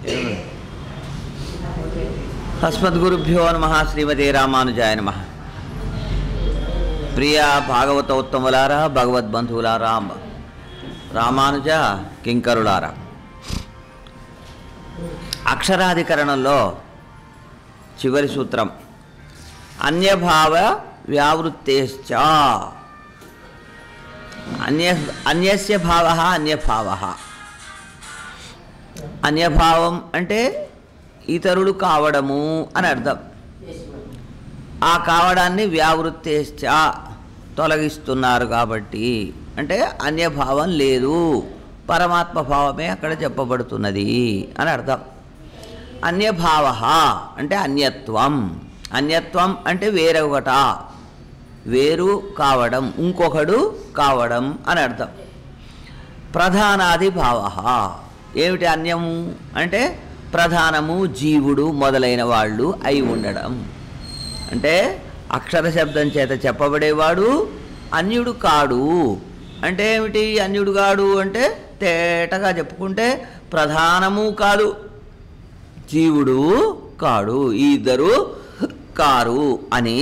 అస్మద్గురుభ్యో నమ శ్రీమతే రామానుజాయ నమ ప్రియ భాగవతోత్తములారా భగవద్బంధువులారా రామానుజ కింకరులారా అక్షరాధికరణంలో చివరి సూత్రం అన్యభావ వ్యావృత్తేశ్చ అన్య అన్యస్య భావ అన్యభావ అన్యభావం అంటే ఇతరులు కావడము అని అర్థం ఆ కావడాన్ని వ్యావృత్తేశ్చ తొలగిస్తున్నారు కాబట్టి అంటే అన్యభావం లేదు పరమాత్మ భావమే అక్కడ చెప్పబడుతున్నది అని అర్థం అన్యభావ అంటే అన్యత్వం అన్యత్వం అంటే వేరొకట వేరు కావడం ఇంకొకడు కావడం అని అర్థం ప్రధానాది భావ ఏమిటి అన్యము అంటే ప్రధానము జీవుడు మొదలైన వాళ్ళు అయి ఉండడం అంటే అక్షర శబ్దం చేత చెప్పబడేవాడు అన్యుడు కాడు అంటే ఏమిటి అన్యుడు కాడు అంటే తేటగా చెప్పుకుంటే ప్రధానము కాదు జీవుడు కాడు ఈ ఇద్దరు కారు అని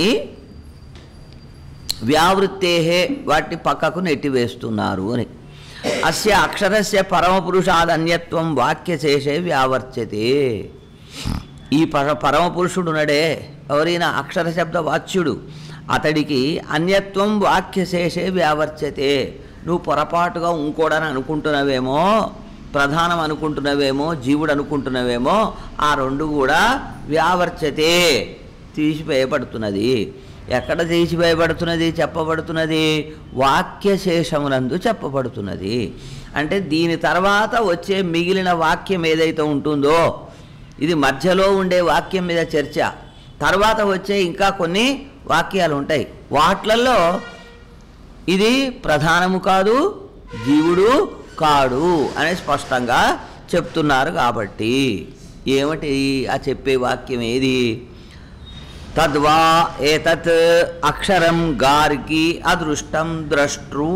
వ్యావృత్తేహే వాటిని పక్కకు నెట్టివేస్తున్నారు అని అస్య అక్షరస్య పరమపురుషాదన్యత్వం వాక్యశేషే వ్యావర్చ్యతే ఈ పర పరమపురుషుడునడే ఎవరైనా అక్షర శబ్ద వాచ్యుడు అతడికి అన్యత్వం వాక్యశేషే వ్యావర్చ్యతే నువ్వు పొరపాటుగా ఇంకోడని అనుకుంటున్నావేమో ప్రధానం అనుకుంటున్నవేమో జీవుడు అనుకుంటున్నవేమో ఆ రెండు కూడా వ్యావర్చతే తీసివేయబడుతున్నది ఎక్కడ తీసివేయబడుతున్నది చెప్పబడుతున్నది వాక్యశేషమునందు చెప్పబడుతున్నది అంటే దీని తర్వాత వచ్చే మిగిలిన వాక్యం ఏదైతే ఉంటుందో ఇది మధ్యలో ఉండే వాక్యం మీద చర్చ తర్వాత వచ్చే ఇంకా కొన్ని వాక్యాలు ఉంటాయి వాట్లల్లో ఇది ప్రధానము కాదు జీవుడు కాడు అని స్పష్టంగా చెప్తున్నారు కాబట్టి ఏమిటి ఆ చెప్పే వాక్యం ఏది తద్వా ఏతత్ అక్షరం గారికి అదృష్టం ద్రష్టృ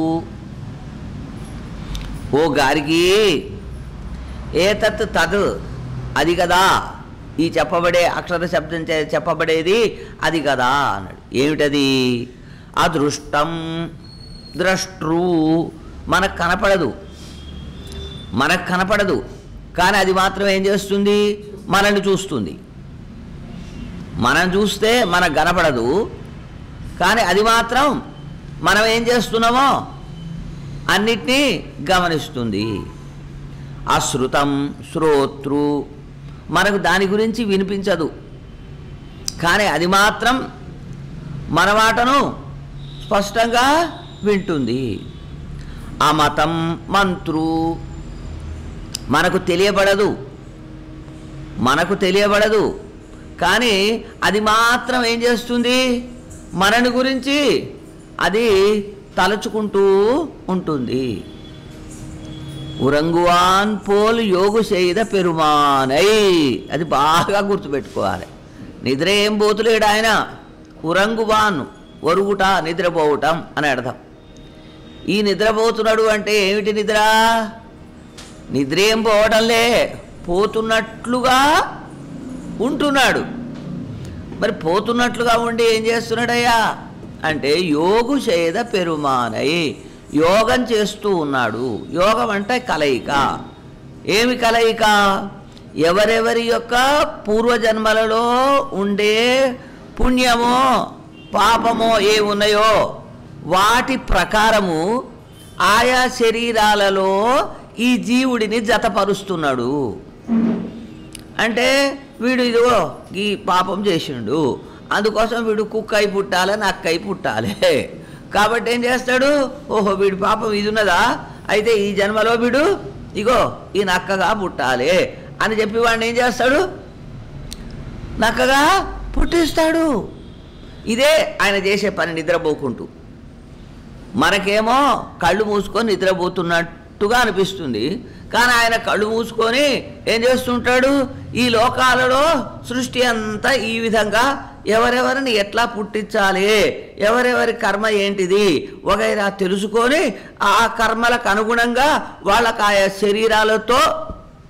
ఓ గారికి ఏతత్ తద్ అది కదా ఈ చెప్పబడే అక్షర శబ్దం చే చెప్పబడేది అది కదా అన్నాడు ఏమిటది అదృష్టం ద్రష్టృ మనకు కనపడదు మనకు కనపడదు కానీ అది మాత్రం ఏం చేస్తుంది మనల్ని చూస్తుంది మనం చూస్తే మనకు కనపడదు కానీ అది మాత్రం మనం ఏం చేస్తున్నామో అన్నిటినీ గమనిస్తుంది అశ్రుతం శ్రోతృ మనకు దాని గురించి వినిపించదు కానీ అది మాత్రం మన మాటను స్పష్టంగా వింటుంది అమతం మంత్రు మనకు తెలియబడదు మనకు తెలియబడదు కానీ అది మాత్రం ఏం చేస్తుంది మనని గురించి అది తలుచుకుంటూ ఉంటుంది ఉరంగువాన్ పోల్ యోగు చేయిద పెరుమానై అది బాగా గుర్తుపెట్టుకోవాలి నిద్ర ఏం పోతులేడు ఆయన ఉరంగువాన్ ఒరుగుట నిద్రపోవటం అని అర్థం ఈ నిద్రపోతున్నాడు అంటే ఏమిటి నిద్ర నిద్ర ఏం పోవడంలే పోతున్నట్లుగా ఉంటున్నాడు మరి పోతున్నట్లుగా ఉండి ఏం చేస్తున్నాడయ్యా అంటే యోగు చేద పెరుమానై యోగం చేస్తూ ఉన్నాడు యోగం అంటే కలయిక ఏమి కలయిక ఎవరెవరి యొక్క పూర్వజన్మలలో ఉండే పుణ్యమో పాపమో ఏ ఉన్నాయో వాటి ప్రకారము ఆయా శరీరాలలో ఈ జీవుడిని జతపరుస్తున్నాడు అంటే వీడు ఇదిగో ఈ పాపం చేసిండు అందుకోసం వీడు కుక్క అయి పుట్టాలి నక్క అయి పుట్టాలి కాబట్టి ఏం చేస్తాడు ఓహో వీడి పాపం ఇది ఉన్నదా అయితే ఈ జన్మలో వీడు ఇగో ఈ నక్కగా పుట్టాలి అని చెప్పి వాడిని ఏం చేస్తాడు నక్కగా పుట్టిస్తాడు ఇదే ఆయన చేసే పని నిద్రపోకుంటూ మనకేమో కళ్ళు మూసుకొని నిద్రపోతున్నట్టుగా అనిపిస్తుంది కానీ ఆయన కళ్ళు మూసుకొని ఏం చేస్తుంటాడు ఈ లోకాలలో సృష్టి అంతా ఈ విధంగా ఎవరెవరిని ఎట్లా పుట్టించాలి ఎవరెవరి కర్మ ఏంటిది వగైరా తెలుసుకొని ఆ కర్మలకు అనుగుణంగా వాళ్ళకు ఆయా శరీరాలతో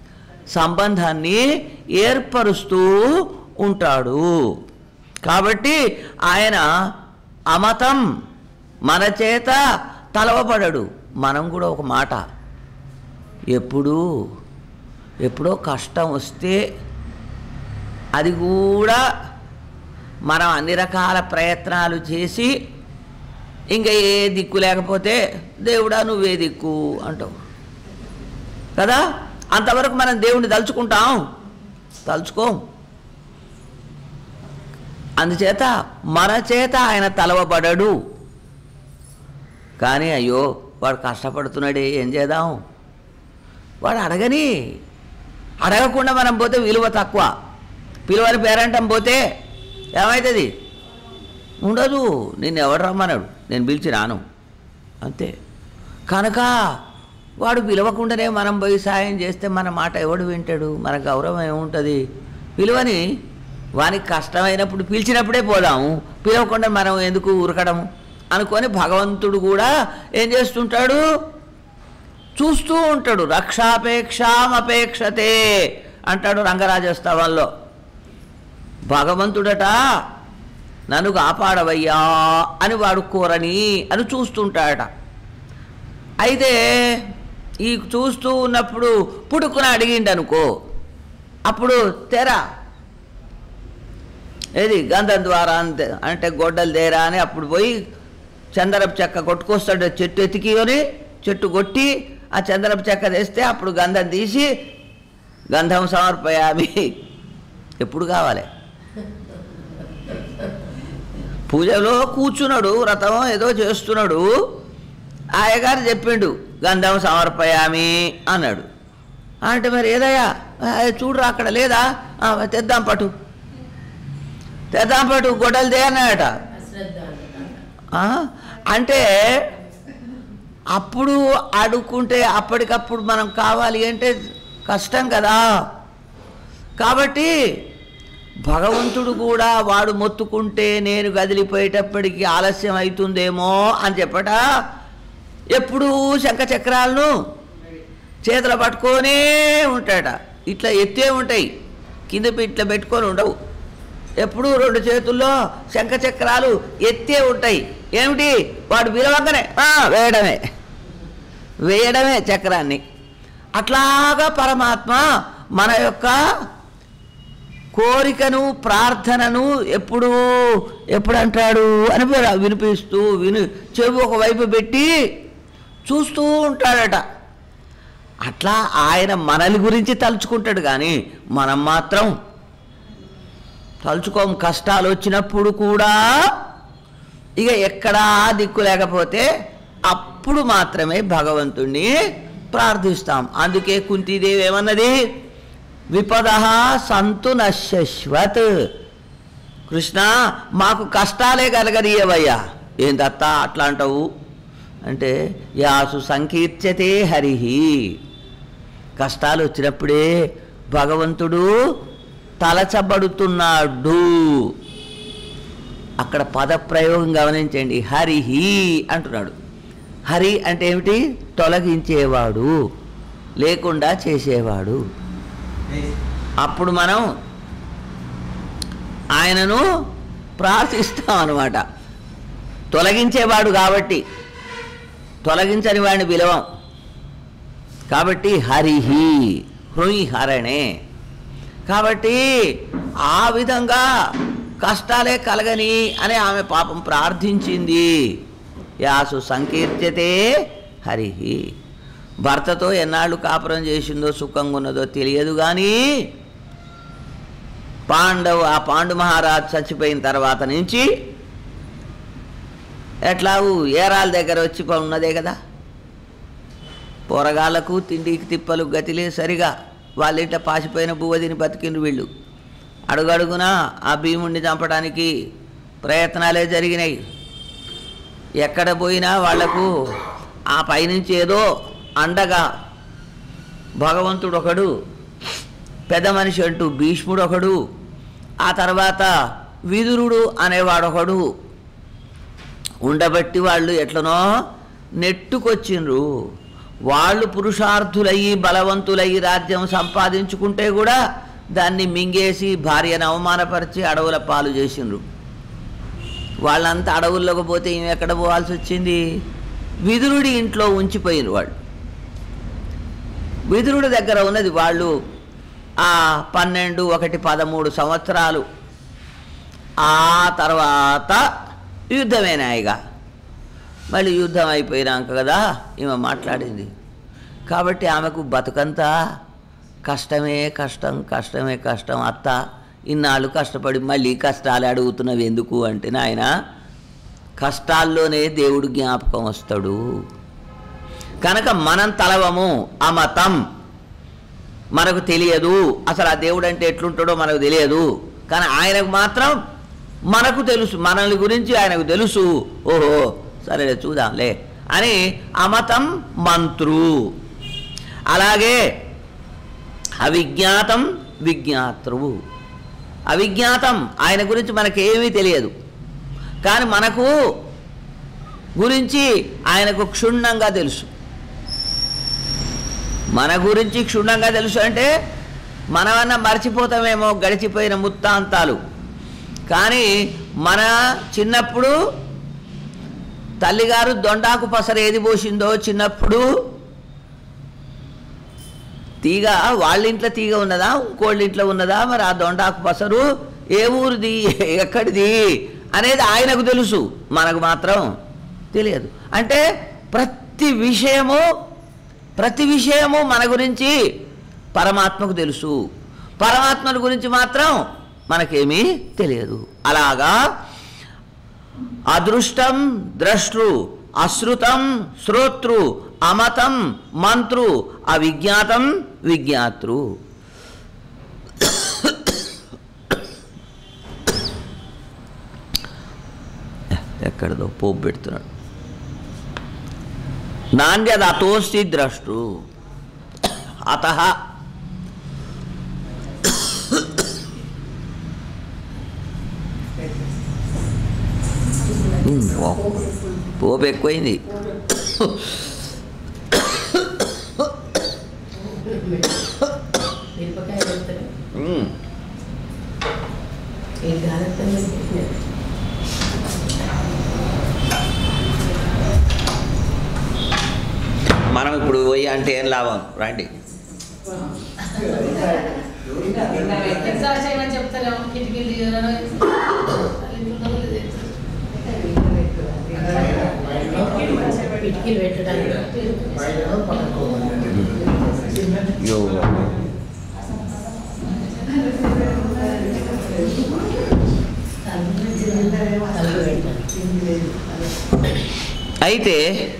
సంబంధాన్ని ఏర్పరుస్తూ ఉంటాడు కాబట్టి ఆయన అమతం మన చేత తలవబడడు మనం కూడా ఒక మాట ఎప్పుడు ఎప్పుడో కష్టం వస్తే అది కూడా మనం అన్ని రకాల ప్రయత్నాలు చేసి ఇంకా ఏ దిక్కు లేకపోతే దేవుడా నువ్వే దిక్కు అంటావు కదా అంతవరకు మనం దేవుణ్ణి తలుచుకుంటాం తలుచుకోం అందుచేత మన చేత ఆయన తలవబడడు కానీ అయ్యో వాడు కష్టపడుతున్నాడే ఏం చేద్దాం వాడు అడగని అడగకుండా మనం పోతే విలువ తక్కువ పిలువని పేరంటం పోతే ఏమవుతుంది ఉండదు నిన్ను ఎవడు రమ్మన్నాడు నేను పిలిచి రాను అంతే కనుక వాడు పిలవకుండానే మనం పోయి సాయం చేస్తే మన మాట ఎవడు వింటాడు మన గౌరవం ఏముంటుంది పిలువని వానికి కష్టమైనప్పుడు పిలిచినప్పుడే పోదాము పిలవకుండా మనం ఎందుకు ఉరకడం అనుకొని భగవంతుడు కూడా ఏం చేస్తుంటాడు చూస్తూ ఉంటాడు రక్షాపేక్షామపేక్షతే అంటాడు రంగరాజస్తవంలో భగవంతుడట నన్ను కాపాడవయ్యా అని వాడు కోరని అని చూస్తుంటాడట అయితే ఈ చూస్తూ ఉన్నప్పుడు పుడుకున అడిగిండనుకో అప్పుడు తెర ఏది గంధం ద్వారా అంతే అంటే గొడ్డలు తేరా అని అప్పుడు పోయి చందరపు చెక్క కొట్టుకొస్తాడు చెట్టు ఎతికికొని చెట్టు కొట్టి ఆ చందరపు చెక్క తెస్తే అప్పుడు గంధం తీసి గంధం సమర్పయామి ఎప్పుడు కావాలి పూజలో కూర్చున్నాడు వ్రతం ఏదో చేస్తున్నాడు ఆయగారు చెప్పిండు గంధం సమర్పయామి అన్నాడు అంటే మరి ఏదయ్యా ఆ, చూడురా అక్కడ లేదా ఆ, తెద్దాం పటు తెద్దాం పటు గొడ్డలు దే అన్నాడట అశ్రద్ధ అన్నమాట. ఆ? అంటే అప్పుడు అడుక్కుంటే అప్పటికప్పుడు మనం కావాలి అంటే కష్టం కదా కాబట్టి భగవంతుడు కూడా వాడు మొత్తుకుంటే నేను కదిలిపోయేటప్పటికి ఆలస్యం అవుతుందేమో అని చెప్పట ఎప్పుడూ శంఖచక్రాలను చేతులు పట్టుకొనే ఉంటాడ ఇట్లా ఎత్తే ఉంటాయి కింద పె- ఇట్లా పెట్టుకొని ఉండవు ఎప్పుడూ రెండు చేతుల్లో శంఖచక్రాలు ఎత్తే ఉంటాయి ఏమిటి వాడు విలవంగానే "ఆ, వేయడమే వేయడమే చక్రాన్ని అట్లాగా పరమాత్మ మన యొక్క కోరికను ప్రార్థనను ఎప్పుడు ఎప్పుడు అంటాడు అని విన- వినిపిస్తూ విని చెవి ఒకవైపు పెట్టి చూస్తూ ఉంటాడట అట్లా ఆయన మనల్ని గురించి తలుచుకుంటాడు కానీ మనం మాత్రం తలుచుకోం కష్టాలు వచ్చినప్పుడు కూడా ఇక ఎక్కడా దిక్కు లేకపోతే అప్పుడు మాత్రమే భగవంతుణ్ణి ప్రార్థిస్తాం అందుకే కుంతీదేవి ఏమన్నది విపద సంతు నశ్యశ్వత్ కృష్ణ మాకు కష్టాలే కలగనీయవయ్యా ఏం దత్త అట్లా అంటావు అంటే యాసు సంకీర్చతే హరిహి కష్టాలు వచ్చినప్పుడే భగవంతుడు తలచబడుతున్నాడు అక్కడ పదప్రయోగం గమనించండి హరిహి అంటున్నాడు హరి అంటే ఏమిటి తొలగించేవాడు లేకుండా చేసేవాడు అప్పుడు మనం ఆయనను ప్రార్థిస్తాం అన్నమాట తొలగించేవాడు కాబట్టి తొలగించని వాడిని పిలవం కాబట్టి హరిహి హృయి హరణే కాబట్టి ఆ విధంగా కష్టాలే కలగని అని ఆమె పాపం ప్రార్థించింది యాసు సంకీర్త్యతే హరిహి భర్తతో ఎన్నాళ్ళు కాపురం చేసిందో సుఖంగా ఉన్నదో తెలియదు కానీ పాండవు ఆ పాండు మహారాజ్ చచ్చిపోయిన తర్వాత నుంచి ఎట్లాగూ ఏరాల దగ్గర వచ్చి ఉన్నదే కదా పోరగాళ్ళకు తిండికి తిప్పలు గతిలే సరిగా వాళ్ళ ఇంట పాసిపోయిన బువ్వ తిని బతికిండ్రు వీళ్ళు అడుగడుగునా ఆ భీముడిని చంపడానికి ప్రయత్నాలే జరిగినాయి ఎక్కడ పోయినా వాళ్లకు ఆ పైనుంచి ఏదో అండగా భగవంతుడు ఒకడు పెద్ద మనిషి అంటూ భీష్ముడు ఒకడు ఆ తర్వాత విదురుడు అనేవాడొకడు ఉండబట్టి వాళ్ళు ఎట్లనో నెట్టుకొచ్చిండ్రు వాళ్ళు పురుషార్థులయ్యి బలవంతులయ్యి రాజ్యం సంపాదించుకుంటే కూడా దాన్ని మింగేసి భార్యను అవమానపరిచి అడవుల పాలు చేసిండ్రు వాళ్ళంతా అడవుల్లోకి పోతే ఈమె ఎక్కడ పోవాల్సి వచ్చింది విదురుడి ఇంట్లో ఉంచిపోయిన వాళ్ళు విదురుడి దగ్గర ఉన్నది వాళ్ళు ఆ పన్నెండు ఒకటి పదమూడు సంవత్సరాలు ఆ తర్వాత యుద్ధమేనా ఇక మళ్ళీ యుద్ధం అయిపోయినాక కదా ఈమె మాట్లాడింది కాబట్టి ఆమెకు బతుకంతా కష్టమే కష్టం కష్టమే కష్టం అత్త ఇన్నాళ్ళు కష్టపడి మళ్ళీ కష్టాలు అడుగుతున్నవి ఎందుకు అంటే నాయన కష్టాల్లోనే దేవుడు జ్ఞాపకం వస్తాడు కనుక మనం తలవము అమతం మనకు తెలియదు అసలు ఆ దేవుడు అంటే ఎట్లుంటాడో మనకు తెలియదు కానీ ఆయనకు మాత్రం మనకు తెలుసు మనల్ని గురించి ఆయనకు తెలుసు ఓహో సరే చూద్దాంలే అని అమతం మంత్రు అలాగే అవిజ్ఞాతం విజ్ఞాతృవు అవిజ్ఞాతం ఆయన గురించి మనకేమీ తెలియదు కానీ మనకు గురించి ఆయనకు క్షుణ్ణంగా తెలుసు మన గురించి క్షుణ్ణంగా తెలుసు అంటే మనమన్నా మర్చిపోతామేమో గడిచిపోయిన ముత్తాంతాలు కానీ మన చిన్నప్పుడు తల్లిగారు దొండాకు పసరు ఏది పోసిందో చిన్నప్పుడు తీగ వాళ్ళ ఇంట్లో తీగ ఉన్నదా ఇంకోళ్ళ ఇంట్లో ఉన్నదా మరి ఆ దొండాకు పసరు ఏ ఊరిది ఎక్కడిది అనేది ఆయనకు తెలుసు మనకు మాత్రం తెలియదు అంటే ప్రతి విషయము ప్రతి విషయము మన గురించి పరమాత్మకు తెలుసు పరమాత్మను గురించి మాత్రం మనకేమీ తెలియదు అలాగా అదృష్టం ద్రష్టృ అశ్రుతం శ్రోతృ అమతం మంత్రు అవిజ్ఞాతం విజ్ఞాతృ ఎక్కడదో పోపు పెడుతున్నాడు నాణ్యత అతోస్తి ద్రష్టు అత పోపు ఎక్కువైంది మిరపకాయ వెళ్తారు ఉమ్. ఈ గాలత్తం మనం ఇప్పుడు పోయి అంటే ఏం లాభం రండి ఎగ్జాస్ట్ చేయమని చెప్తారేమో కిటికీలు తీయడం. కిటికీలు పెట్టడానికి యో తలుపు పెట్టాలి అయితే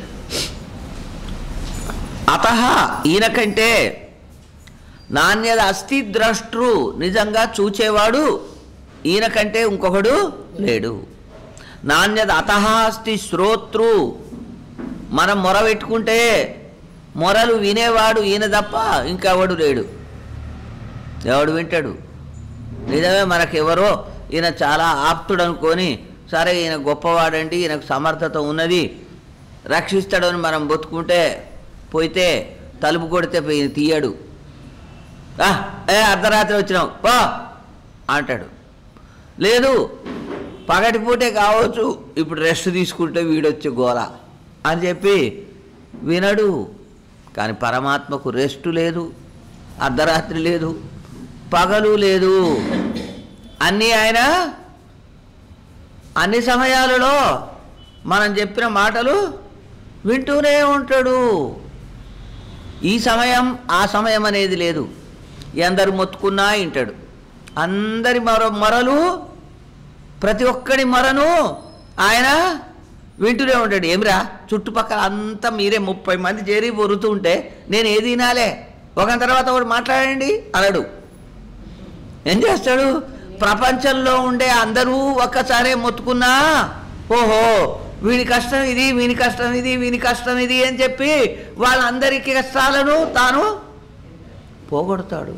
అత ఈయన కంటే నాణ్యత అస్థి ద్రష్టృ నిజంగా చూచేవాడు ఈయన కంటే ఇంకొకడు లేడు నాణ్యత అత అస్తి శ్రోతృ మనం మొర పెట్టుకుంటే మొరలు వినేవాడు ఈయన తప్ప ఇంకెవడు లేడు ఎవడు వింటాడు నిజమే మనకెవరో ఈయన చాలా ఆప్తుడు అనుకొని సరే ఈయన గొప్పవాడండి ఈయనకు సమర్థత ఉన్నది రక్షిస్తాడని మనం బతుకుంటే పోయితే తలుపు కొడితే పోయి తీయడు "ఆ, ఏ అర్ధరాత్రి వచ్చినావు పో అంటాడు లేదు పగటిపూటే కావచ్చు ఇప్పుడు రెస్ట్ తీసుకుంటే వీడొచ్చే గోల అని చెప్పి వినడు కానీ పరమాత్మకు రెస్ట్ లేదు అర్ధరాత్రి లేదు పగలు లేదు అన్నీ ఆయన అన్ని సమయాలలో మనం చెప్పిన మాటలు వింటూనే ఉంటాడు ఈ సమయం ఆ సమయం అనేది లేదు ఎందరు మొత్తుకున్నా వింటాడు అందరి మర మొరలు ప్రతి ఒక్కడి మొరను ఆయన వింటూనే ఉంటాడు ఏమిరా చుట్టుపక్కల అంతా మీరే ముప్పై మంది చేరి పొరుతూ ఉంటే నేను ఏది వినాలే ఒక తర్వాత ఒకటి మాట్లాడండి అనడు ఏం చేస్తాడు ప్రపంచంలో ఉండే అందరూ ఒక్కసారే మొత్తుకున్నా ఓహో వీని కష్టం ఇది వీని కష్టం ఇది వీని కష్టం ఇది అని చెప్పి వాళ్ళందరికీ కష్టాలను తాను పోగొడతాడు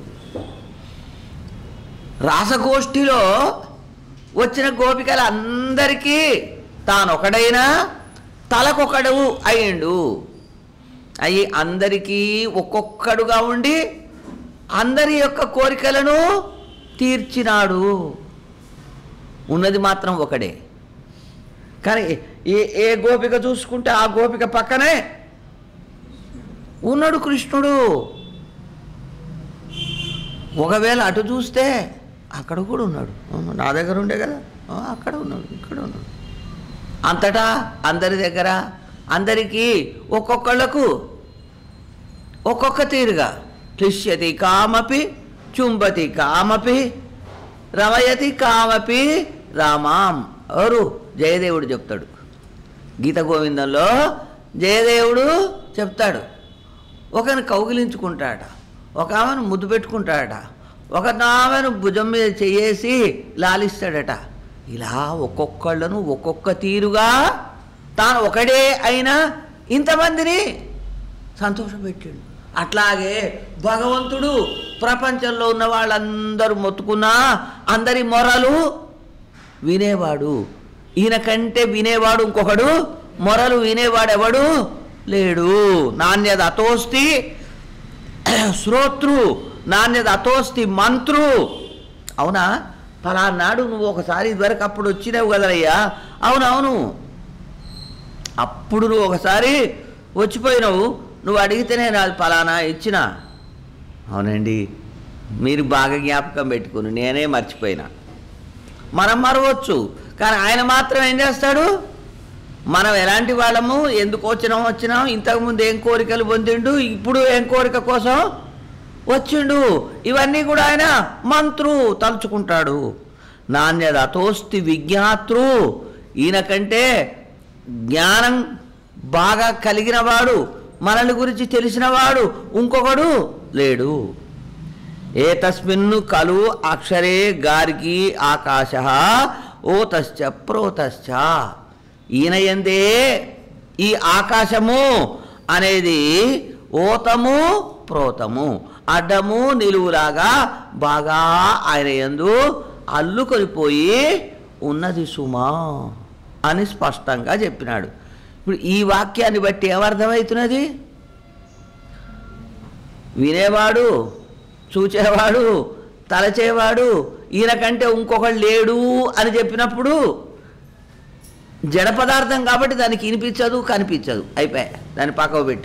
రాసగోష్ఠిలో వచ్చిన గోపికలు అందరికీ తానొకడైనా తలకొకడు అయిండు అయి అందరికీ ఒక్కొక్కడుగా ఉండి అందరి యొక్క కోరికలను తీర్చినాడు ఉన్నది మాత్రం ఒకడే కానీ ఏ ఏ గోపిక చూసుకుంటే ఆ గోపిక పక్కనే ఉన్నాడు కృష్ణుడు ఒకవేళ అటు చూస్తే అక్కడ కూడా ఉన్నాడు అవును, నా దగ్గర ఉండే కదా ఆ, అక్కడ ఉన్నాడు ఇక్కడ ఉన్నాడు అంతటా అందరి దగ్గర అందరికీ ఒక్కొక్కళ్ళకు ఒక్కొక్క తీరుగా క్లిష్యతి కామపి చుంబతి కామపి రమయతి కామపి రామాం ఎవరు జయదేవుడు చెప్తాడు గీత గోవిందంలో జయదేవుడు చెప్తాడు ఒకరిని కౌగిలించుకుంటాడట ఒక ఆమెను ముద్దు పెట్టుకుంటాడట ఒక ఆమెను భుజం మీద చేయేసి లాలిస్తాడట ఇలా ఒక్కొక్కళ్ళను ఒక్కొక్క తీరుగా తాను ఒకడే అయినా ఇంతమందిని సంతోషపెట్టాడు అట్లాగే భగవంతుడు ప్రపంచంలో ఉన్న వాళ్ళందరూ మొత్తుకున్నా అందరి మొరలు వినేవాడు ఈయన కంటే వినేవాడు ఇంకొకడు మొరలు వినేవాడు ఎవడు లేడు నాణ్యత అతోస్తి శ్రోతృ నాణ్యత అతోస్తి మంత్రు అవునా ఫలానాడు నువ్వు ఒకసారి ఇదివరకు అప్పుడు వచ్చినావు కదరయ్యా అవునవును అప్పుడు నువ్వు ఒకసారి వచ్చిపోయినావు నువ్వు అడిగితేనే నాది ఫలానా ఇచ్చిన అవునండి మీరు బాగా జ్ఞాపకం పెట్టుకుని నేనే మర్చిపోయినా మనం మరవచ్చు కానీ ఆయన మాత్రం ఏం చేస్తాడు మనం ఎలాంటి వాళ్ళము ఎందుకు వచ్చినాం వచ్చినాం ఇంతకుముందు ఏం కోరికలు పొందిండు ఇప్పుడు ఏం కోరిక కోసం వచ్చిండు ఇవన్నీ కూడా ఆయన మంత్రు తలుచుకుంటాడు నాణ్యత అతోస్తి విజ్ఞాతృ ఈయన కంటే జ్ఞానం బాగా కలిగినవాడు మనల్ని గురించి తెలిసినవాడు ఇంకొకడు లేడు ఏతస్మిన్ను కలు అక్షరే గార్గి ఆకాశ ఓతశ్చ ప్రోతశ్చ ఈయన ఎందే ఈ ఆకాశము అనేది ఓతము ప్రోతము అడ్డము నిలువులాగా బాగా ఆయన ఎందు అల్లుకొనిపోయి ఉన్నది సుమా అని స్పష్టంగా చెప్పినాడు ఇప్పుడు ఈ వాక్యాన్ని బట్టి ఏమర్థమవుతున్నది వినేవాడు చూచేవాడు తలచేవాడు ఈయన కంటే ఇంకొకడు లేడు అని చెప్పినప్పుడు జడ పదార్థం కాబట్టి దానికి వినిపించదు కనిపించదు అయిపోయా దాన్ని పక్కకు పెట్టు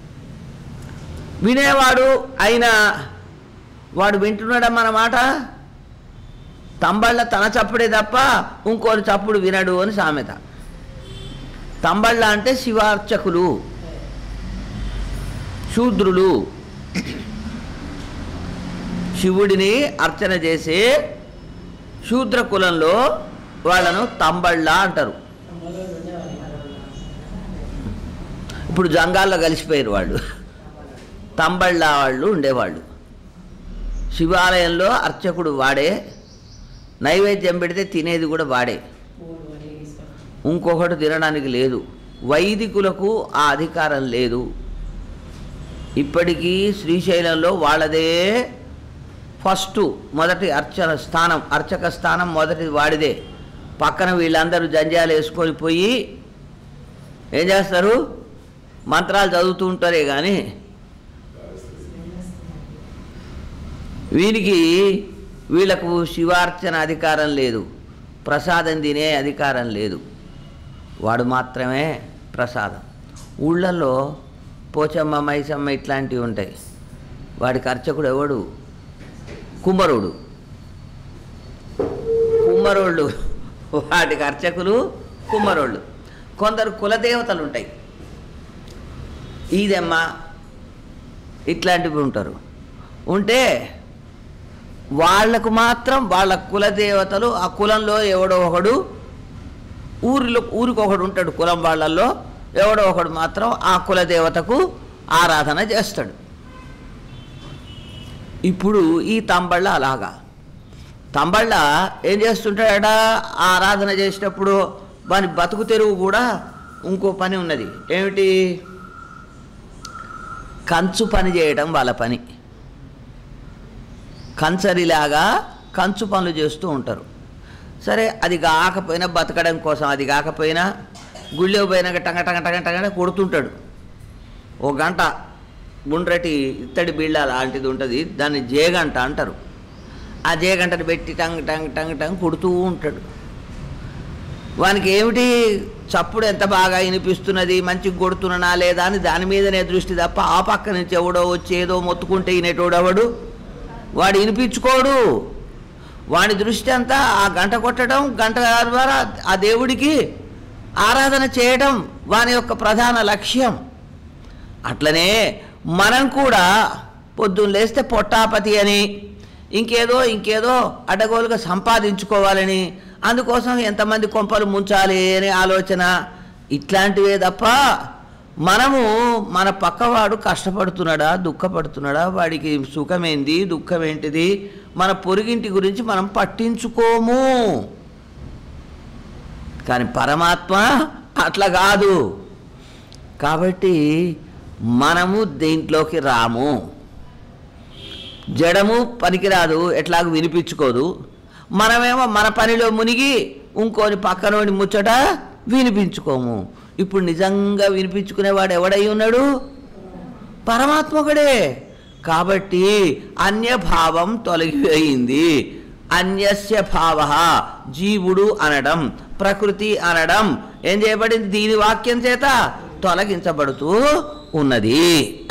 వినేవాడు అయినా వాడు వింటున్నాడమ్మా మాట తంబళ్ళ తన చప్పుడే తప్ప ఇంకోటి చప్పుడు వినడు అని సామెత తంబళ్ళ అంటే శివార్చకులు శూద్రులు శివుడిని అర్చన చేసే శూద్ర కులంలో వాళ్ళను తంబళ్ళ అంటారు ఇప్పుడు జంగాల్లో కలిసిపోయారు వాళ్ళు తంబళ్ళ వాళ్ళు ఉండేవాళ్ళు శివాలయంలో అర్చకుడు వాడే నైవేద్యం పెడితే తినేది కూడా వాడే ఇంకొకటి తినడానికి లేదు వైదికులకు ఆ అధికారం లేదు ఇప్పటికీ శ్రీశైలంలో వాళ్ళదే ఫస్ట్ మొదటి అర్చన స్థానం అర్చక స్థానం మొదటి వాడిదే పక్కన వీళ్ళందరూ జంజాలు వేసుకొని పోయి ఏం చేస్తారు మంత్రాలు చదువుతూ ఉంటారే కానీ వీనికి వీళ్ళకు శివార్చన అధికారం లేదు ప్రసాదం తినే అధికారం లేదు వాడు మాత్రమే ప్రసాదం ఊళ్ళల్లో పోచమ్మ మైసమ్మ ఇట్లాంటివి ఉంటాయి వాడికి అర్చకుడు ఎవడు కుమ్మరుడు కుమ్మరోళ్ళు వాటికి అర్చకులు కుమ్మరోళ్ళు కొందరు కులదేవతలు ఉంటాయి ఈదెమ్మ ఇట్లాంటివి ఉంటారు ఉంటే వాళ్లకు మాత్రం వాళ్ళ కులదేవతలు ఆ కులంలో ఎవడో ఒకడు ఊరిలో ఊరికి ఒకడు ఉంటాడు కులం వాళ్ళల్లో ఎవడో ఒకడు మాత్రం ఆ కులదేవతకు ఆరాధన చేస్తాడు ఇప్పుడు ఈ తంబళ్ళ అలాగా తంబళ్ళ ఏం చేస్తుంటాడట ఆ ఆరాధన చేసేటప్పుడు వాని బతుకు తెరువు కూడా ఇంకో పని ఉన్నది ఏమిటి కంచు పని చేయడం వాళ్ళ పని కంచరిలాగా కంచు పనులు చేస్తూ ఉంటారు సరే అది కాకపోయినా బతకడం కోసం అది కాకపోయినా గుళ్ళో పోయినాక టంగ టంగ టంగ టంగ కొడుతుంటాడు ఓ గంట గుండ్రటి ఇత్తడి బిళ్ళ లాంటిది ఉంటుంది దాన్ని జేగంట అంటారు ఆ జేగంటను పెట్టి టంగ్ టంగ్ టంగ్ టంగ్ కుడుతూ ఉంటాడు వానికి ఏమిటి చప్పుడు ఎంత బాగా వినిపిస్తున్నది మంచిగా కొడుతున్నానా లేదా అని దాని మీదనే దృష్టి తప్ప ఆ పక్క నుంచి ఎవడో వచ్చి ఏదో మొత్తుకుంటే ఈనేటోడవడు వాడు వినిపించుకోడు వాడి దృష్టి అంతా ఆ గంట కొట్టడం గంట ద్వారా ఆ దేవుడికి ఆరాధన చేయడం వాని యొక్క ప్రధాన లక్ష్యం అట్లనే మనం కూడా పొద్దున్న లేస్తే పొట్టాపతి అని ఇంకేదో ఇంకేదో అడ్డగోలుగా సంపాదించుకోవాలని అందుకోసం ఎంతమంది కొంపలు ముంచాలి అనే ఆలోచన ఇట్లాంటివే తప్ప మనము మన పక్కవాడు కష్టపడుతున్నాడా దుఃఖపడుతున్నాడా వాడికి సుఖమేంది దుఃఖమేంటిది మన పొరుగింటి గురించి మనం పట్టించుకోము కానీ పరమాత్మ అట్లా కాదు కాబట్టి మనము దీంట్లోకి రాము జడము పనికిరాదు ఎట్లాగూ వినిపించుకోదు మనమేమో మన పనిలో మునిగి ఇంకోని పక్కనోని ముచ్చట వినిపించుకోము ఇప్పుడు నిజంగా వినిపించుకునేవాడు ఎవడై ఉన్నాడు పరమాత్మకుడే కాబట్టి అన్యభావం తొలగిపోయింది అన్యస్య భావ జీవుడు అనడం ప్రకృతి అనడం ఏం చేయబడింది దీని వాక్యం చేత తొలగించబడుతూ ఉన్నది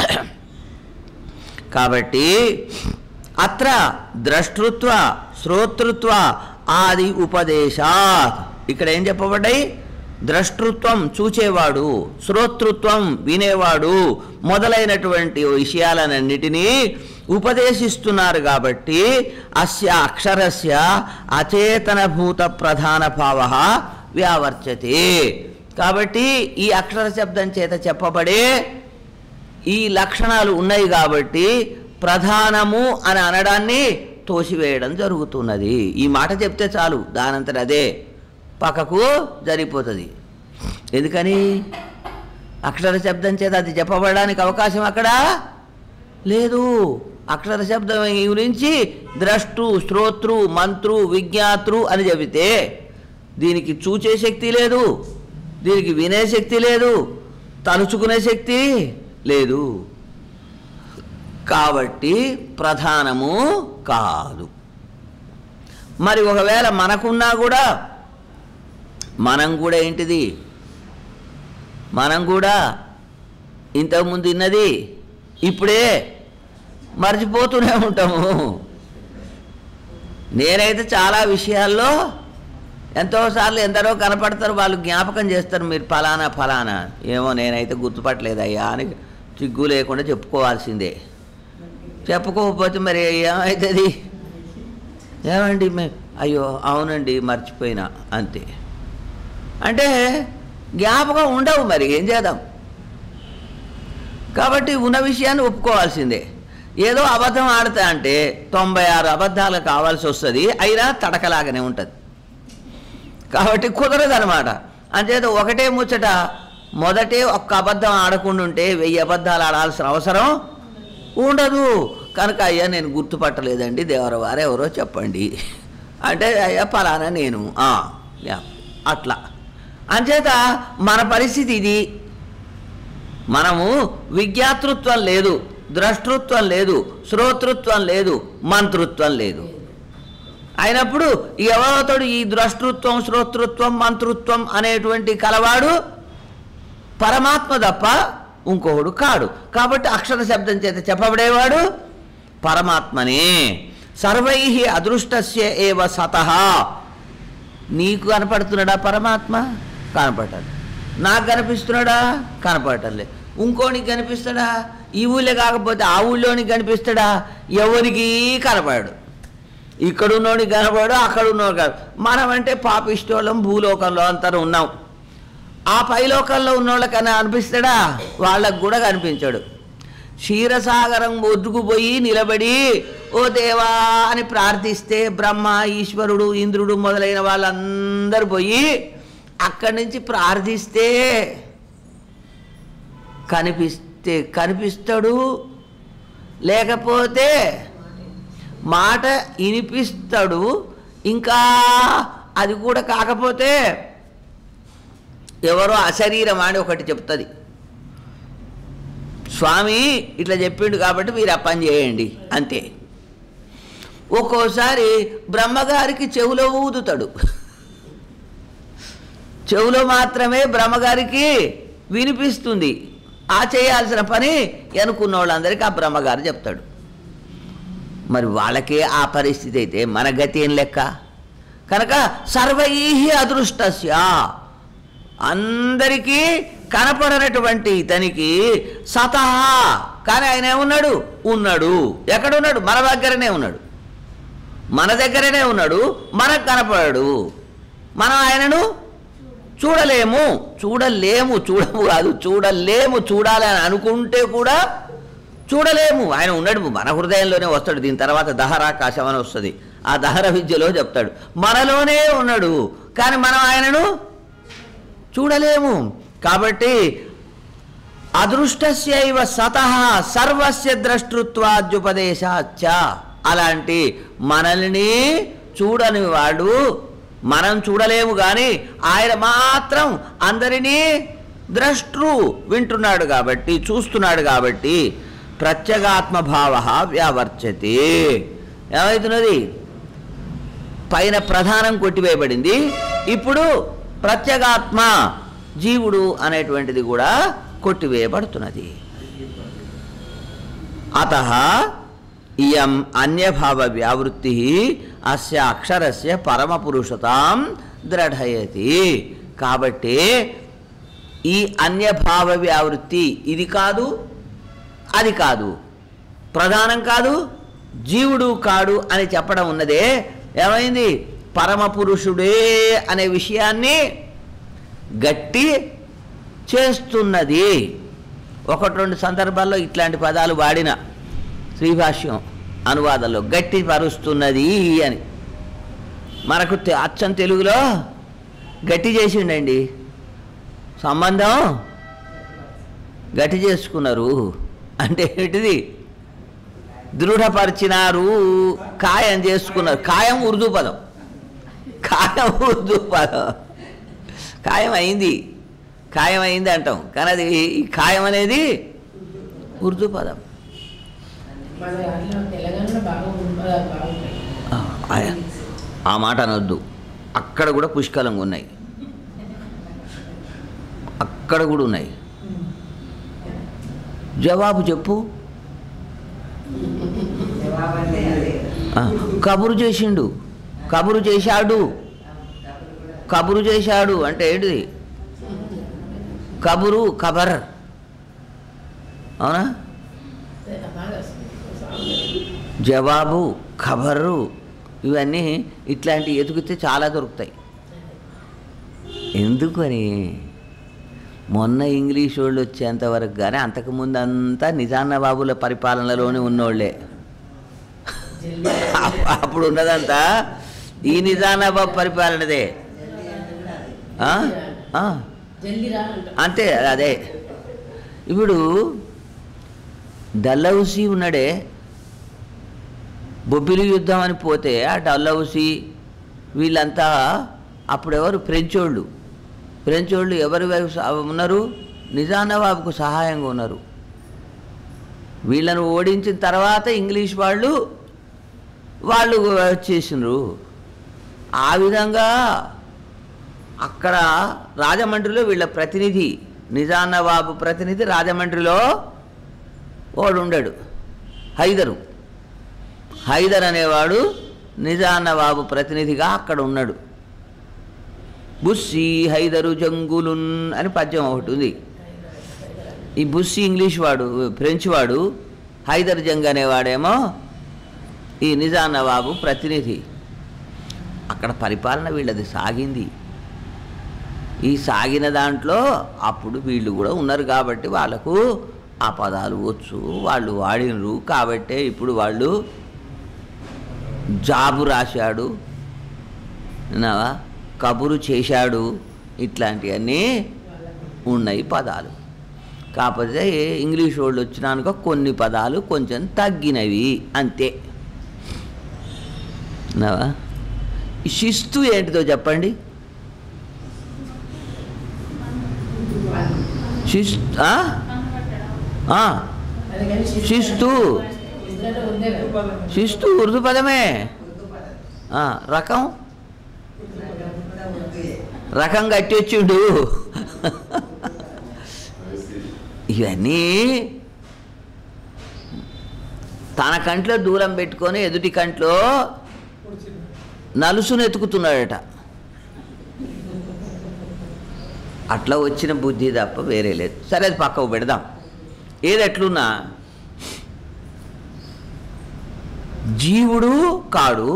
కాబట్టి అత్ర ద్రష్టృత్వ శ్రోతృత్వ ఆది ఉపదేశాత్ ఇక్కడ ఏం చెప్పబడ్డాయి ద్రష్టృత్వం చూచేవాడు శ్రోతృత్వం వినేవాడు మొదలైనటువంటి విషయాలన్నిటినీ ఉపదేశిస్తున్నారు కాబట్టి అస్య అక్షరస్య అచేతనభూత ప్రధాన భావ వ్యావర్చతే కాబట్టి ఈ అక్షర శబ్దం చేత చెప్పబడే ఈ లక్షణాలు ఉన్నాయి కాబట్టి ప్రధానము అని అనడాన్ని తోసివేయడం జరుగుతున్నది ఈ మాట చెప్తే చాలు దానంతట అదే పక్కకు జరిగిపోతుంది ఎందుకని అక్షర శబ్దం చేత అది చెప్పబడడానికి అవకాశం అక్కడ లేదు అక్షర శబ్దం గురించి ద్రష్టు శ్రోతృ మంత్రు విజ్ఞాతృ అని చెబితే దీనికి చూచే శక్తి లేదు దీనికి వినే శక్తి లేదు తలుచుకునే శక్తి లేదు కాబట్టి ప్రధానము కాదు మరి ఒకవేళ మనకున్నా కూడా మనం కూడా ఏంటిది మనం కూడా ఇంతకుముందు ఇన్నది ఇప్పుడే మర్చిపోతూనే ఉంటాము నేనైతే చాలా విషయాల్లో ఎంతోసార్లు ఎందరో కనపడతారు వాళ్ళు జ్ఞాపకం చేస్తారు మీరు ఫలానా ఫలానా ఏమో నేనైతే గుర్తుపట్టలేదయ్యా అని సిగ్గు లేకుండా చెప్పుకోవాల్సిందే చెప్పుకోకపోతే మరి ఏమవుతుంది ఏమండి మే- అయ్యో అవునండి మర్చిపోయినా అంతే అంటే జ్ఞాపకం ఉండవు మరి ఏం చేద్దాం కాబట్టి ఉన్న విషయాన్ని ఒప్పుకోవాల్సిందే ఏదో అబద్ధం ఆడతా అంటే తొంభై ఆరు అబద్ధాలు కావాల్సి వస్తుంది అయినా తడకలాగానే ఉంటుంది కాబట్టి కుదరదు అనమాట అంచేత ఒకటే ముచ్చట మొదటే ఒక్క అబద్ధం ఆడకుండా ఉంటే వెయ్యి అబద్ధాలు ఆడాల్సిన అవసరం ఉండదు కనుక అయ్యా నేను గుర్తుపట్టలేదండి దేవరవారు ఎవరో చెప్పండి అంటే అయ్యా ఫలానా నేను ఆ, యా, అట్లా అంచేత మన పరిస్థితి ఇది మనము విజ్ఞాతృత్వం లేదు ద్రష్టృత్వం లేదు శ్రోతృత్వం లేదు మంతృత్వం లేదు అయినప్పుడు ఎవరతోడు ఈ ద్రష్టృత్వం శ్రోతృత్వం మంతృత్వం అనేటువంటి కలవాడు పరమాత్మ తప్ప ఇంకొకడు కాడు కాబట్టి అక్షర శబ్దం చేత చెప్పబడేవాడు పరమాత్మనే సర్వై అదృష్టస్య ఏవ సతః నీకు కనపడుతున్నాడా పరమాత్మ కనపడటం నాకు కనిపిస్తున్నాడా కనపడటం లేదు ఇంకోనికి కనిపిస్తాడా ఈ ఊళ్ళో కాకపోతే ఆ ఊళ్ళోనికి కనిపిస్తాడా ఎవరికి కనపడాడు ఇక్కడున్నోడికి కనపడు అక్కడ ఉన్నోడు కాదు మనం అంటే పాపిష్టోళ్ళం భూలోకంలో అంతా ఉన్నాం ఆ పైలోకంలో ఉన్నోళ్ళకన్నా అనిపిస్తాడా వాళ్ళకు కూడా కనిపించాడు క్షీరసాగరం ఒడ్డుకుపోయి నిలబడి ఓ దేవా అని ప్రార్థిస్తే బ్రహ్మ ఈశ్వరుడు ఇంద్రుడు మొదలైన వాళ్ళందరూ పోయి అక్కడి నుంచి ప్రార్థిస్తే కనిపిస్తే కనిపిస్తాడు లేకపోతే మాట వినిపిస్తాడు ఇంకా అది కూడా కాకపోతే ఎవరో అశరీరం అని ఒకటి చెప్తుంది స్వామి ఇట్లా చెప్పిండు కాబట్టి మీరు ఆ పని చేయండి అంతే ఒక్కోసారి బ్రహ్మగారికి చెవులో ఊదుతాడు చెవులో మాత్రమే బ్రహ్మగారికి వినిపిస్తుంది ఆ చేయాల్సిన పని అనుకున్న వాళ్ళందరికీ ఆ బ్రహ్మగారు చెప్తాడు మరి వాళ్ళకే ఆ పరిస్థితి అయితే మన గతి ఏం లెక్క కనుక సర్వై అదృష్టస్య అందరికీ కనపడనటువంటి ఇతనికి సతహా కానీ ఆయన ఏమున్నాడు ఉన్నాడు ఎక్కడున్నాడు మన దగ్గరనే ఉన్నాడు మన దగ్గరనే ఉన్నాడు మనకు కనపడాడు మనం ఆయనను చూడలేము చూడలేము చూడము కాదు చూడలేము చూడాలి అని అనుకుంటే కూడా చూడలేము ఆయన ఉన్నాడు మన హృదయంలోనే వస్తాడు దీని తర్వాత దహరాకాశం అని వస్తుంది ఆ దహర విద్యలో చెప్తాడు మనలోనే ఉన్నాడు కానీ మనం ఆయనను చూడలేము కాబట్టి అదృష్టస్యైవ సతః సర్వస్య ద్రష్టృత్వాద్యుపదేశాచ అలాంటి మనల్ని చూడని వాడు మనం చూడలేము కానీ ఆయన మాత్రం అందరినీ ద్రష్టృ వింటున్నాడు కాబట్టి చూస్తున్నాడు కాబట్టి ప్రత్యేగాత్మ భావ వ్యావర్చతే ఏమవుతున్నది పైన ప్రధానం కొట్టివేయబడింది ఇప్పుడు ప్రత్యేగాత్మ జీవుడు అనేటువంటిది కూడా కొట్టివేయబడుతున్నది అత ఇయం అన్యభావ వ్యావృత్తి అస్య అక్షరస్య పరమపురుషతాం దృఢయతి కాబట్టి ఈ అన్యభావ వ్యావృత్తి ఇది కాదు అది కాదు ప్రధానం కాదు జీవుడు కాడు అని చెప్పడం ఉన్నదే ఏమైంది పరమపురుషుడే అనే విషయాన్ని గట్టి చేస్తున్నది ఒకటి రెండు సందర్భాల్లో ఇట్లాంటి పదాలు వాడిన శ్రీభాష్యం అనువాదంలో గట్టి పరుస్తున్నది అని మనకు తె- అచ్చం తెలుగులో గట్టి చేసిండండి సంబంధం గట్టి చేసుకున్నారు అంటే ఏంటిది దృఢపరిచినారు ఖాయం చేసుకున్నారు ఖాయం ఉర్దూ పదం ఖాయం ఉర్దూ పదం ఖాయం అయింది ఖాయం అయింది అంటాం కానీ అది ఈ ఖాయం అనేది ఉర్దూ పదం మన దాంట్లో తెలంగాణలో బాగా ఉంటుంది బాగుంటాయి ఆ, ఆ- ఆ మాట అనొద్దు అక్కడ కూడా పుష్కలంగా ఉన్నాయి అక్కడ కూడా ఉన్నాయి జవాబు చెప్పు జవాబంటే అదే ఆ, కబురు చేసిండు కబురు చేశాడు కబురు చేశాడు అంటే ఏంటిది కబురు ఖబర్ అవునా బాగా వస్తుంది జవాబు ఖబరు ఇవన్నీ ఇట్లాంటి ఎతుకుతే చాలా దొరుకుతాయి ఎందుకని మొన్న ఇంగ్లీష్ వాళ్ళు వచ్చేంత వరకు కానీ అంతకుముందు అంతా నిజాన్న బాబుల పరిపాలనలోనే ఉన్నోళ్ళే అప్- అప్పుడు ఉన్నదంతా ఈ నిజాన్న బాబు పరిపాలనదే ఆ? ఆ. జల్దీ రా అంటాం అంతే అదే ఇప్పుడు డల్లౌసి ఉన్నాడే బొబ్బిలి యుద్ధం అని పోతే ఆ డల్లౌసి వీళ్ళంతా అప్పుడెవరు ఫ్రెంచోళ్ళు ఫ్రెంచోళ్ళు ఎవరి వైపు సా- ఉన్నారు నిజానవాబుకు సహాయంగా ఉన్నారు వీళ్ళను ఓడించిన తర్వాత ఇంగ్లీష్ వాళ్ళు వాళ్ళు వచ్చేసినారు ఆ విధంగా అక్కడ రాజమండ్రిలో వీళ్ళ ప్రతినిధి నిజాన్నవాబు ప్రతినిధి రాజమండ్రిలో వాడు ఉండాడు హైదరు హైదర్ అనేవాడు నిజాన్నవాబు ప్రతినిధిగా అక్కడ ఉన్నాడు బుస్సి హైదరు జంగులున్ అని పద్యం ఒకటి ఉంది ఈ బుస్సి ఇంగ్లీష్ వాడు ఫ్రెంచ్ వాడు హైదర్ జంగ్ అనేవాడేమో ఈ నిజాన్నవాబు ప్రతినిధి అక్కడ పరిపాలన వీళ్ళది సాగింది ఈ సాగిన దాంట్లో అప్పుడు వీళ్ళు కూడా ఉన్నారు కాబట్టి వాళ్ళకు ఆ పదాలు వచ్చు వాళ్ళు వాడినరు కాబట్టే ఇప్పుడు వాళ్ళు జాబు రాశాడు విన్నావా కబురు చేశాడు ఇట్లాంటివన్నీ ఉన్నాయి పదాలు కాకపోతే ఇంగ్లీష్ వాళ్ళు వచ్చినాక కొన్ని పదాలు కొంచెం తగ్గినవి అంతే విన్నావా ఈ శిస్తు ఏంటిదో చెప్పండి శిస్తు ఆ? ఆ, అందుకని శిస్తు. శిస్తులంటే ఉందే కదా శిస్తు ఉర్దూ పదమే ఆ, రకం రకం కట్టి వచ్చిండు ఇవన్నీ తన కంట్లో దూరం పెట్టుకొని ఎదుటి కంట్లో నలుసును ఎతుకుతున్నాడట అట్లా వచ్చిన బుద్ధి తప్ప వేరే లేదు సరే అది పక్కకు పెడదాం ఏది ఎట్లున్నా జీవుడు కాడు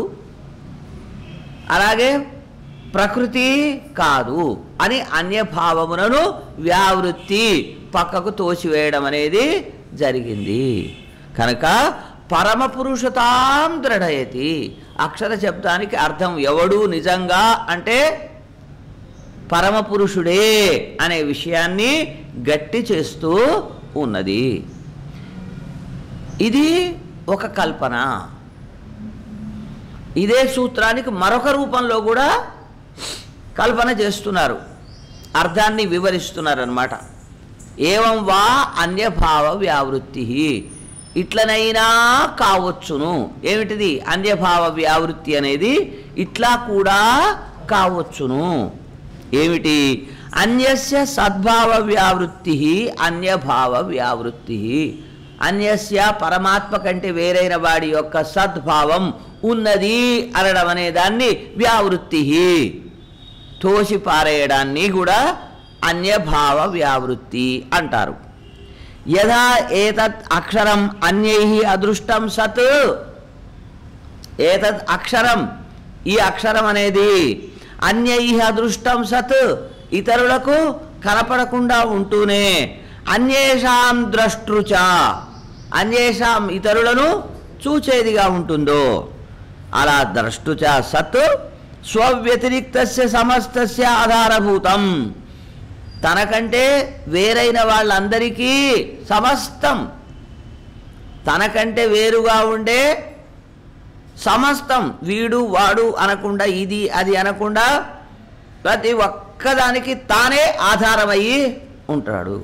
అలాగే ప్రకృతి కాదు అని అన్యభావములను వ్యావృత్తి పక్కకు తోసివేయడం అనేది జరిగింది కనుక పరమ పురుషతాం దృఢయతి అక్షర శబ్దానికి అర్థం ఎవడు నిజంగా అంటే పరమ పురుషుడే అనే విషయాన్ని గట్టి చేస్తూ ఉన్నది ఇది ఒక కల్పన ఇదే సూత్రానికి మరొక రూపంలో కూడా కల్పన చేస్తున్నారు అర్థాన్ని వివరిస్తున్నారు అనమాట ఏవం వా అన్యభావ వ్యావృత్తి ఇట్లనైనా కావచ్చును ఏమిటిది అన్యభావ వ్యావృత్తి అనేది ఇట్లా కూడా కావచ్చును ఏమిటి అన్యస్య సద్భావ వ్యావృత్తి అన్యభావ వ్యావృత్తి అన్యస్య పరమాత్మ కంటే వేరైన వాడి యొక్క సద్భావం ఉన్నది అనడం అనే దాన్ని వ్యావృత్తి తోసి పారేయడాన్ని కూడా అన్యభావ వ్యావృత్తి అంటారు యథా ఏతత్ అక్షరం అన్యై అదృష్టం సత్ ఏతత్ అక్షరం ఈ అక్షరం అనేది అన్యై అదృష్టం సత్ ఇతరులకు కనపడకుండా ఉంటూనే అన్యేషాం ద్రష్టృచ అన్యేషాం ఇతరులను చూచేదిగా ఉంటుందో అలా ద్రష్టుచ సత్ స్వవ్యతిరిక్తస్య సమస్తస్య ఆధారభూతం తనకంటే వేరైన వాళ్ళందరికీ సమస్తం తనకంటే వేరుగా ఉండే సమస్తం వీడు వాడు అనకుండా ఇది అది అనకుండా ప్రతి ఒక్కదానికి తానే ఆధారమయ్యి ఉంటాడు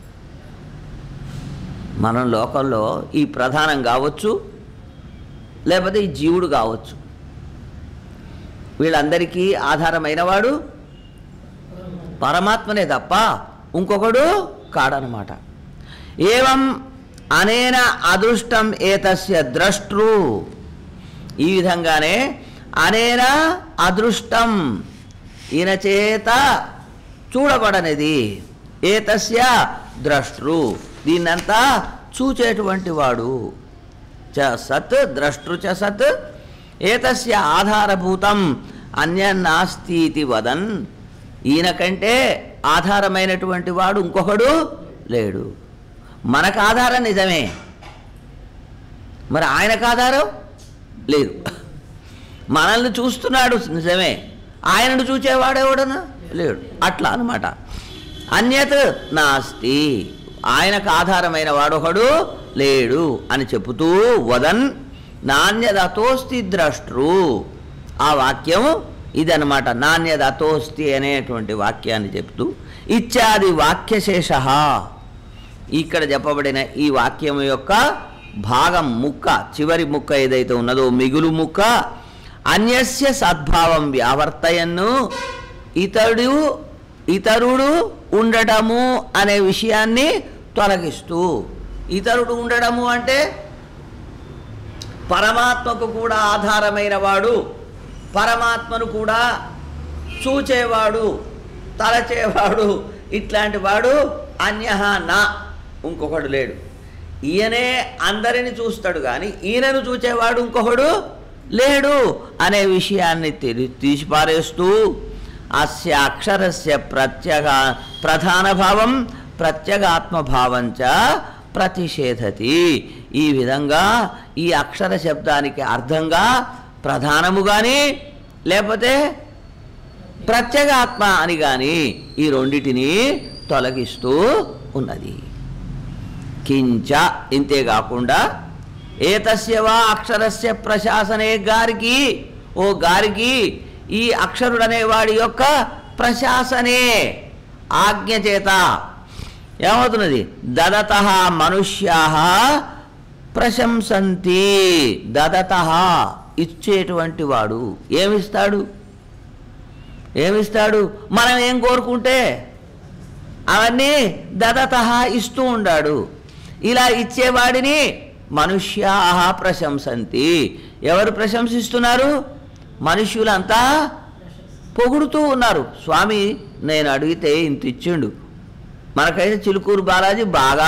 మనం లోకంలో ఈ ప్రధానం కావచ్చు లేకపోతే ఈ జీవుడు కావచ్చు వీళ్ళందరికీ ఆధారమైన వాడు పరమాత్మనే తప్ప ఇంకొకడు కాడనమాట ఏవం అనేన అదృష్టం ఏతస్య ద్రష్టృ ఈ విధంగానే అనేన అదృష్టం ఈయన చేత చూడబడనిది ఏతస్య ద్రష్టృ దీన్నంతా చూచేటువంటి వాడు చ సత్ ద్రష్టృ చ సత్ ఏతస్య ఆధారభూతం అన్య నాస్తి వదన్ ఈయన కంటే ఆధారమైనటువంటి వాడు ఇంకొకడు లేడు మనకు ఆధారం నిజమే మరి ఆయనకు ఆధారం లేదు మనల్ని చూస్తున్నాడు నిజమే ఆయనను చూచేవాడెవడనా లేడు అట్లా అనమాట అన్యత్ నాస్తి ఆయనకు ఆధారమైన వాడొకడు లేడు అని చెబుతూ వదన్ నాణ్యదతోస్తి ద్రష్టృ ఆ వాక్యం ఇదనమాట నాణ్యదతోస్తి అనేటువంటి వాక్యాన్ని చెప్తూ ఇత్యాది వాక్యశేష ఇక్కడ చెప్పబడిన ఈ వాక్యం యొక్క భాగం ముక్క చివరి ముక్క ఏదైతే ఉన్నదో మిగులు ముక్క అన్యస్య సద్భావం వ్యావర్తయన్ను ఇతడు ఇతరుడు ఉండటము అనే విషయాన్ని తొలగిస్తూ ఇతరుడు ఉండడము అంటే పరమాత్మకు కూడా ఆధారమైన వాడు పరమాత్మను కూడా చూచేవాడు తలచేవాడు ఇట్లాంటి వాడు అన్యహ నా ఇంకొకడు లేడు ఈయనే అందరిని చూస్తాడు కానీ ఈయనను చూచేవాడు ఇంకొకడు లేడు అనే విషయాన్ని తెలి తీసిపారేస్తూ అస్య అక్షరస్య ప్రత్యగ ప్రధాన భావం ప్రత్యగాత్మభావంచ ప్రతిషేధతి ఈ విధంగా ఈ అక్షర శబ్దానికి అర్థంగా ప్రధానము కానీ లేకపోతే ప్రత్యేగాత్మ అని కానీ ఈ రెండిటిని తొలగిస్తూ ఉన్నది కించ ఇంతేకాకుండా ఏతస్య వా అక్షరస్య ప్రశాసనే గారికి ఓ గారికి ఈ అక్షరుడనే వాడి యొక్క ప్రశాసనే ఆజ్ఞ చేత ఏమవుతున్నది దదత మనుష్యా ప్రశంసంతి దదత ఇచ్చేటువంటి వాడు ఏమిస్తాడు ఏమిస్తాడు మనం ఏం కోరుకుంటే అవన్నీ దదత ఇస్తూ ఉండాడు ఇలా ఇచ్చేవాడిని మనుష్యా ప్రశంసంతి ఎవరు ప్రశంసిస్తున్నారు మనుష్యులంతా పొగుడుతూ ఉన్నారు స్వామి నేను అడిగితే ఇంత ఇచ్చిండు మనకైతే చిలుకూరు బాలాజీ బాగా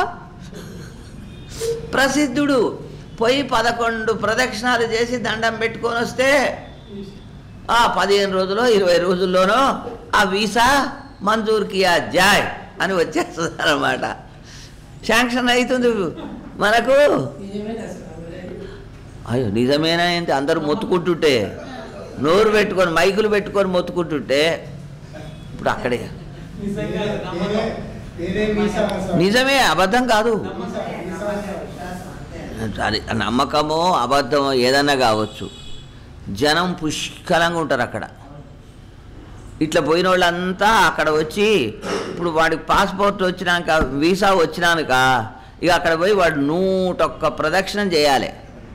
ప్రసిద్ధుడు పోయి పదకొండు ప్రదక్షిణాలు చేసి దండం పెట్టుకొని వస్తే ఆ పదిహేను రోజులో ఇరవై రోజుల్లోనో ఆ వీసా మంజూర్కి ఆ జాయ్ అని వచ్చేస్తుంది అనమాట శాంక్షన్ అవుతుంది మనకు నిజమేనా స్వామి అయ్యో నిజమేనా ఏంటి అందరూ మొత్తుకుంటుంటే నోరు పెట్టుకొని మైకులు పెట్టుకొని మొత్తుకుంటుంటే ఇప్పుడు అక్కడే నిజంగా నమ్మకం వేరే వీసా వస్తుంది. నిజమే అబద్ధం కాదు వీసా- వీసా వస్తుంది. అది నమ్మకమో అబద్ధమో ఏదన్నా కావచ్చు జనం పుష్కలంగా ఉంటారు అక్కడ ఇట్లా పోయిన వాళ్ళంతా అక్కడ వచ్చి ఇప్పుడు వాడికి పాస్పోర్ట్ వచ్చినాక వీసా వచ్చినాక ఇక అక్కడ పోయి వాడు నూటొక్క ప్రదక్షిణం చేయాలి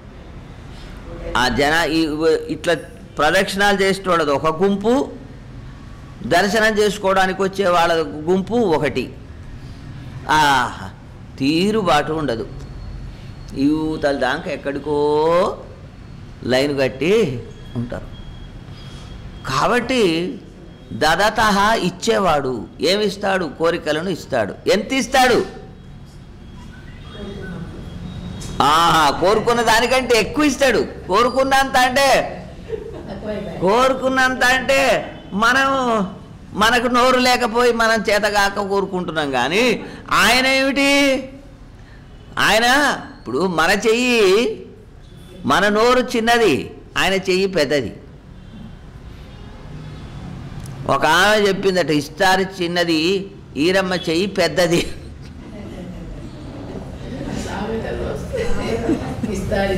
ఆ జన ఈ- ఇట్లా ప్రదక్షిణాలు చేసేటోళ్ళది ఒక గుంపు దర్శనం చేసుకోవడానికి వచ్చే వాళ్ళ గుంపు ఒకటి ఆహా తీరుబాటు ఉండదు యూతల దాకా ఎక్కడికో లైన్ కట్టి ఉంటారు కాబట్టి దదత ఇచ్చేవాడు ఏమిస్తాడు కోరికలను ఇస్తాడు ఎంత ఇస్తాడు ఆహా కోరుకున్న దానికంటే ఎక్కువ ఇస్తాడు కోరుకున్నంత అంటే తక్కువైపోయాయి కోరుకున్నంత అంటే మనం మనకు నోరు లేకపోయి మనం చేతగాక కోరుకుంటున్నాం కానీ ఆయన ఏమిటి ఆయన ఇప్పుడు మన చెయ్యి మన నోరు చిన్నది ఆయన చెయ్యి పెద్దది ఒక ఆమె చెప్పిందట ఇస్తారు చిన్నది ఈరమ్మ చెయ్యి పెద్దది సామెతలు వస్తే ఇస్తారు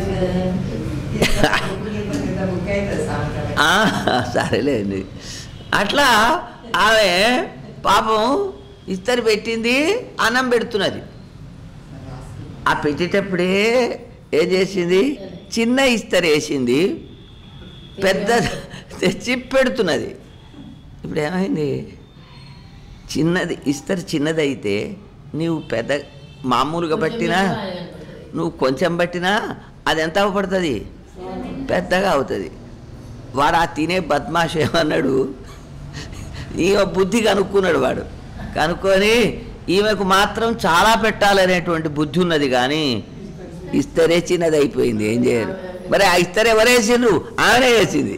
ఆ, సరేలేండి అట్లా ఆమె పాపం ఇస్తరి పెట్టింది అన్నం పెడుతున్నది ఆ పెట్టేటప్పుడే ఏం చేసింది చిన్న ఇస్తరి వేసింది పెద్ద తెచ్చి పెడుతున్నది ఇప్పుడు ఏమైంది చిన్నది ఇస్తరి చిన్నది అయితే నీవు పెద్ద మామూలుగా పట్టినా నువ్వు కొంచెం పట్టినా అది ఎంత పడుతుంది పెద్దగా అవుతుంది వాడు ఆ తినే బద్మాష్ ఏమన్నాడు ఈమె బుద్ధి కనుక్కున్నాడు వాడు కనుక్కొని ఈమెకు మాత్రం చాలా పెట్టాలనేటువంటి బుద్ధి ఉన్నది కానీ ఇస్తరే చిన్నది అయిపోయింది ఏం చేయరు మరి ఆ ఇస్తరే ఎవరేసిండ్రు ఆమెనే వేసింది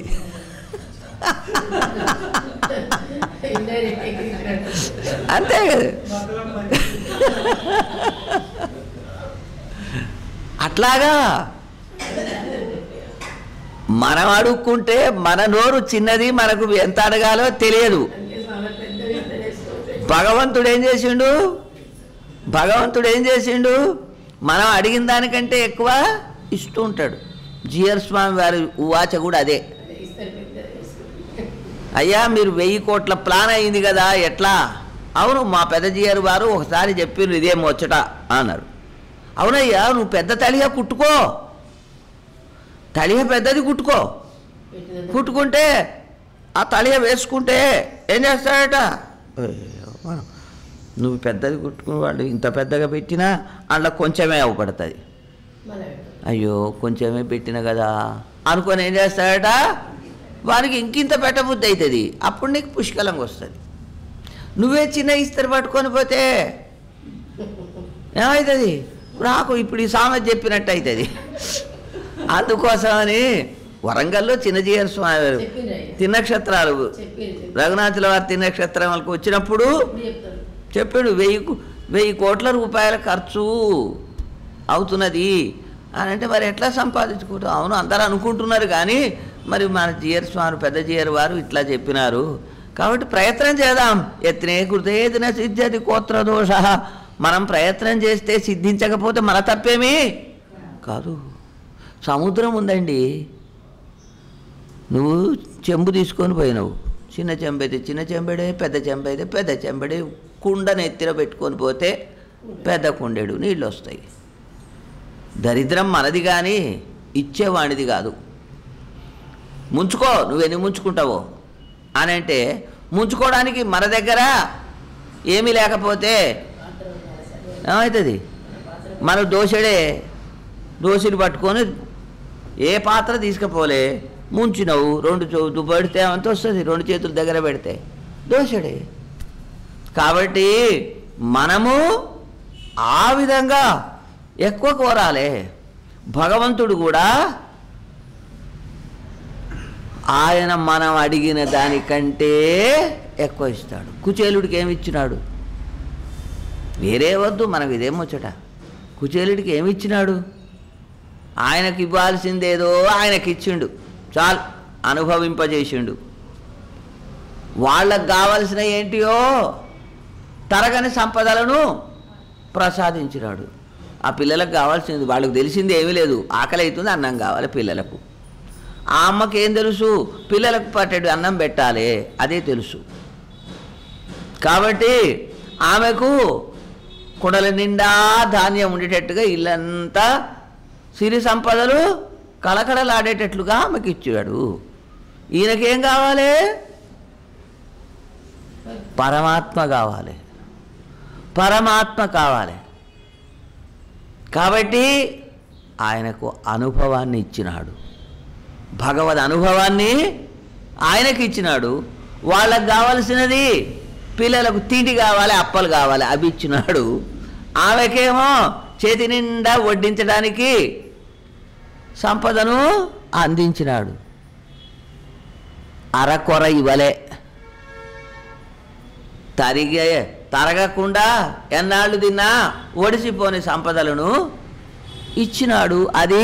అంతే కదా మతలం మంచి అట్లాగా మనం అడుక్కుంటే మన నోరు చిన్నది మనకు ఎంత అడగాలో తెలియదు భగవంతుడు ఏం చేసిండు భగవంతుడు ఏం చేసిండు మనం అడిగిన దానికంటే ఎక్కువ ఇస్తూ ఉంటాడు జిఆర్ స్వామి వారి ఉవాచ కూడా అదే అయ్యా మీరు వెయ్యి కోట్ల ప్లాన్ అయింది కదా ఎట్లా అవును మా పెద్ద జిఆర్ వారు ఒకసారి చెప్పారు ఇదే ముచ్చట అన్నారు అవునయ్యా నువ్వు పెద్ద తలిగా కుట్టుకో తలిగ పెద్దది కుట్టుకో కుట్టుకుంటే ఆ తలిగ వేసుకుంటే ఏం చేస్తాడట అయ్యో, మనం నువ్వు పెద్దది కుట్టుకుని వాళ్ళు ఇంత పెద్దగా పెట్టినా అందులో కొంచెమే అవపడుతుంది అయ్యో కొంచెమే పెట్టిన కదా అనుకొని ఏం చేస్తాడట వారికి ఇంకింత పెట్టబుద్ధి అవుతుంది అప్పుడు నీకు పుష్కలంగా వస్తుంది నువ్వే చిన్న ఇస్తరి పట్టుకొని పోతే ఏమవుతుంది నాకు ఇప్పుడు ఈ సామెత చెప్పినట్టు అవుతుంది అందుకోసమని వరంగల్లో చిన్నజీయర్ స్వామి వారు తిన్నక్షత్రాలు రఘునాథుల వారి తిన్నక్షత్రాలకు వచ్చినప్పుడు చెప్పాడు వెయ్యి కు- వెయ్యి కోట్ల రూపాయల ఖర్చు అవుతున్నది అని అంటే మరి ఎట్లా సంపాదించుకుంటాం అవును అందరూ అనుకుంటున్నారు కానీ మరి మన జియర్ స్వామి పెద్ద జియర్ వారు ఇట్లా చెప్పినారు కాబట్టి ప్రయత్నం చేద్దాం ఎత్నే కృతేదిన సిద్ధ్యతి కోత్ర దోష మనం ప్రయత్నం చేస్తే సిద్ధించకపోతే మన తప్పేమీ కాదు సముద్రం ఉందండి నువ్వు చెంబు తీసుకొని పోయినావు చిన్న చెంబు అయితే చిన్న చెంబడే పెద్ద చెంబు అయితే పెద్ద చెంబడే కుండ నెత్తిన పెట్టుకొని పోతే పెద్ద కుండెడు నీళ్ళు వస్తాయి దరిద్రం మనది కానీ ఇచ్చేవాడిది కాదు ముంచుకో నువ్వెన్ని ముంచుకుంటావో అని అంటే ముంచుకోవడానికి మన దగ్గర ఏమీ లేకపోతే పాత్ర ఉండాలి సరే ఏమవుతుంది పాత్ర మన దోశడే దోశలు పట్టుకొని ఏ పాత్ర తీసుకుపోలే ముంచినవు రెండు చోటు పెడితే అంత వస్తుంది రెండు చేతుల దగ్గర పెడితే దోశడే కాబట్టి మనము ఆ విధంగా ఎక్కువ కోరాలి భగవంతుడు కూడా ఆయన మనం అడిగిన దానికంటే ఎక్కువ ఇస్తాడు కుచేలుడికి ఏమి ఇచ్చినాడు వేరే వద్దు మనకు ఇదేం ముచ్చట కుచేలుడికి ఏమి ఇచ్చినాడు ఆయనకి ఇవ్వాల్సిందేదో ఆయనకి ఇచ్చిండు చాలు అనుభవింపజేసిండు వాళ్ళకు కావలసిన ఏంటియో తరగని సంపదలను ప్రసాదించినాడు ఆ పిల్లలకు కావాల్సింది వాళ్ళకి తెలిసింది ఏమీ లేదు ఆకలి అవుతుంది అన్నం కావాలి పిల్లలకు ఆ అమ్మకి ఏం తెలుసు పిల్లలకు పట్టేడు అన్నం పెట్టాలి అదే తెలుసు కాబట్టి ఆమెకు కుడల నిండా ధాన్యం ఉండేటట్టుగా ఇల్లంతా సిరి సంపదలు కళకళలాడేటట్లుగా ఆమెకి ఇచ్చాడు ఈయనకేం కావాలి పరమాత్మ కావాలి పరమాత్మ కావాలి కాబట్టి ఆయనకు అనుభవాన్ని ఇచ్చినాడు భగవద్ అనుభవాన్ని ఆయనకి ఇచ్చినాడు వాళ్ళకు కావలసినది పిల్లలకు తిండి కావాలి అప్పలు కావాలి అవి ఇచ్చినాడు ఆమెకేమో చేతి నిండా వడ్డించడానికి సంపదను అందించినాడు అరకొర ఇవ్వలే తరిగే తరగకుండా ఎన్నాళ్ళు తిన్నా ఒడిసిపోని సంపదలను ఇచ్చినాడు అది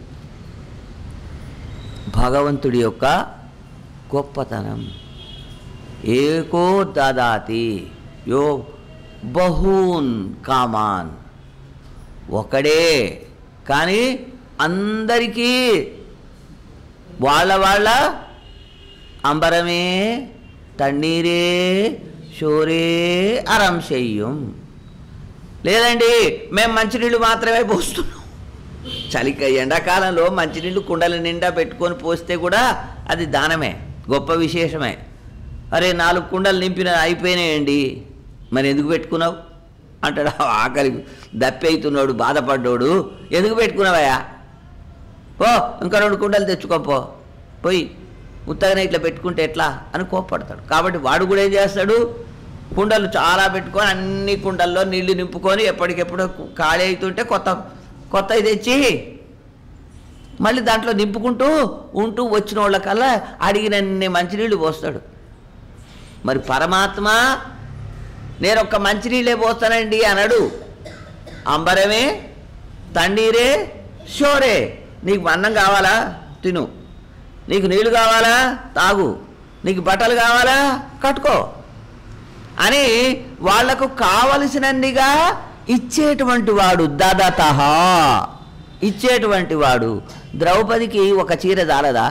భగవంతుడి యొక్క గొప్పతనం ఏకో దదాతి యో బహూన్ కామాన్ ఒకడే కానీ అందరికీ వాళ్ళ వాళ్ళ అంబరమే తన్నీరే షోరే అరం చెయ్యం లేదండి మేము మంచినీళ్ళు మాత్రమే పోస్తున్నాం చలిక ఎండాకాలంలో మంచినీళ్ళు కుండల నిండా పెట్టుకొని పోస్తే కూడా అది దానమే గొప్ప విశేషమే అరే నాలుగు కుండలు నింపిన అయిపోయినాయండి మరి ఎందుకు పెట్టుకున్నావు అంటాడు ఆ ఆకలి దప్పి అవుతున్నాడు బాధపడ్డాడు ఎందుకు పెట్టుకున్నావయ్యా పో ఇంకా రెండు కుండలు తెచ్చుకోపో పోయి ఉత్తగానే ఇట్లా పెట్టుకుంటే ఎట్లా అని కోప్పడతాడు కాబట్టి వాడు కూడా ఏం చేస్తాడు కుండలు చాలా పెట్టుకొని అన్ని కుండల్లో నీళ్లు నింపుకొని ఎప్పటికెప్పుడు ఖాళీ అవుతుంటే కొత్త కొత్తవి తెచ్చి మళ్ళీ దాంట్లో నింపుకుంటూ ఉంటూ వచ్చిన వాళ్ళకల్లా అడిగినన్ని మంచినీళ్ళు పోస్తాడు మరి పరమాత్మ నేను ఒక్క మంచినీళ్ళే పోస్తానండి అనడు అంబరమే తండీరే షోరే నీకు అన్నం కావాలా తిను నీకు నీళ్ళు కావాలా తాగు నీకు బట్టలు కావాలా కట్టుకో అని వాళ్లకు కావలసినన్నిగా ఇచ్చేటువంటి వాడు దదత ఇచ్చేటువంటి వాడు ద్రౌపదికి ఒక చీర జాలదా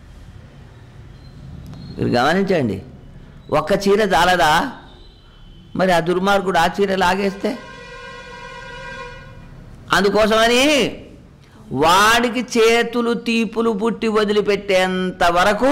మీరు గమనించండి ఒక్క చీర జాలదా మరి ఆ దుర్మార్గుడు ఆ చీర లాగేస్తే అందుకోసమని వాడికి చేతులు తీపులు పుట్టి వదిలిపెట్టేంత వరకు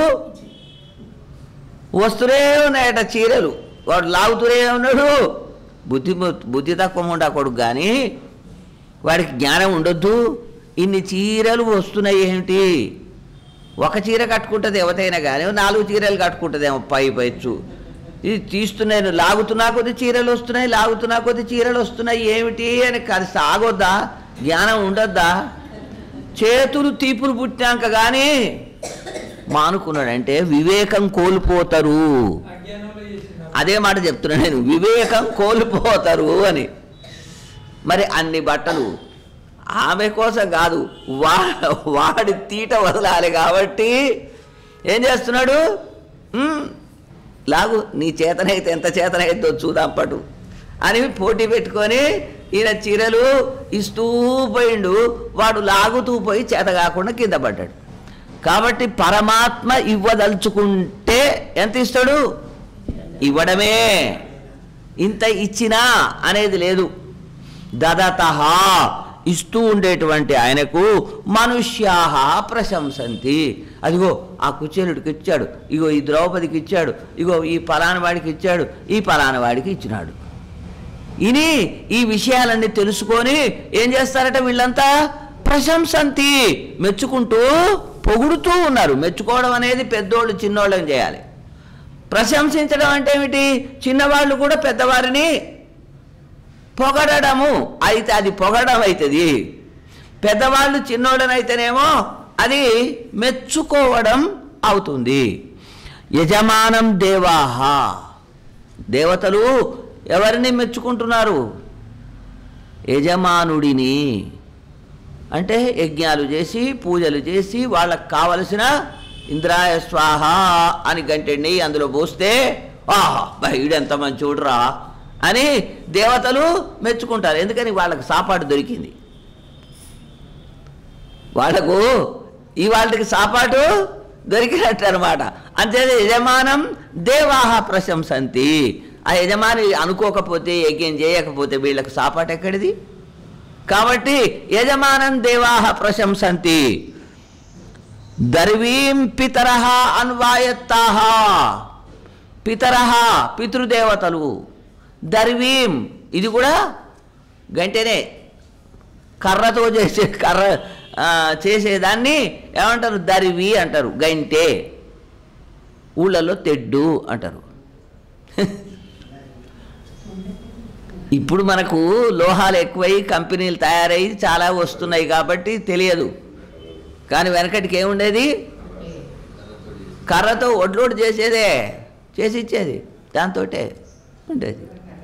వస్తూనే ఉన్నాయట చీరలు వాడు లాగుతూనే ఉన్నాడు బుద్ధి బుద్ధి తక్కువ ఉండా కొడుకు కానీ వాడికి జ్ఞానం ఉండొద్దు ఇన్ని చీరలు వస్తున్నాయి ఏమిటి ఒక చీర కట్టుకుంటుంది ఎవతైనా కానీ నాలుగు చీరలు కట్టుకుంటుందేమో పై పైచ్చు ఇది తీస్తున్నాయి లాగుతున్నా కొద్ది చీరలు వస్తున్నాయి లాగుతున్నా కొద్ది చీరలు వస్తున్నాయి ఏమిటి అని అది సాగొద్దా జ్ఞానం ఉండొద్దా చేతులు తీపులు పుట్టాక కానీ మానుకున్నాడంటే వివేకం కోల్పోతారు అజ్ఞానంలో చేసిన అదే మాట చెప్తున్నా నేను వివేకం కోల్పోతారు అని మరి అన్ని బట్టలు ఆమె కోసం కాదు వా వాడి తీట వదలాలి కాబట్టి ఏం చేస్తున్నాడు "ఉమ్, లాగు నీ చేతనైతే ఎంత చేతనైతే చూద్దాం పటు అని పోటీ పెట్టుకొని ఈయన చీరలు ఇస్తూ పోయిండు వాడు లాగుతూ పోయి చేత కాకుండా కింద పడ్డాడు కాబట్టి పరమాత్మ ఇవ్వదలుచుకుంటే ఎంత ఇస్తాడు ఇవ్వడమే ఇంత ఇచ్చినా అనేది లేదు దదత ఇస్తూ ఉండేటువంటి ఆయనకు మనుష్యాహ ప్రశంసంతి అదిగో ఆ కుచేలుడికి ఇచ్చాడు ఇగో ఈ ద్రౌపదికి ఇచ్చాడు ఇగో ఈ పలానా వాడికి ఇచ్చాడు ఈ పలానా వాడికి ఇచ్చినాడు ఇని ఈ విషయాలన్నీ తెలుసుకొని ఏం చేస్తారట వీళ్ళంతా ప్రశంసంతి మెచ్చుకుంటూ పొగుడుతూ ఉన్నారు మెచ్చుకోవడం అనేది పెద్దోళ్ళు చిన్నోళ్ళని చేయాలి ప్రశంసించడం అంటే ఏమిటి చిన్నవాళ్ళు కూడా పెద్దవారిని పొగడము అయితే అది పొగడం అవుతుంది పెద్దవాళ్ళు చిన్నోళ్ళనైతేనేమో అది మెచ్చుకోవడం అవుతుంది యజమానం దేవాహ దేవతలు ఎవరిని మెచ్చుకుంటున్నారు యజమానుడిని అంటే యజ్ఞాలు చేసి పూజలు చేసి వాళ్ళకు కావలసిన ఇంద్రాయ స్వాహ అని గంటండి అందులో పోస్తే ఆహా బయడెంత మంచి చూడరా అని దేవతలు మెచ్చుకుంటారు ఎందుకని వాళ్ళకి సాపాటు దొరికింది వాళ్ళకు ఇవాళకి సాపాటు దొరికినట్టు అనమాట అంతే యజమానం దేవాహ ప్రశంసంతి ఆ యజమాని అనుకోకపోతే యజ్ఞం చేయకపోతే వీళ్ళకి సాపాటు ఎక్కడిది కాబట్టి యజమానం దేవాహ ప్రశంసంతి దర్వీం పితరహ అన్వాయత్తాహ పితరహ పితృదేవతలు దర్వీం ఇది కూడా గంటేనే కర్రతో చేసే కర్ర ఆ, చేసేదాన్ని ఏమంటారు దరివి అంటారు గంటే ఊళ్ళలో తెడ్డు అంటారు ఇప్పుడు మనకు లోహాలు ఎక్కువై కంపెనీలు తయారై చాలా వస్తున్నాయి కాబట్టి తెలియదు కానీ వెనకటికి ఏముండేది కర్రతో ఒడ్లోడు చేసేదే చేసి ఇచ్చేది దాంతోటే ఉండేది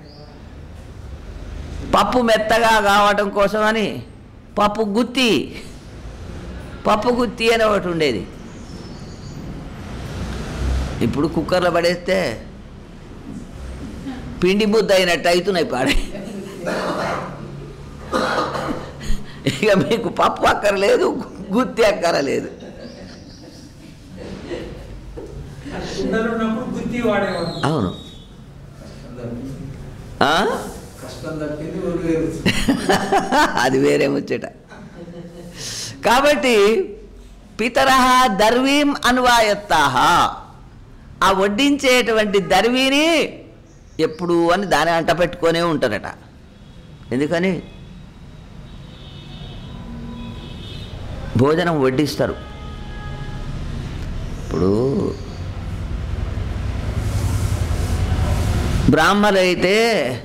పప్పు మెత్తగా కావటం కోసమని పప్పు గుత్తి పప్పు గుత్తి అని ఒకటి ఉండేది ఇప్పుడు కుక్కర్లో పడేస్తే పిండి ముద్ద అయినట్టు అవుతున్నాయి పాడే ఇక మీకు పప్పు అక్కర్లేదు గుత్తి అక్కరలేదు కుండలు ఉన్నప్పుడు గుత్తి వాడేవాడు అవును ఆ? కష్టం తప్పింది ఊరు వేరు అది వేరే ముచ్చట కాబట్టి పితరహ దర్వీం అన్వాయత్తాహ ఆ వడ్డించేటువంటి దర్వీని ఎప్పుడు అని దాని అంట పెట్టుకొనే ఉంటారట ఎందుకని భోజనం వడ్డిస్తారు ఇప్పుడు బ్రాహ్మణులు అయితే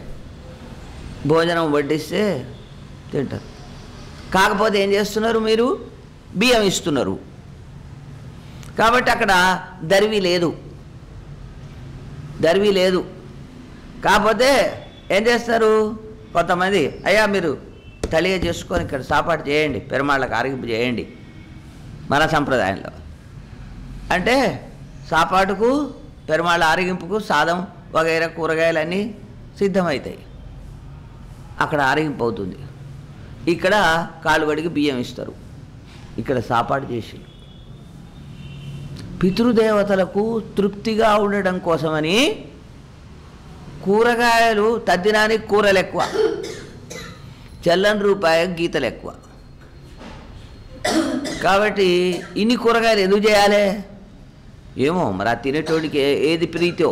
భోజనం వడ్డిస్తే తింటారు కాకపోతే ఏం చేస్తున్నారు మీరు బియ్యం ఇస్తున్నారు కాబట్టి అక్కడ దరివి లేదు దరివి లేదు కాకపోతే ఏం చేస్తారు కొంతమంది అయ్యా మీరు తలియ చేసుకొని ఇక్కడ సాపాటు చేయండి పెరుమాళ్ళకి ఆరగింపు చేయండి మన సంప్రదాయంలో అంటే సాపాటుకు పెరుమాళ్ళ ఆరగింపుకు సాదం వగైరా కూరగాయలన్నీ సిద్ధమవుతాయి అక్కడ ఆరగింపు అవుతుంది ఇక్కడ కాలు వడికి బియ్యం ఇస్తారు ఇక్కడ సాపాటు చేసి పితృదేవతలకు తృప్తిగా ఉండడం కోసమని కూరగాయలు తద్దినానికి కూరలు ఎక్కువ చెల్లని రూపాయ గీతలు ఎక్కువ కాబట్టి ఇన్ని కూరగాయలు ఎందుకు చేయాలి ఏమో మరి ఆ తినేటోడికి ఏ- ఏది ప్రీతో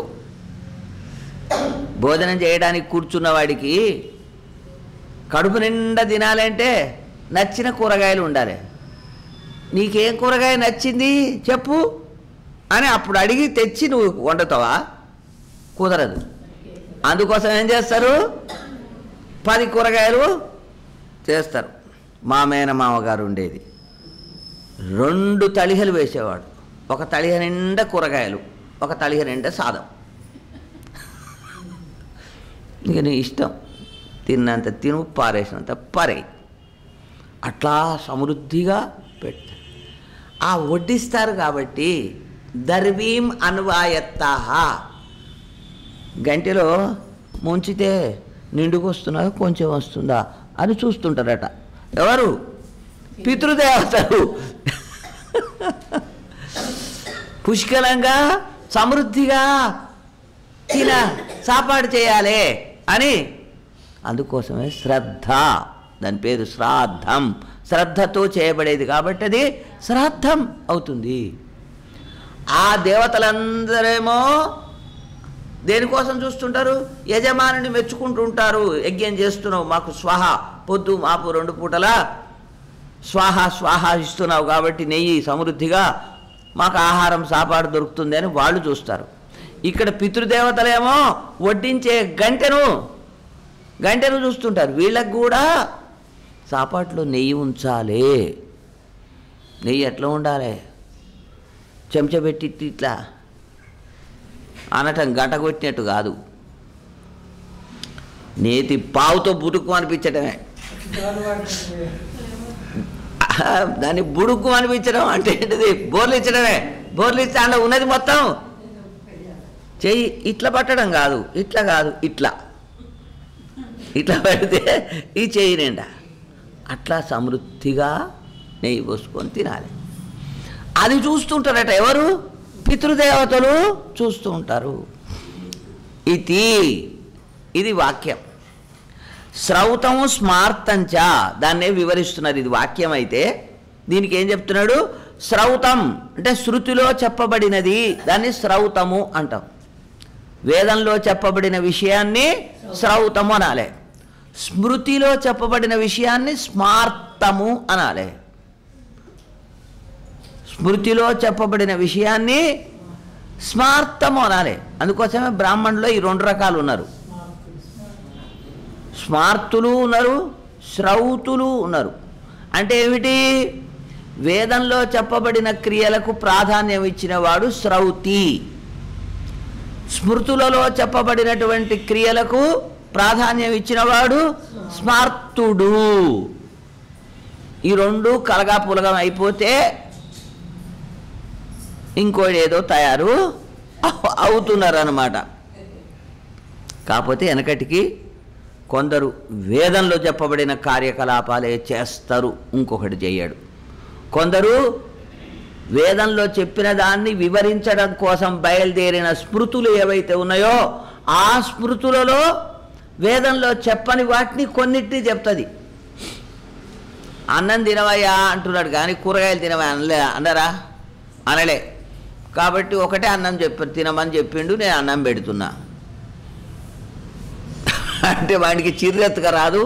భోజనం చేయడానికి కూర్చున్న వాడికి కడుపు నిండా తినాలంటే నచ్చిన కూరగాయలు ఉండాలి నీకేం కూరగాయ నచ్చింది చెప్పు అని అప్పుడు అడిగి తెచ్చి నువ్వు వండుతావా కుదరదు అందుకోసం ఏం చేస్తారు పది కూరగాయలు చేస్తారు మా మేనమామ గారు ఉండేది రెండు తళిహలు వేసేవాడు ఒక తళిహ నిండా కూరగాయలు ఒక తళిహ నిండా సాదం ఇక నీ ఇష్టం తిన్నంత తిను పారేసినంత పారేయి అట్లా సమృద్ధిగా పెడతారు ఆ వడ్డిస్తారు కాబట్టి దర్వీం అన్వాయత్తాహ గంటలో ముంచితే నిండుకు వస్తుందా కొంచెం వస్తుందా అని చూస్తుంటారట ఎవరు పితృదేవతలు పుష్కలంగా సమృద్ధిగా తిన సాపాటు చేయాలి అని అందుకోసమే శ్రద్ధ దాని పేరు శ్రాద్ధం శ్రద్ధతో చేయబడేది కాబట్టి అది శ్రాద్ధం అవుతుంది ఆ దేవతలందరేమో దేనికోసం చూస్తుంటారు యజమానిని మెచ్చుకుంటూ ఉంటారు యజ్ఞం చేస్తున్నావు మాకు స్వాహ పొద్దు మాపు రెండు పూటలా స్వాహ స్వాహ ఇస్తున్నావు కాబట్టి నెయ్యి సమృద్ధిగా మాకు ఆహారం సాపాడు దొరుకుతుంది అని వాళ్ళు చూస్తారు ఇక్కడ పితృదేవతలేమో వడ్డించే గంటెను గంటెను చూస్తుంటారు వీళ్ళకి కూడా సాపాట్లో నెయ్యి ఉంచాలి నెయ్యి ఎట్లా ఉండాలి చెంచా పెట్టి ఇట్లా ఇట్లా అనటం గంట కొట్టినట్టు కాదు నేతి పావుతో బుడుకు అనిపించటమే దాని వాటిని దాన్ని బుడుకు అనిపించడం అంటే ఏంటిది బోర్లు ఇచ్చడమే బోర్లు ఇస్తే అందులో ఉన్నది మొత్తం చెయ్యి ఇట్లా పట్టడం కాదు ఇట్లా కాదు ఇట్లా ఇట్లా పెడితే ఈ చెయ్యి నిండా అట్లా సమృద్ధిగా నెయ్యి పోసుకొని తినాలి అది చూస్తుంటారట ఎవరు పితృదేవతలు చూస్తూ ఉంటారు ఇది ఇది వాక్యం శ్రౌతం స్మార్తంచ దాన్నే వివరిస్తున్నారు ఇది వాక్యం అయితే దీనికి ఏం చెప్తున్నాడు శ్రౌతం అంటే శృతిలో చెప్పబడినది దాన్ని శ్రౌతము అంటాం వేదంలో చెప్పబడిన విషయాన్ని శ్రౌతము అనాలి స్మృతిలో చెప్పబడిన విషయాన్ని స్మార్తము అనాలి స్మృతిలో చెప్పబడిన విషయాన్ని స్మార్తము అనాలి అందుకోసమే బ్రాహ్మణులో ఈ రెండు రకాలు ఉన్నారు స్మార్తులు ఉన్నారు శ్రౌతులు ఉన్నారు అంటే ఏమిటి వేదంలో చెప్పబడిన క్రియలకు ప్రాధాన్యం ఇచ్చిన వాడు శ్రౌతి స్మృతులలో చెప్పబడినటువంటి క్రియలకు ప్రాధాన్యం ఇచ్చినవాడు స్మార్తుడు ఈ రెండు కలగా పులగం అయిపోతే ఇంకోటి ఏదో తయారు అవ్- అవుతున్నారు అన్నమాట కాకపోతే వెనకటికి కొందరు వేదంలో చెప్పబడిన కార్యకలాపాలే చేస్తారు ఇంకొకటి చేయడు కొందరు వేదంలో చెప్పిన దాన్ని వివరించడం కోసం బయలుదేరిన స్మృతులు ఏవైతే ఉన్నాయో ఆ స్మృతులలో వేదంలో చెప్పని వాటిని కొన్నిటిని చెప్తుంది అన్నం తినవయ్యా అంటున్నాడు కానీ కూరగాయలు తినవా అనలే అన్నరా అనలే కాబట్టి ఒకటే అన్నం చెప్ప తినమని చెప్పిండు నేను అన్నం పెడుతున్నా అంటే వాడికి చిర్రెత్తుగా రాదు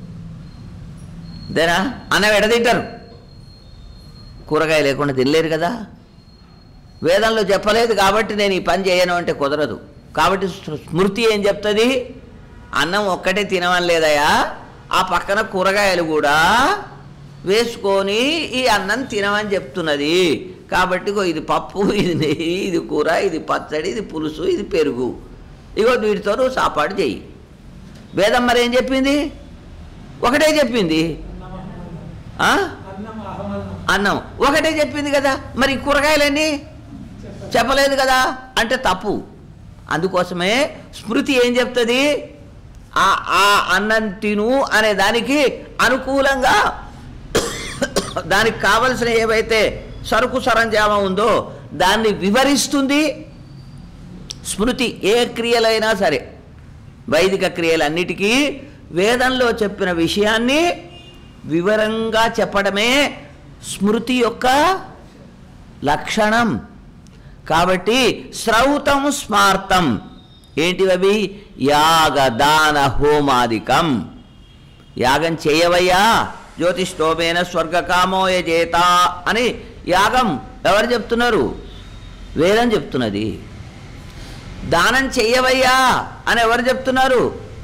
దేనా అన్నం ఎడ తింటారు కూరగాయ లేకుండా తినలేరు కదా వేదంలో చెప్పలేదు కాబట్టి నేను ఈ పని చేయను అంటే కుదరదు కాబట్టి స్మృ- స్మృతి ఏం చెప్తుంది అన్నం ఒక్కటే తినవని లేదయా ఆ పక్కన కూరగాయలు కూడా వేసుకొని ఈ అన్నం తినమని చెప్తున్నది కాబట్టి ఇగో ఇది పప్పు ఇది నెయ్యి ఇది కూర ఇది పచ్చడి ఇది పులుసు ఇది పెరుగు ఇగో వీటితో నువ్వు సాపాటు చెయ్యి వేదం మరి ఏం చెప్పింది ఒకటే చెప్పింది ఆ? అన్నం అహమన్నం అన్నం ఒకటే చెప్పింది కదా మరి కూరగాయలన్నీ చెప్పలేదు కదా అంటే తప్పు అందుకోసమే స్మృతి ఏం చెప్తుంది ఆ ఆ అన్నం తిను అనే దానికి అనుకూలంగా దానికి కావలసిన ఏవైతే సరుకు సరంజామం ఉందో దాన్ని వివరిస్తుంది స్మృతి ఏ క్రియలైనా సరే వైదిక క్రియలన్నిటికీ వేదంలో చెప్పిన విషయాన్ని వివరంగా చెప్పడమే స్మృతి యొక్క లక్షణం కాబట్టి శ్రౌతం స్మార్తం ఏంటివవి యాగ దాన హోమాదికం యాగం చేయవయ్యా జ్యోతిష్ఠోమేన స్వర్గకామోయ చేత అని యాగం ఎవరు చెప్తున్నారు వేదం చెప్తున్నది దానం చెయ్యవయ్యా అని ఎవరు చెప్తున్నారు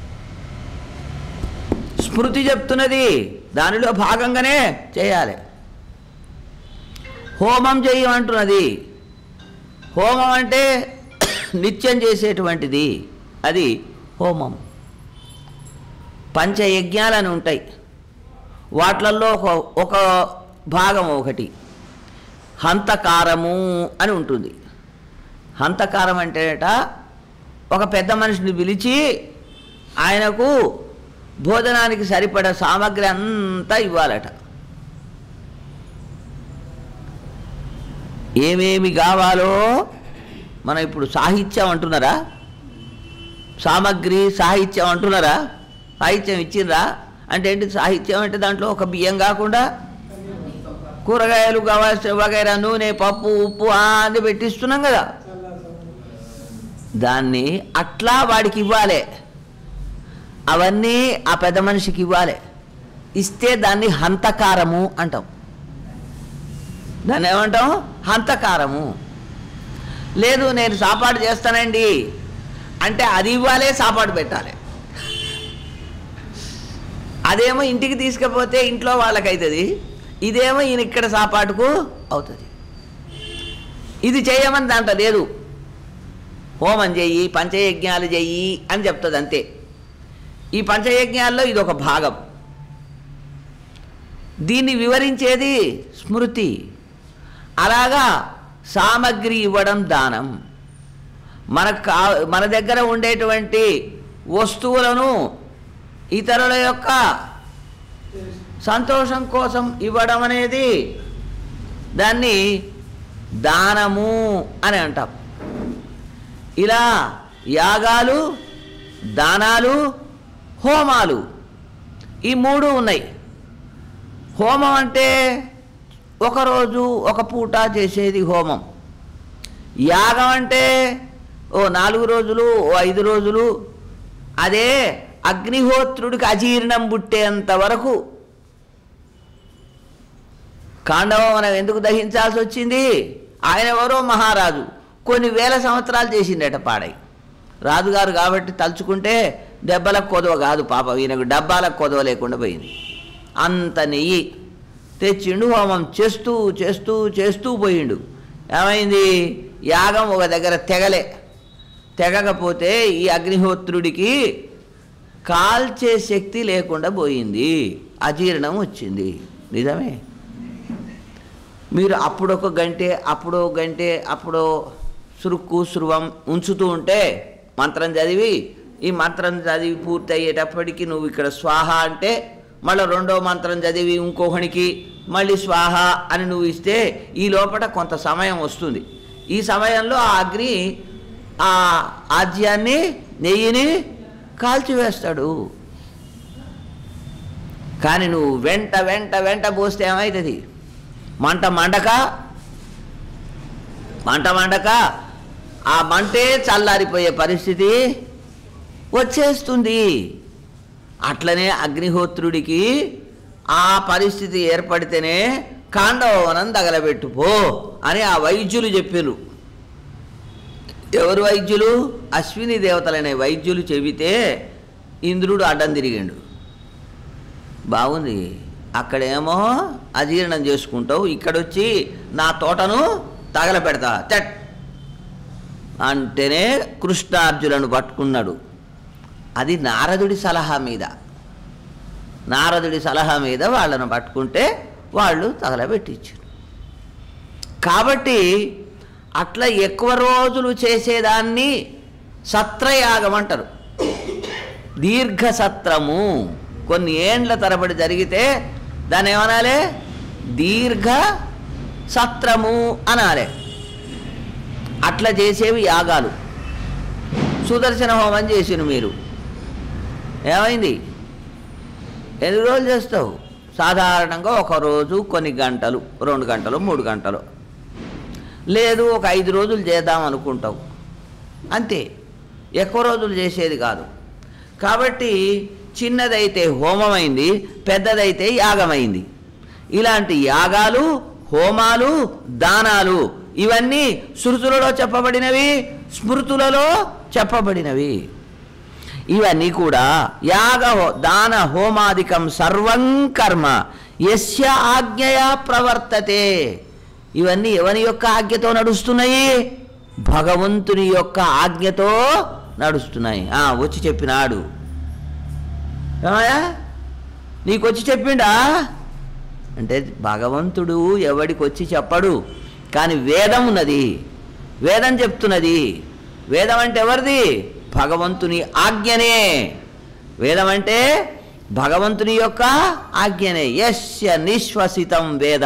స్మృతి చెప్తున్నది దానిలో భాగంగానే చేయాలి హోమం చేయమంటున్నది హోమం అంటే నిత్యం చేసేటువంటిది అది హోమం పంచయజ్ఞాలని ఉంటాయి వాట్లల్లో ఒక ఒక భాగం ఒకటి హంతకారము అని ఉంటుంది హంతకారం అంటేట ఒక పెద్ద మనిషిని పిలిచి ఆయనకు భోజనానికి సరిపడ సామాగ్రి అంతా ఇవ్వాలట ఏమేమి కావాలో మనం ఇప్పుడు సాహిత్యం అంటున్నారా సామగ్రి సాహిత్యం అంటున్నారా సాహిత్యం ఇచ్చిండ్రా అంటే ఏంటి సాహిత్యం అంటే దాంట్లో ఒక బియ్యం కాకుండా కూరగాయలు కావాల్సిన వగైరా నూనె పప్పు ఉప్పు ఆ అని పెట్టిస్తున్నాం కదా దాన్ని అట్లా వాడికి ఇవ్వాలి అవన్నీ ఆ పెద్ద మనిషికి ఇవ్వాలి ఇస్తే దాన్ని హంతకారము అంటాం దాన్ని ఏమంటాం హంతకారము లేదు నేను సాపాటు చేస్తానండి అంటే అది ఇవ్వాలి సాపాటు పెట్టాలి అదేమో ఇంటికి తీసుకపోతే ఇంట్లో వాళ్ళకి అవుతుంది ఇదేమో ఈయన ఇక్కడ సాపాటుకు అవుతుంది ఇది చేయమని దాంట్లో లేదు హోమం చెయ్యి పంచయజ్ఞాలు చెయ్యి అని చెప్తుంది అంతే ఈ పంచయజ్ఞాల్లో ఇది ఒక భాగం దీన్ని వివరించేది స్మృతి అలాగా సామగ్రి ఇవ్వడం దానం మనకు కా మన దగ్గర ఉండేటువంటి వస్తువులను ఇతరుల యొక్క సంతోషం కోసం ఇవ్వడం అనేది దాన్ని దానము అని అంటాం ఇలా యాగాలు దానాలు హోమాలు ఈ మూడు ఉన్నాయి హోమం అంటే ఒకరోజు ఒక పూట చేసేది హోమం యాగం అంటే ఓ నాలుగు రోజులు ఓ ఐదు రోజులు అదే అగ్నిహోత్రుడికి అజీర్ణం పుట్టేంత వరకు కాండవం మనం ఎందుకు దహించాల్సి వచ్చింది ఆయన ఎవరో మహారాజు కొన్ని వేల సంవత్సరాలు చేసిండట పాడై రాజుగారు కాబట్టి తలుచుకుంటే దెబ్బలకు కొదవ కాదు పాప ఈయనకు డబ్బాలకు కొదవ లేకుండా పోయింది అంత నెయ్యి తెచ్చిండు హోమం చేస్తూ చేస్తూ చేస్తూ పోయిండు ఏమైంది యాగం ఒక దగ్గర తెగలే తెగకపోతే ఈ అగ్నిహోత్రుడికి కాల్చే శక్తి లేకుండా పోయింది అజీర్ణం వచ్చింది నిజమే మీరు అప్పుడొక గంటే అప్పుడో గంటే అప్పుడో సురుక్కు సురువం ఉంచుతూ ఉంటే మంత్రం చదివి ఈ మంత్రం చదివి పూర్తి అయ్యేటప్పటికి నువ్వు ఇక్కడ స్వాహ అంటే మళ్ళీ రెండో మంత్రం చదివి ఇంకొకనికి మళ్ళీ స్వాహ అని నువ్వు ఇస్తే ఈ లోపల కొంత సమయం వస్తుంది ఈ సమయంలో ఆ అగ్ని ఆ ఆజ్యాన్ని నెయ్యిని కాల్చివేస్తాడు కానీ నువ్వు వెంట వెంట వెంట పోస్తే ఏమవుతుంది మంట మండక మంట మండక ఆ మంటే చల్లారిపోయే పరిస్థితి వచ్చేస్తుంది అట్లనే అగ్నిహోత్రుడికి ఆ పరిస్థితి ఏర్పడితేనే కాండవనం తగలబెట్టుపో అని ఆ వైద్యులు చెప్పారు ఎవరు వైద్యులు అశ్విని దేవతలనే వైద్యులు చెబితే ఇంద్రుడు అడ్డం తిరిగిండు బాగుంది అక్కడేమో అజీర్ణం చేసుకుంటావు ఇక్కడొచ్చి నా తోటను తగలపెడతా చట్ అంటేనే కృష్ణార్జులను పట్టుకున్నాడు అది నారదుడి సలహా మీద నారదుడి సలహా మీద వాళ్ళను పట్టుకుంటే వాళ్ళు తగలబెట్టించారు కాబట్టి అట్లా ఎక్కువ రోజులు చేసేదాన్ని సత్రయాగం అంటారు దీర్ఘ సత్రము కొన్ని ఏండ్ల తరబడి జరిగితే దాన్ని ఏమనాలి దీర్ఘ సత్రము అనాలి అట్లా చేసేవి యాగాలు సుదర్శన హోమం చేసిన మీరు ఏమైంది ఎన్ని రోజులు చేస్తావు సాధారణంగా ఒక రోజు కొన్ని గంటలు రెండు గంటలు మూడు గంటలు లేదు ఒక ఐదు రోజులు చేద్దాం అనుకుంటావు అంతే ఎక్కువ రోజులు చేసేది కాదు కాబట్టి చిన్నదైతే హోమమైంది పెద్దదైతే యాగమైంది ఇలాంటి యాగాలు హోమాలు దానాలు ఇవన్నీ శృతులలో చెప్పబడినవి స్మృతులలో చెప్పబడినవి ఇవన్నీ కూడా యాగ హో- దాన హోమాదికం సర్వం కర్మ యస్య ఆజ్ఞయా ప్రవర్తతే ఇవన్నీ ఎవని యొక్క ఆజ్ఞతో నడుస్తున్నాయి భగవంతుని యొక్క ఆజ్ఞతో నడుస్తున్నాయి ఆ, వచ్చి చెప్పినాడు ఏమయ్యా నీకు వచ్చి చెప్పిండా అంటే భగవంతుడు ఎవడికి వచ్చి చెప్పడు కానీ వేదం ఉన్నది వేదం చెప్తున్నది వేదం అంటే ఎవరిది భగవంతుని ఆజ్ఞనే వేదం అంటే భగవంతుని యొక్క ఆజ్ఞనే యస్య నిశ్వసితం వేద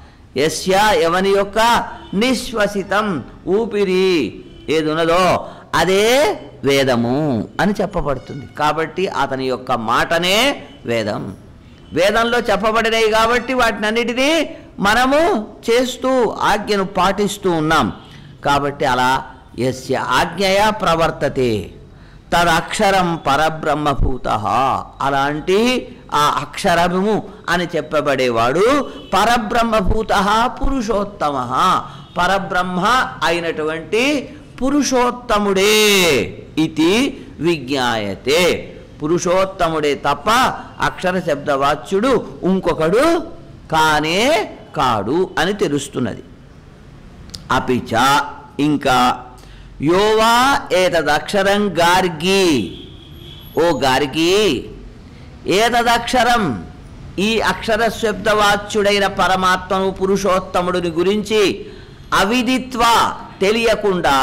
యస్య ఎవని యొక్క నిశ్వసితం ఊపిరి ఏది ఉన్నదో అదే వేదము అని చెప్పబడుతుంది కాబట్టి అతని యొక్క మాటనే వేదం వేదంలో చెప్పబడినవి కాబట్టి వాటినన్నిటినీ మనము చేస్తూ ఆజ్ఞను పాటిస్తూ ఉన్నాం కాబట్టి అలా యస్య ఆజ్ఞయ ప్రవర్తతే తదక్షరం పరబ్రహ్మభూత అలాంటి ఆ అక్షరము అని చెప్పబడేవాడు పరబ్రహ్మభూత పురుషోత్తమ పరబ్రహ్మ అయినటువంటి పురుషోత్తముడే ఇది విజ్ఞాయతే పురుషోత్తముడే తప్ప అక్షర శబ్దవాచ్యుడు ఇంకొకడు కానే కాడు అని తెలుస్తున్నది అపిచ ఇంకా యోవా ఏతదక్షరం గార్గి ఓ గార్గి ఏతదక్షరం ఈ అక్షర శబ్దవాచ్యుడైన పరమాత్మను పురుషోత్తముడిని గురించి అవిదిత్వ తెలియకుండా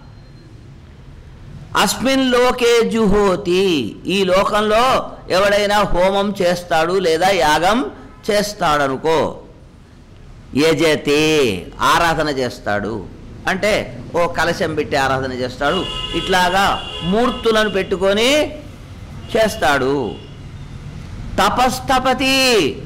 అస్మిన్ లోకే జుహోతి ఈ లోకంలో ఎవడైనా హోమం చేస్తాడు లేదా యాగం చేస్తాడనుకో యజతే ఆరాధన చేస్తాడు అంటే ఓ కలశం పెట్టి ఆరాధన చేస్తాడు ఇట్లాగా మూర్తులను పెట్టుకొని చేస్తాడు తపస్తపతి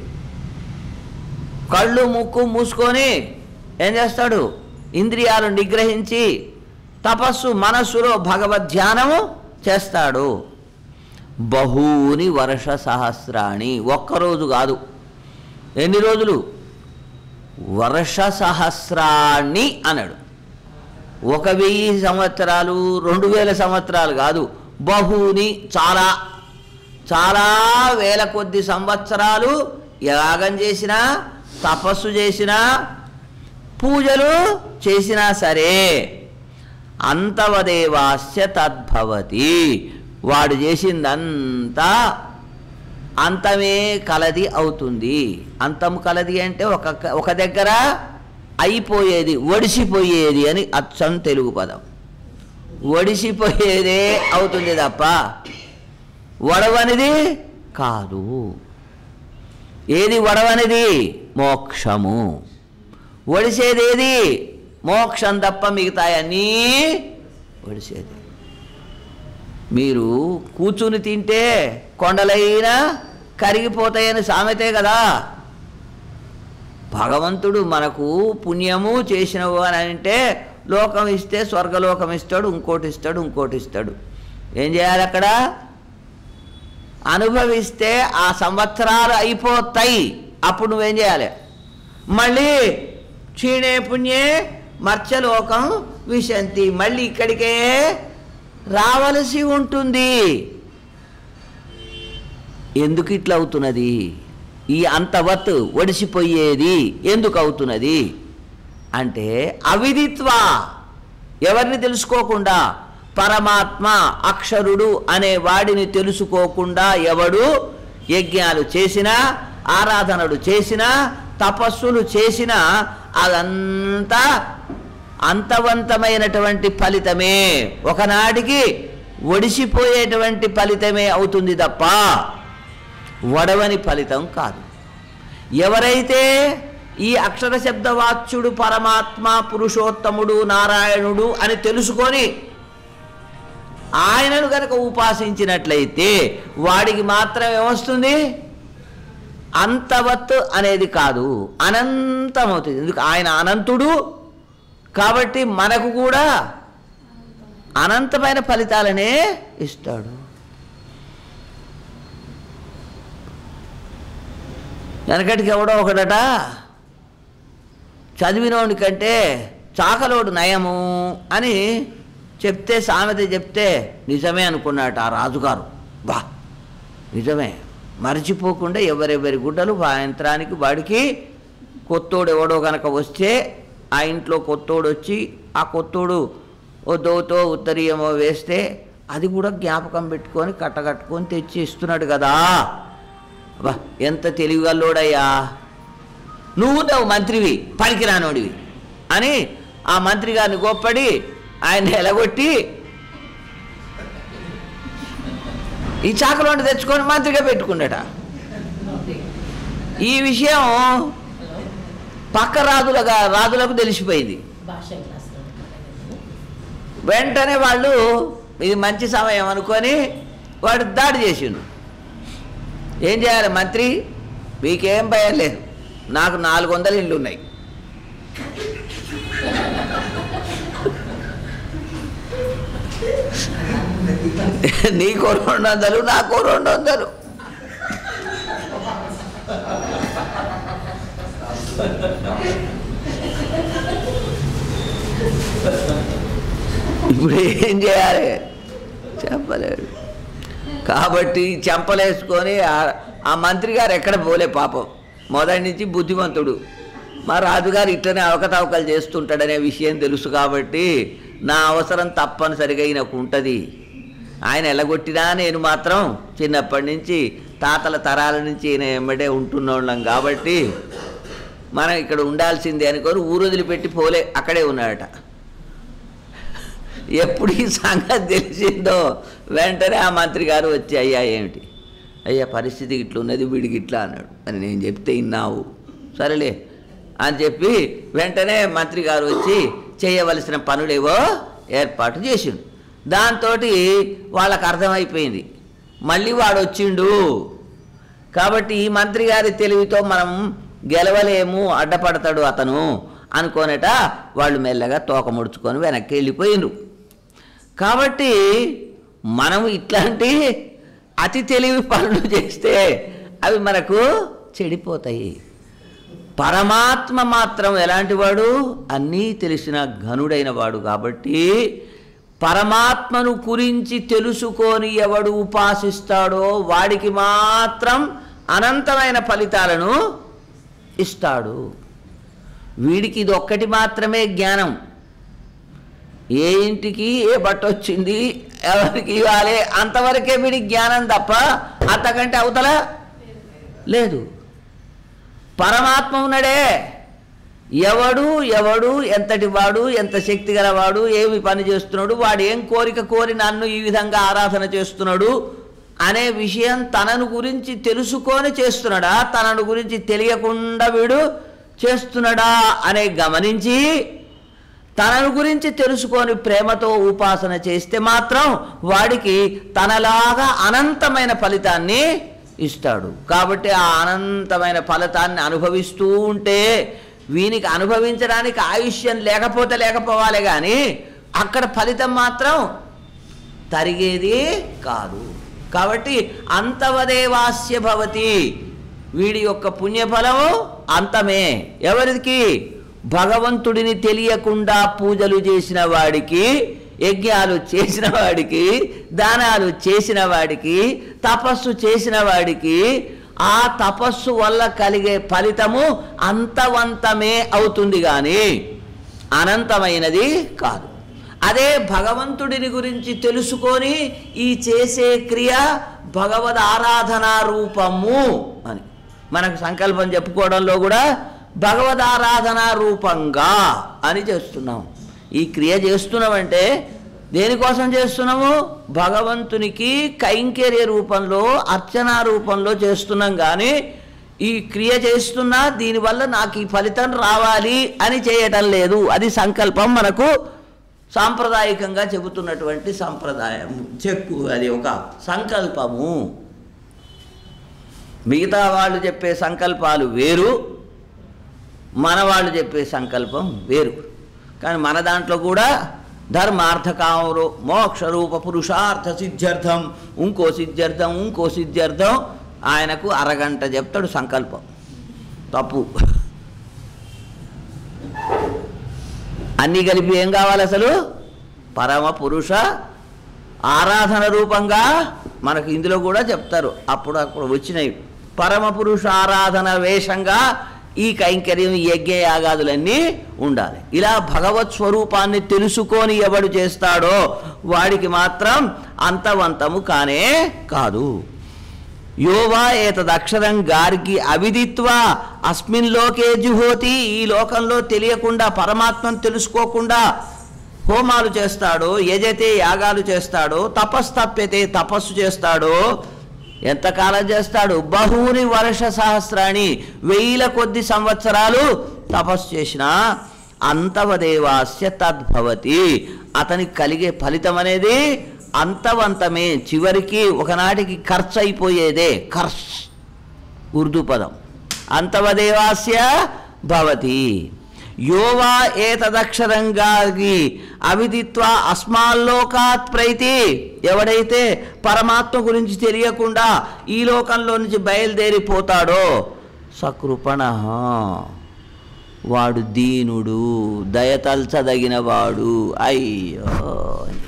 కళ్ళు ముక్కు మూసుకొని ఏం చేస్తాడు ఇంద్రియాలు నిగ్రహించి తపస్సు మనస్సులో భగవద్ ధ్యానము చేస్తాడు బహూని వర్ష సహస్రాణి ఒక్కరోజు కాదు ఎన్ని రోజులు వర్ష సహస్రాన్ని అన్నాడు ఒక వెయ్యి సంవత్సరాలు రెండు వేల సంవత్సరాలు కాదు బహుని చాలా చాలా వేల కొద్ది సంవత్సరాలు యాగం చేసినా తపస్సు చేసినా పూజలు చేసినా సరే అంతవదేవాస్య తద్భవతి వాడు చేసిందంతా అంతమే కలది అవుతుంది అంతం కలది అంటే ఒక ఒక దగ్గర అయిపోయేది ఒడిసిపోయేది అని అచ్చం తెలుగు పదం ఒడిసిపోయేదే అవుతుంది తప్ప వడవనిది కాదు ఏది వడవనిది మోక్షము ఒడిసేది ఏది మోక్షం తప్ప మిగతాయన్నీ ఒడిసేది మీరు కూర్చుని తింటే కొండలైనా కరిగిపోతాయని సామెతే కదా భగవంతుడు మనకు పుణ్యము చేసినవు అని అంటే లోకం ఇస్తే స్వర్గలోకం ఇస్తాడు ఇంకోటి ఇస్తాడు ఇంకోటి ఇస్తాడు ఏం చేయాలి అక్కడ అనుభవిస్తే ఆ సంవత్సరాలు అయిపోతాయి అప్పుడు నువ్వేం చేయాలి మళ్ళీ క్షీణే పుణ్యే మత్స్యలోకం విశంతి మళ్ళీ ఇక్కడికే రావలసి ఉంటుంది ఎందుకు ఇట్లా అవుతున్నది ఈ అంతవత్ ఒడిసిపోయేది ఎందుకు అవుతున్నది అంటే అవిదిత్వ ఎవరిని తెలుసుకోకుండా పరమాత్మ అక్షరుడు అనే వాడిని తెలుసుకోకుండా ఎవడు యజ్ఞాలు చేసినా ఆరాధనలు చేసినా తపస్సులు చేసినా అదంతా అంతవంతమైనటువంటి ఫలితమే ఒకనాటికి ఒడిసిపోయేటువంటి ఫలితమే అవుతుంది తప్ప వడవని ఫలితం కాదు ఎవరైతే ఈ అక్షర శబ్దవాచ్యుడు పరమాత్మ పురుషోత్తముడు నారాయణుడు అని తెలుసుకొని ఆయనను గనక ఉపాసించినట్లయితే వాడికి మాత్రం ఏమొస్తుంది అంతవత్ అనేది కాదు అనంతమవుతుంది ఎందుకు ఆయన అనంతుడు కాబట్టి మనకు కూడా అనంతమైన ఫలితాలనే ఇస్తాడు వెనకటికి ఎవడో ఒకడట చదివినోడి కంటే చాకలోడు నయము అని చెప్తే సామెత చెప్తే నిజమే అనుకున్నాట ఆ రాజుగారు బా నిజమే మర్చిపోకుండా ఎవరెవరి గుడ్డలు ఆ యంత్రానికి వాడికి కొత్తోడు ఎవడో కనుక వస్తే ఆ ఇంట్లో కొత్తోడు వచ్చి ఆ కొత్తోడు ఓ దోతో ఉత్తరీయమో వేస్తే అది కూడా జ్ఞాపకం పెట్టుకొని కట్టకట్టుకొని తెచ్చి ఇస్తున్నాడు కదా అబ్బా ఎంత తెలివిగల్లోడయ్యా నువ్వు నువ్వు మంత్రివి పనికిరానోడివి అని ఆ మంత్రి గారిని గొప్పడి ఆయన ఎలగొట్టి ఈ చాకలోని తెచ్చుకొని మంత్రిగా పెట్టుకున్నాడ ఈ విషయం పక్క రాజులుగా రాజులకు తెలిసిపోయింది భాష క్లాస్లో వెంటనే వాళ్ళు ఇది మంచి సమయం అనుకొని వాడు దాడి చేసిండు ఏం చేయాలి మంత్రి మీకేం భయం లేదు నాకు నాలుగు వందల ఇళ్ళు ఉన్నాయి నీకో రెండు వందలు నాకో రెండు వందలు ఇప్పుడు ఏం చేయాలి చెప్పలేడు కాబట్టి చెంపలేసుకొని ఆ- ఆ మంత్రి గారు ఎక్కడ పోలే పాపం మొదటి నుంచి బుద్ధిమంతుడు మా రాజుగారు ఇట్లనే అవకతవకలు చేస్తుంటాడనే విషయం తెలుసు కాబట్టి నా అవసరం తప్పనిసరిగా ఈయనకు ఉంటుంది ఆయన ఎలగొట్టినా నేను మాత్రం చిన్నప్పటి నుంచి తాతల తరాల నుంచి ఈయన ఎమ్మడే ఉంటున్నోళ్ళం కాబట్టి మనం ఇక్కడ ఉండాల్సిందే అనుకొని ఊరు వదిలిపెట్టి పోలే అక్కడే ఉన్నాడట ఎప్పుడు ఈ సంగతి తెలిసిందో వెంటనే ఆ మంత్రి గారు వచ్చి అయ్యా ఏమిటి అయ్యా పరిస్థితి ఇట్లా ఉన్నది వీడికి ఇట్లా అన్నాడు అని నేను చెప్తే విన్నావు సరేలే అని చెప్పి వెంటనే మంత్రి గారు వచ్చి చేయవలసిన పనులేవో ఏర్పాటు చేసిండు దాంతో వాళ్ళకు అర్థమైపోయింది మళ్ళీ వాడు వచ్చిండు కాబట్టి ఈ మంత్రి గారి తెలివితో మనం గెలవలేము అడ్డపడతాడు అతను అనుకోనట వాళ్ళు మెల్లగా తోక ముడుచుకొని వెనక్కి వెళ్ళిపోయినరు కాబట్టి మనం ఇట్లాంటి అతి తెలివి పనులు చేస్తే అవి మనకు చెడిపోతాయి పరమాత్మ మాత్రం ఎలాంటి వాడు అన్నీ తెలిసిన ఘనుడైన వాడు కాబట్టి పరమాత్మను గురించి తెలుసుకొని ఎవడు ఉపాసిస్తాడో వాడికి మాత్రం అనంతమైన ఫలితాలను ఇస్తాడు వీడికి ఇది ఒక్కటి మాత్రమే జ్ఞానం ఏ ఇంటికి ఏ బట్ట వచ్చింది ఎవరికి ఇవ్వాలి అంతవరకే వీడికి జ్ఞానం తప్ప అంతకంటే అవతల లేదు పరమాత్మ ఉన్నాడే ఎవడు ఎవడు ఎంతటి వాడు ఎంత శక్తి గలవాడు ఏమి పని చేస్తున్నాడు వాడు ఏం కోరిక కోరి నన్ను ఈ విధంగా ఆరాధన చేస్తున్నాడు అనే విషయం తనను గురించి తెలుసుకొని చేస్తున్నాడా తనను గురించి తెలియకుండా వీడు చేస్తున్నాడా అనే గమనించి తనను గురించి తెలుసుకొని ప్రేమతో ఉపాసన చేస్తే మాత్రం వాడికి తనలాగా అనంతమైన ఫలితాన్ని ఇస్తాడు కాబట్టి ఆ అనంతమైన ఫలితాన్ని అనుభవిస్తూ ఉంటే వీనికి అనుభవించడానికి ఆయుష్యం లేకపోతే లేకపోవాలి కానీ అక్కడ ఫలితం మాత్రం తరిగేది కాదు కాబట్టి అంతవదేవాస్య భవతి వీడి యొక్క పుణ్యఫలము అంతమే ఎవరికి భగవంతుడిని తెలియకుండా పూజలు చేసిన వాడికి యజ్ఞాలు చేసిన వాడికి దానాలు చేసిన వాడికి తపస్సు చేసిన వాడికి ఆ తపస్సు వల్ల కలిగే ఫలితము అంతవంతమే అవుతుంది కానీ అనంతమైనది కాదు అదే భగవంతుడిని గురించి తెలుసుకొని ఈ చేసే క్రియ భగవద్ ఆరాధనా రూపము అని మనకు సంకల్పం చెప్పుకోవడంలో కూడా భగవద్ ఆరాధనా రూపంగా అని చేస్తున్నాం ఈ క్రియ చేస్తున్నామంటే దేనికోసం చేస్తున్నాము భగవంతునికి కైంకర్య రూపంలో అర్చనా రూపంలో చేస్తున్నాం కానీ ఈ క్రియ చేస్తున్నా దీనివల్ల నాకు ఈ ఫలితం రావాలి అని చేయటం లేదు అది సంకల్పం మనకు సాంప్రదాయకంగా చెబుతున్నటువంటి సంప్రదాయం చెక్కు అది ఒక సంకల్పము మిగతా వాళ్ళు చెప్పే సంకల్పాలు వేరు మన వాళ్ళు చెప్పే సంకల్పం వేరు కానీ మన దాంట్లో కూడా ధర్మార్థకామరు మోక్షరూప పురుషార్థ సిద్ధ్యర్థం ఇంకో సిద్ధ్యర్థం ఇంకో సిద్ధ్యర్థం ఆయనకు అరగంట చెప్తాడు సంకల్పం తప్పు అన్నీ కలిపి ఏం కావాలి అసలు పరమ పురుష ఆరాధన రూపంగా మనకు ఇందులో కూడా చెప్తారు అప్పుడు అప్పుడు వచ్చినాయి పరమ పురుష ఆరాధన వేషంగా ఈ కైంకర్యం ఈ యజ్ఞ యాగాదులన్నీ ఉండాలి ఇలా భగవత్ స్వరూపాన్ని తెలుసుకొని ఎవడు చేస్తాడో వాడికి మాత్రం అంతవంతము కానే కాదు యోవా ఏతదక్షరం గార్గి అవిదిత్వా అస్మిన్ లోకే జుహోతి ఈ లోకంలో తెలియకుండా పరమాత్మను తెలుసుకోకుండా హోమాలు చేస్తాడో యజతే యాగాలు చేస్తాడో తపస్తప్యతే తపస్సు చేస్తాడో ఎంతకాలం చేస్తాడు బహుని వర్ష సహస్రాణి వెయ్యిల కొద్ది సంవత్సరాలు తపస్సు చేసిన అంతవదేవాస్య తద్భవతి అతనికి కలిగే ఫలితం అనేది అంతవంతమే చివరికి ఒకనాటికి ఖర్చు అయిపోయేదే ఖర్చ్ ఉర్దూ పదం అంతవదేవాస్య భవతి యోవా ఏతదక్షరంగాగి అవిదిత్వా అస్మాల్లోకాత్ ప్రైతి ఎవడైతే పరమాత్మ గురించి తెలియకుండా ఈ లోకంలో నుంచి బయలుదేరిపోతాడో సకృపణ వాడు దీనుడు దయతల్చదగిన వాడు అయ్యో అని.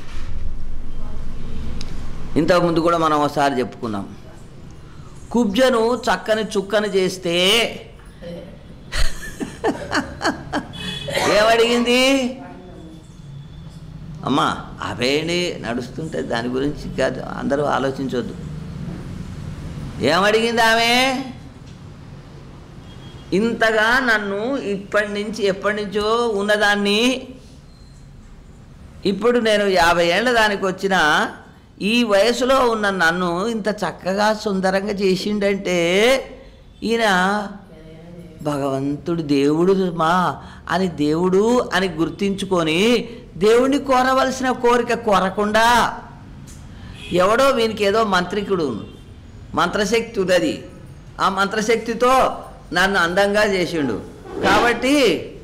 ఇంతకుముందు కూడా మనం ఒకసారి చెప్పుకున్నాం కుబ్జను చక్కని చుక్కని చేస్తే ఏమడిగింది అమ్మా అవేండి నడుస్తుంటే దాని గురించి కాదు అందరూ ఆలోచించవద్దు ఏమడిగింది ఆమె ఇంతగా నన్ను ఇప్పటి నుంచి ఎప్పటి నుంచో ఉన్నదాన్ని ఇప్పుడు నేను యాభై ఏళ్ళ దానికి వచ్చిన ఈ వయసులో ఉన్న నన్ను ఇంత చక్కగా సుందరంగా చేసిండంటే ఈయన భగవంతుడు దేవుడు మా అని దేవుడు అని గుర్తించుకొని దేవుణ్ణి కోరవలసిన కోరిక కోరకుండా ఎవడో వీనికి ఏదో మంత్రికుడు మంత్రశక్తి ఉన్నది ఆ మంత్రశక్తితో నన్ను అందంగా చేసిండు కాబట్టి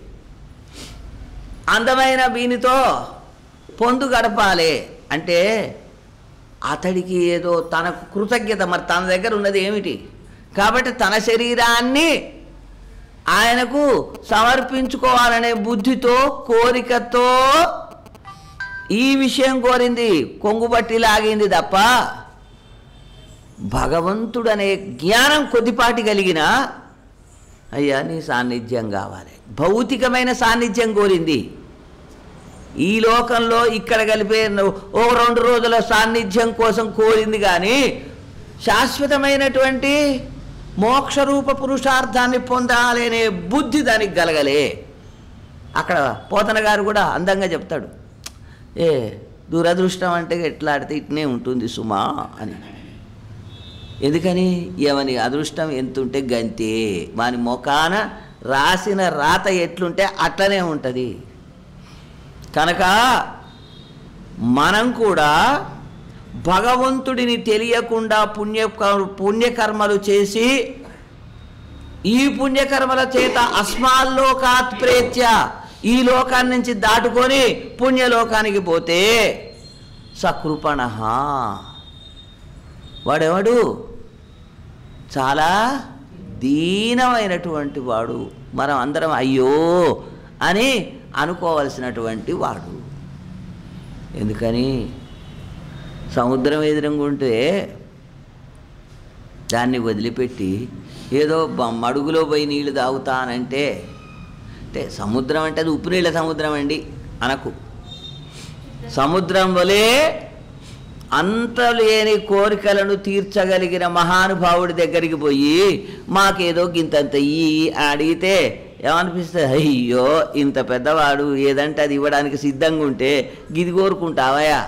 అందమైన వీనితో పొందు గడపాలి అంటే అతడికి ఏదో తనకు కృతజ్ఞత మరి తన దగ్గర ఉన్నది ఏమిటి కాబట్టి తన శరీరాన్ని ఆయనకు సమర్పించుకోవాలనే బుద్ధితో కోరికతో ఈ విషయం కోరింది కొంగుబట్టి లాగింది తప్ప భగవంతుడనే జ్ఞానం కొద్దిపాటి కలిగిన అయ్యా నీ సాన్నిధ్యం కావాలి భౌతికమైన సాన్నిధ్యం కోరింది ఈ లోకంలో ఇక్కడ కలిపే ఓ రెండు రోజుల సాన్నిధ్యం కోసం కోరింది కానీ శాశ్వతమైనటువంటి మోక్షరూప పురుషార్థాన్ని పొందాలి అనే బుద్ధి దానికి కలగలే అక్కడ పోతన గారు కూడా అందంగా చెప్తాడు ఏ దురదృష్టం అంటే ఎట్లా ఆడితే ఇట్నే ఉంటుంది సుమా అని ఎందుకని ఎవని అదృష్టం ఎంతుంటే గంతే వాని మొకాన రాసిన రాత ఎట్లుంటే అట్లనే ఉంటుంది కనుక మనం కూడా భగవంతుడిని తెలియకుండా పుణ్య పుణ్యకర్మలు చేసి ఈ పుణ్యకర్మల చేత అస్మాల్లోకాత్ ప్రేత్య ఈ లోకాన్ని నుంచి దాటుకొని పుణ్యలోకానికి పోతే సకృపణ వాడెవడు చాలా దీనమైనటువంటి వాడు మనం అందరం అయ్యో అని అనుకోవలసినటువంటి వాడు ఎందుకని సముద్రం ఎదురుగుంటే దాన్ని వదిలిపెట్టి ఏదో బ- మడుగులో పోయి నీళ్లు తాగుతానంటే అంటే సముద్రం అంటే అది ఉప్పు నీళ్ళ సముద్రం అండి అనకు సముద్రం వలె అంతలేని కోరికలను తీర్చగలిగిన మహానుభావుడి దగ్గరికి పోయి మాకేదో గింతంత ఈ అడిగితే ఏమనిపిస్తుంది అయ్యో ఇంత పెద్దవాడు ఏదంటే అది ఇవ్వడానికి సిద్ధంగా ఉంటే గిది కోరుకుంటావయా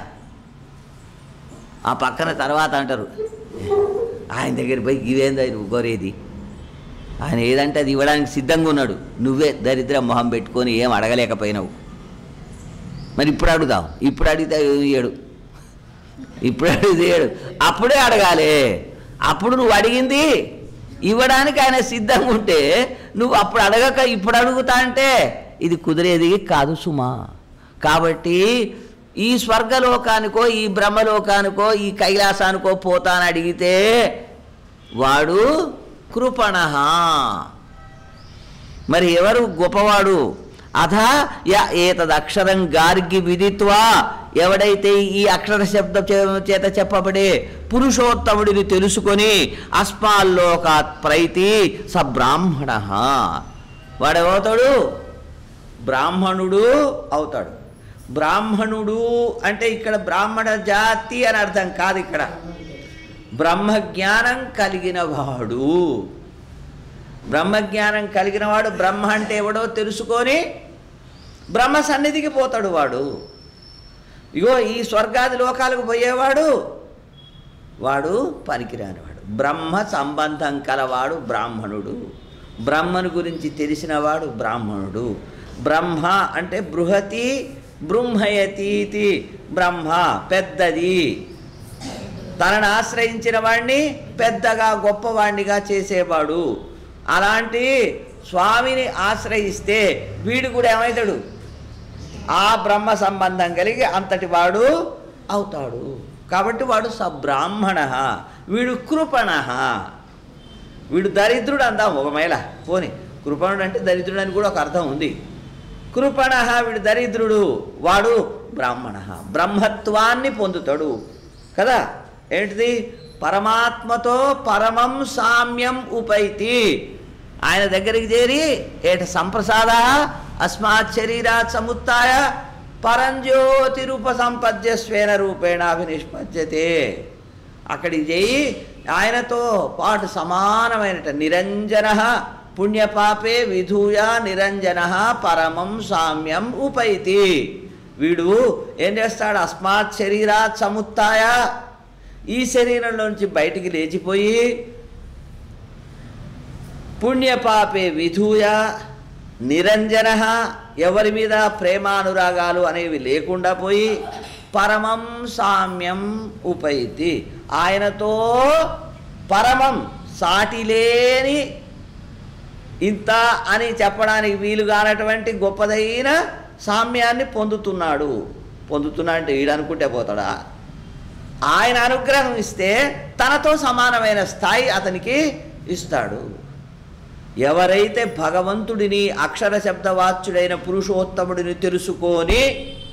ఆ పక్కన తర్వాత అంటారు ఆయన దగ్గర పోయి ఇవేందా నువ్వు కోరేది ఆయన ఏదంటే అది ఇవ్వడానికి సిద్ధంగా ఉన్నాడు నువ్వే దరిద్ర మొహం పెట్టుకొని ఏం అడగలేకపోయినావు మరి ఇప్పుడు అడుగుదాం ఇప్పుడు అడిగితే ఇయ్యడు ఇప్పుడు అడిగితే ఇయ్యడు అప్పుడే అడగాలి అప్పుడు నువ్వు అడిగింది ఇవ్వడానికి ఆయన సిద్ధంగా ఉంటే నువ్వు అప్పుడు అడగక ఇప్పుడు అడుగుతా అంటే ఇది కుదిరేది కాదు సుమా కాబట్టి ఈ స్వర్గలోకానికో ఈ బ్రహ్మలోకానికో ఈ కైలాసానికో పోతాను అడిగితే వాడు కృపణ మరి ఎవరు గొప్పవాడు అథ య ఏతదక్షరం గార్గి విదిత్వా ఎవడైతే ఈ అక్షర శబ్ద చే- చేత చెప్పబడే పురుషోత్తముడిని తెలుసుకొని అస్మాల్లోకాత్ ప్రైతి స బ్రాహ్మణ వాడేమవుతాడు బ్రాహ్మణుడు అవుతాడు బ్రాహ్మణుడు అంటే ఇక్కడ బ్రాహ్మణ జాతి అని అర్థం కాదు ఇక్కడ బ్రహ్మజ్ఞానం కలిగిన వాడు బ్రహ్మజ్ఞానం కలిగిన వాడు బ్రహ్మ అంటే ఎవడో తెలుసుకొని బ్రహ్మ సన్నిధికి పోతాడు వాడు ఇగో ఈ స్వర్గాది లోకాలకు పోయేవాడు వాడు పనికిరానివాడు బ్రహ్మ సంబంధం కలవాడు బ్రాహ్మణుడు బ్రహ్మను గురించి తెలిసినవాడు బ్రాహ్మణుడు బ్రహ్మ అంటే బృహతి బృంహయతీతి బ్రహ్మ పెద్దది తనను ఆశ్రయించిన వాడిని పెద్దగా గొప్పవాణ్ణిగా చేసేవాడు అలాంటి స్వామిని ఆశ్రయిస్తే వీడు కూడా ఏమవుతాడు ఆ బ్రహ్మ సంబంధం కలిగి అంతటి వాడు అవుతాడు కాబట్టి వాడు సబ్రాహ్మణ వీడు కృపణ వీడు దరిద్రుడు అందాం ఒక మేళ పోని కృపణుడు అంటే దరిద్రుడు అని కూడా ఒక అర్థం ఉంది కృపణ వీడు దరిద్రుడు వాడు బ్రాహ్మణ బ్రహ్మత్వాన్ని పొందుతాడు కదా ఏంటిది పరమాత్మతో పరమం సామ్యం ఉపైతి ఆయన దగ్గరికి చేరి ఏట సంప్రసాద అస్మాత్ శరీరాత్ సముత్య పరంజ్యోతిరూప సంపద్య స్వేన రూపేణ అభినిష్పద్యతే అక్కడికి చేయి ఆయనతో పాటు సమానమైనట నిరంజన పుణ్యపాపే విధూయ నిరంజన పరమం సామ్యం ఉపైతి వీడు ఏం చేస్తాడు అస్మాత్ శరీరాత్ సముత్య ఈ శరీరంలోంచి బయటికి లేచిపోయి పుణ్యపాపే విధూయ నిరంజన ఎవరి మీద ప్రేమానురాగాలు అనేవి లేకుండా పోయి పరమం సామ్యం ఉపైతి ఆయనతో పరమం సాటిలేని ఇంత అని చెప్పడానికి వీలు కానటువంటి గొప్పదైన సామ్యాన్ని పొందుతున్నాడు పొందుతున్నా అంటే ఈడనుకుంటే పోతాడా ఆయన అనుగ్రహం ఇస్తే తనతో సమానమైన స్థాయి అతనికి ఇస్తాడు ఎవరైతే భగవంతుడిని అక్షర శబ్దవాచ్యుడైన పురుషోత్తముడిని తెలుసుకొని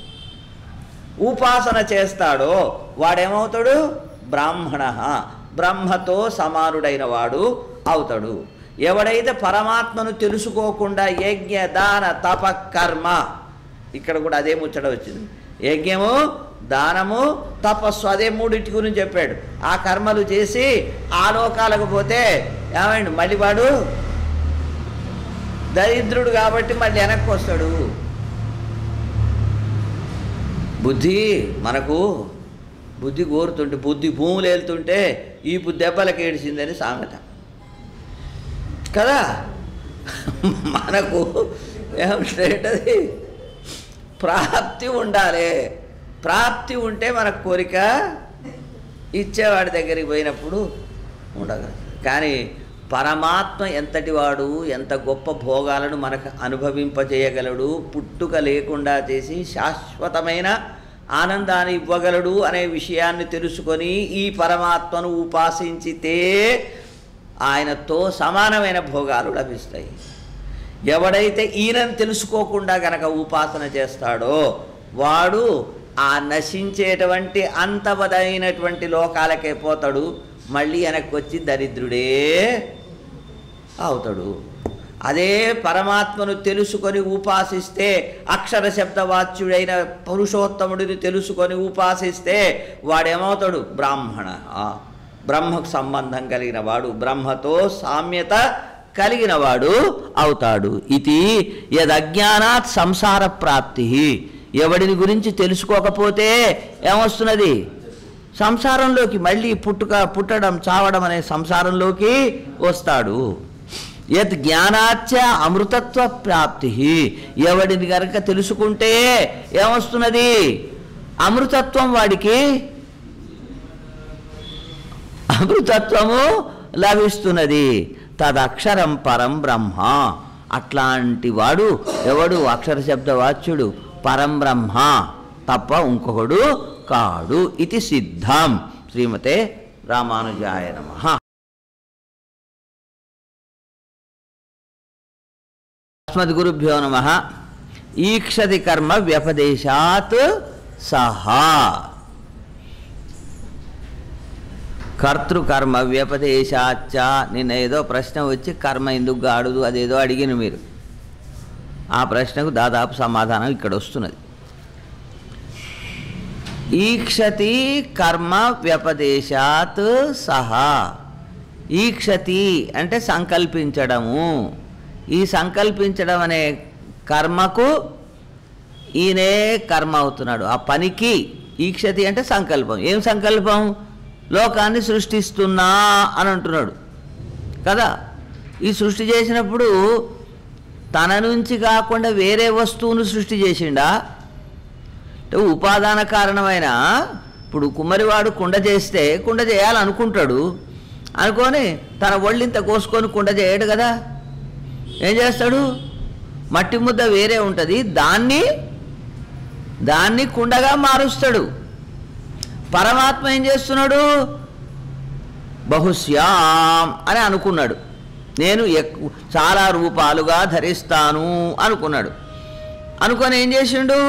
ఉపాసన చేస్తాడో వాడేమవుతాడు బ్రాహ్మణ బ్రహ్మతో సమానుడైన వాడు అవుతాడు ఎవడైతే పరమాత్మను తెలుసుకోకుండా యజ్ఞ దాన తప కర్మ ఇక్కడ కూడా అదే ముచ్చట వచ్చింది యజ్ఞము దానము తపస్సు అదే మూడింటి గురించి చెప్పాడు ఆ కర్మలు చేసి ఆ లోకాలకు పోతే ఏమండి మళ్ళీ వాడు దరిద్రుడు కాబట్టి మళ్ళీ వెనక్కి వస్తాడు బుద్ధి మనకు బుద్ధి కోరుతుంటే బుద్ధి భూములు వెళ్తుంటే ఈ బుద్ధి దెబ్బలకు ఏడిసిందని సామెత కదా మనకు ఏమంటే ప్రాప్తి ఉండాలి ప్రాప్తి ఉంటే మనకు కోరిక ఇచ్చేవాడి దగ్గరికి పోయినప్పుడు ఉండగలదు కానీ పరమాత్మ ఎంతటి వాడు ఎంత గొప్ప భోగాలను మనకు అనుభవింపజేయగలడు పుట్టుక లేకుండా చేసి శాశ్వతమైన ఆనందాన్ని ఇవ్వగలడు అనే విషయాన్ని తెలుసుకొని ఈ పరమాత్మను ఉపాసించితే ఆయనతో సమానమైన భోగాలు లభిస్తాయి ఎవడైతే ఈయనను తెలుసుకోకుండా గనక ఉపాసన చేస్తాడో వాడు ఆ నశించేటువంటి అంతవదైనటువంటి లోకాలకే పోతాడు మళ్ళీ వెనక్కి వచ్చి దరిద్రుడే అవుతాడు అదే పరమాత్మను తెలుసుకొని ఉపాసిస్తే అక్షర శబ్దవాచ్యుడైన పురుషోత్తముడిని తెలుసుకొని ఉపాసిస్తే వాడేమవుతాడు బ్రాహ్మణ బ్రహ్మకు సంబంధం కలిగిన వాడు బ్రహ్మతో సామ్యత కలిగిన వాడు అవుతాడు ఇది యదజ్ఞానాత్ సంసార ప్రాప్తి ఎవడిని గురించి తెలుసుకోకపోతే ఏమొస్తున్నది సంసారంలోకి మళ్ళీ పుట్టుక పుట్టడం చావడం అనే సంసారంలోకి వస్తాడు యత్ జ్ఞానాచ అమృతత్వ ప్రాప్తి ఎవడిని కనుక తెలుసుకుంటే ఏమొస్తున్నది అమృతత్వం వాడికి అమృతత్వము లభిస్తున్నది తదక్షరం పరం బ్రహ్మ అట్లాంటి వాడు ఎవడు అక్షర శబ్ద వాచ్యుడు పరం బ్రహ్మ తప్ప ఇంకొకడు కాడు ఇది సిద్ధం శ్రీమతే రామానుజాయ నమ అస్మద్గురుభ్యో నమ ఈక్షతి కర్మ వ్యపదేశాత్ సహా కర్తృకర్మ వ్యపదేశాచ్చ నిన్న ఏదో ప్రశ్న వచ్చి కర్మ ఎందుకు గాడుదు అదేదో అడిగిన మీరు ఆ ప్రశ్నకు దాదాపు సమాధానం ఇక్కడ వస్తున్నది ఈక్షతి కర్మ వ్యపదేశాత్ సహా ఈక్షతి అంటే సంకల్పించడము ఈ సంకల్పించడం అనే కర్మకు ఈయనే కర్మ అవుతున్నాడు ఆ పనికి ఈక్షతి అంటే సంకల్పం ఏం సంకల్పం లోకాన్ని సృష్టిస్తున్నా అని అంటున్నాడు కదా ఈ సృష్టి చేసినప్పుడు తన నుంచి కాకుండా వేరే వస్తువును సృష్టి చేసిండా అంటే ఉపాదాన కారణమైన ఇప్పుడు కుమ్మరివాడు కుండ చేస్తే కుండ చేయాలనుకుంటాడు అనుకొని తన ఒళ్ళింత కోసుకొని కుండ చేయడు కదా ఏం చేస్తాడు మట్టి ముద్ద వేరే ఉంటుంది దాన్ని దాన్ని కుండగా మారుస్తాడు పరమాత్మ ఏం చేస్తున్నాడు బహుశ్యాం అని అనుకున్నాడు నేను ఎక్కువ చాలా రూపాలుగా ధరిస్తాను అనుకున్నాడు అనుకొని ఏం చేసిండు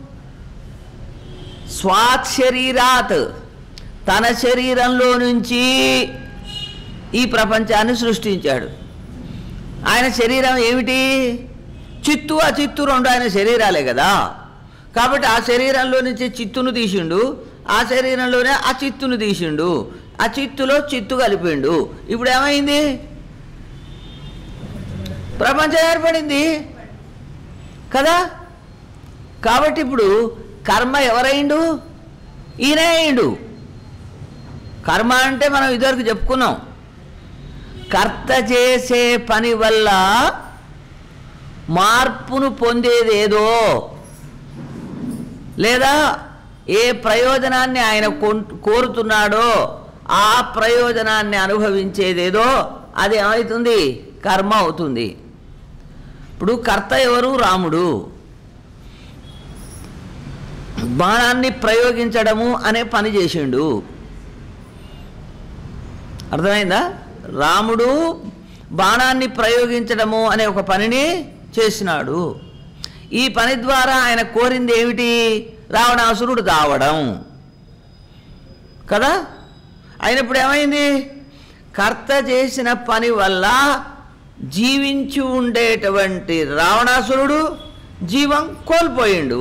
స్వాత్ శరీరాత్ తన శరీరంలో నుంచి ఈ ప్రపంచాన్ని సృష్టించాడు ఆయన శరీరం ఏమిటి చిత్తు అచిత్తు రెండు ఆయన శరీరాలే కదా కాబట్టి ఆ శరీరంలో నుంచి చిత్తును తీసిండు ఆ శరీరంలోనే ఆ చిత్తును తీసిండు ఆ చిత్తులో చిత్తు కలిపిండు ఇప్పుడు ఏమైంది ప్రపంచం ఏర్పడింది కదా కాబట్టి ఇప్పుడు కర్మ ఎవరైండు ఈయనే అయిండు కర్మ అంటే మనం ఇదివరకు చెప్పుకున్నాం కర్త చేసే పని వల్ల మార్పును పొందేదేదో లేదా ఏ ప్రయోజనాన్ని ఆయన కొన్- కోరుతున్నాడో ఆ ప్రయోజనాన్ని అనుభవించేదేదో అది ఏమవుతుంది కర్మ అవుతుంది ఇప్పుడు కర్త ఎవరు రాముడు బాణాన్ని ప్రయోగించడము అనే పని చేసిండు అర్థమైందా రాముడు బాణాన్ని ప్రయోగించడము అనే ఒక పనిని చేసినాడు ఈ పని ద్వారా ఆయన కోరింది ఏమిటి రావణాసురుడు దావడం కదా అయినప్పుడు ఏమైంది కర్త చేసిన పని వల్ల జీవించి ఉండేటువంటి రావణాసురుడు జీవం కోల్పోయిండు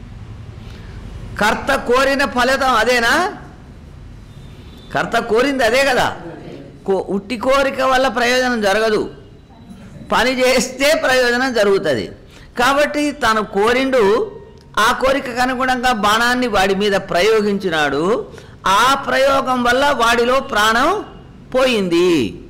కర్త కోరిన ఫలితం అదేనా కర్త కోరింది అదే కదా కో ఉట్టి కోరిక వల్ల ప్రయోజనం జరగదు పని చేస్తే ప్రయోజనం జరుగుతుంది కాబట్టి తను కోరిండు ఆ కోరికకు అనుగుణంగా బాణాన్ని వాడి మీద ప్రయోగించినాడు ఆ ప్రయోగం వల్ల వాడిలో ప్రాణం పోయింది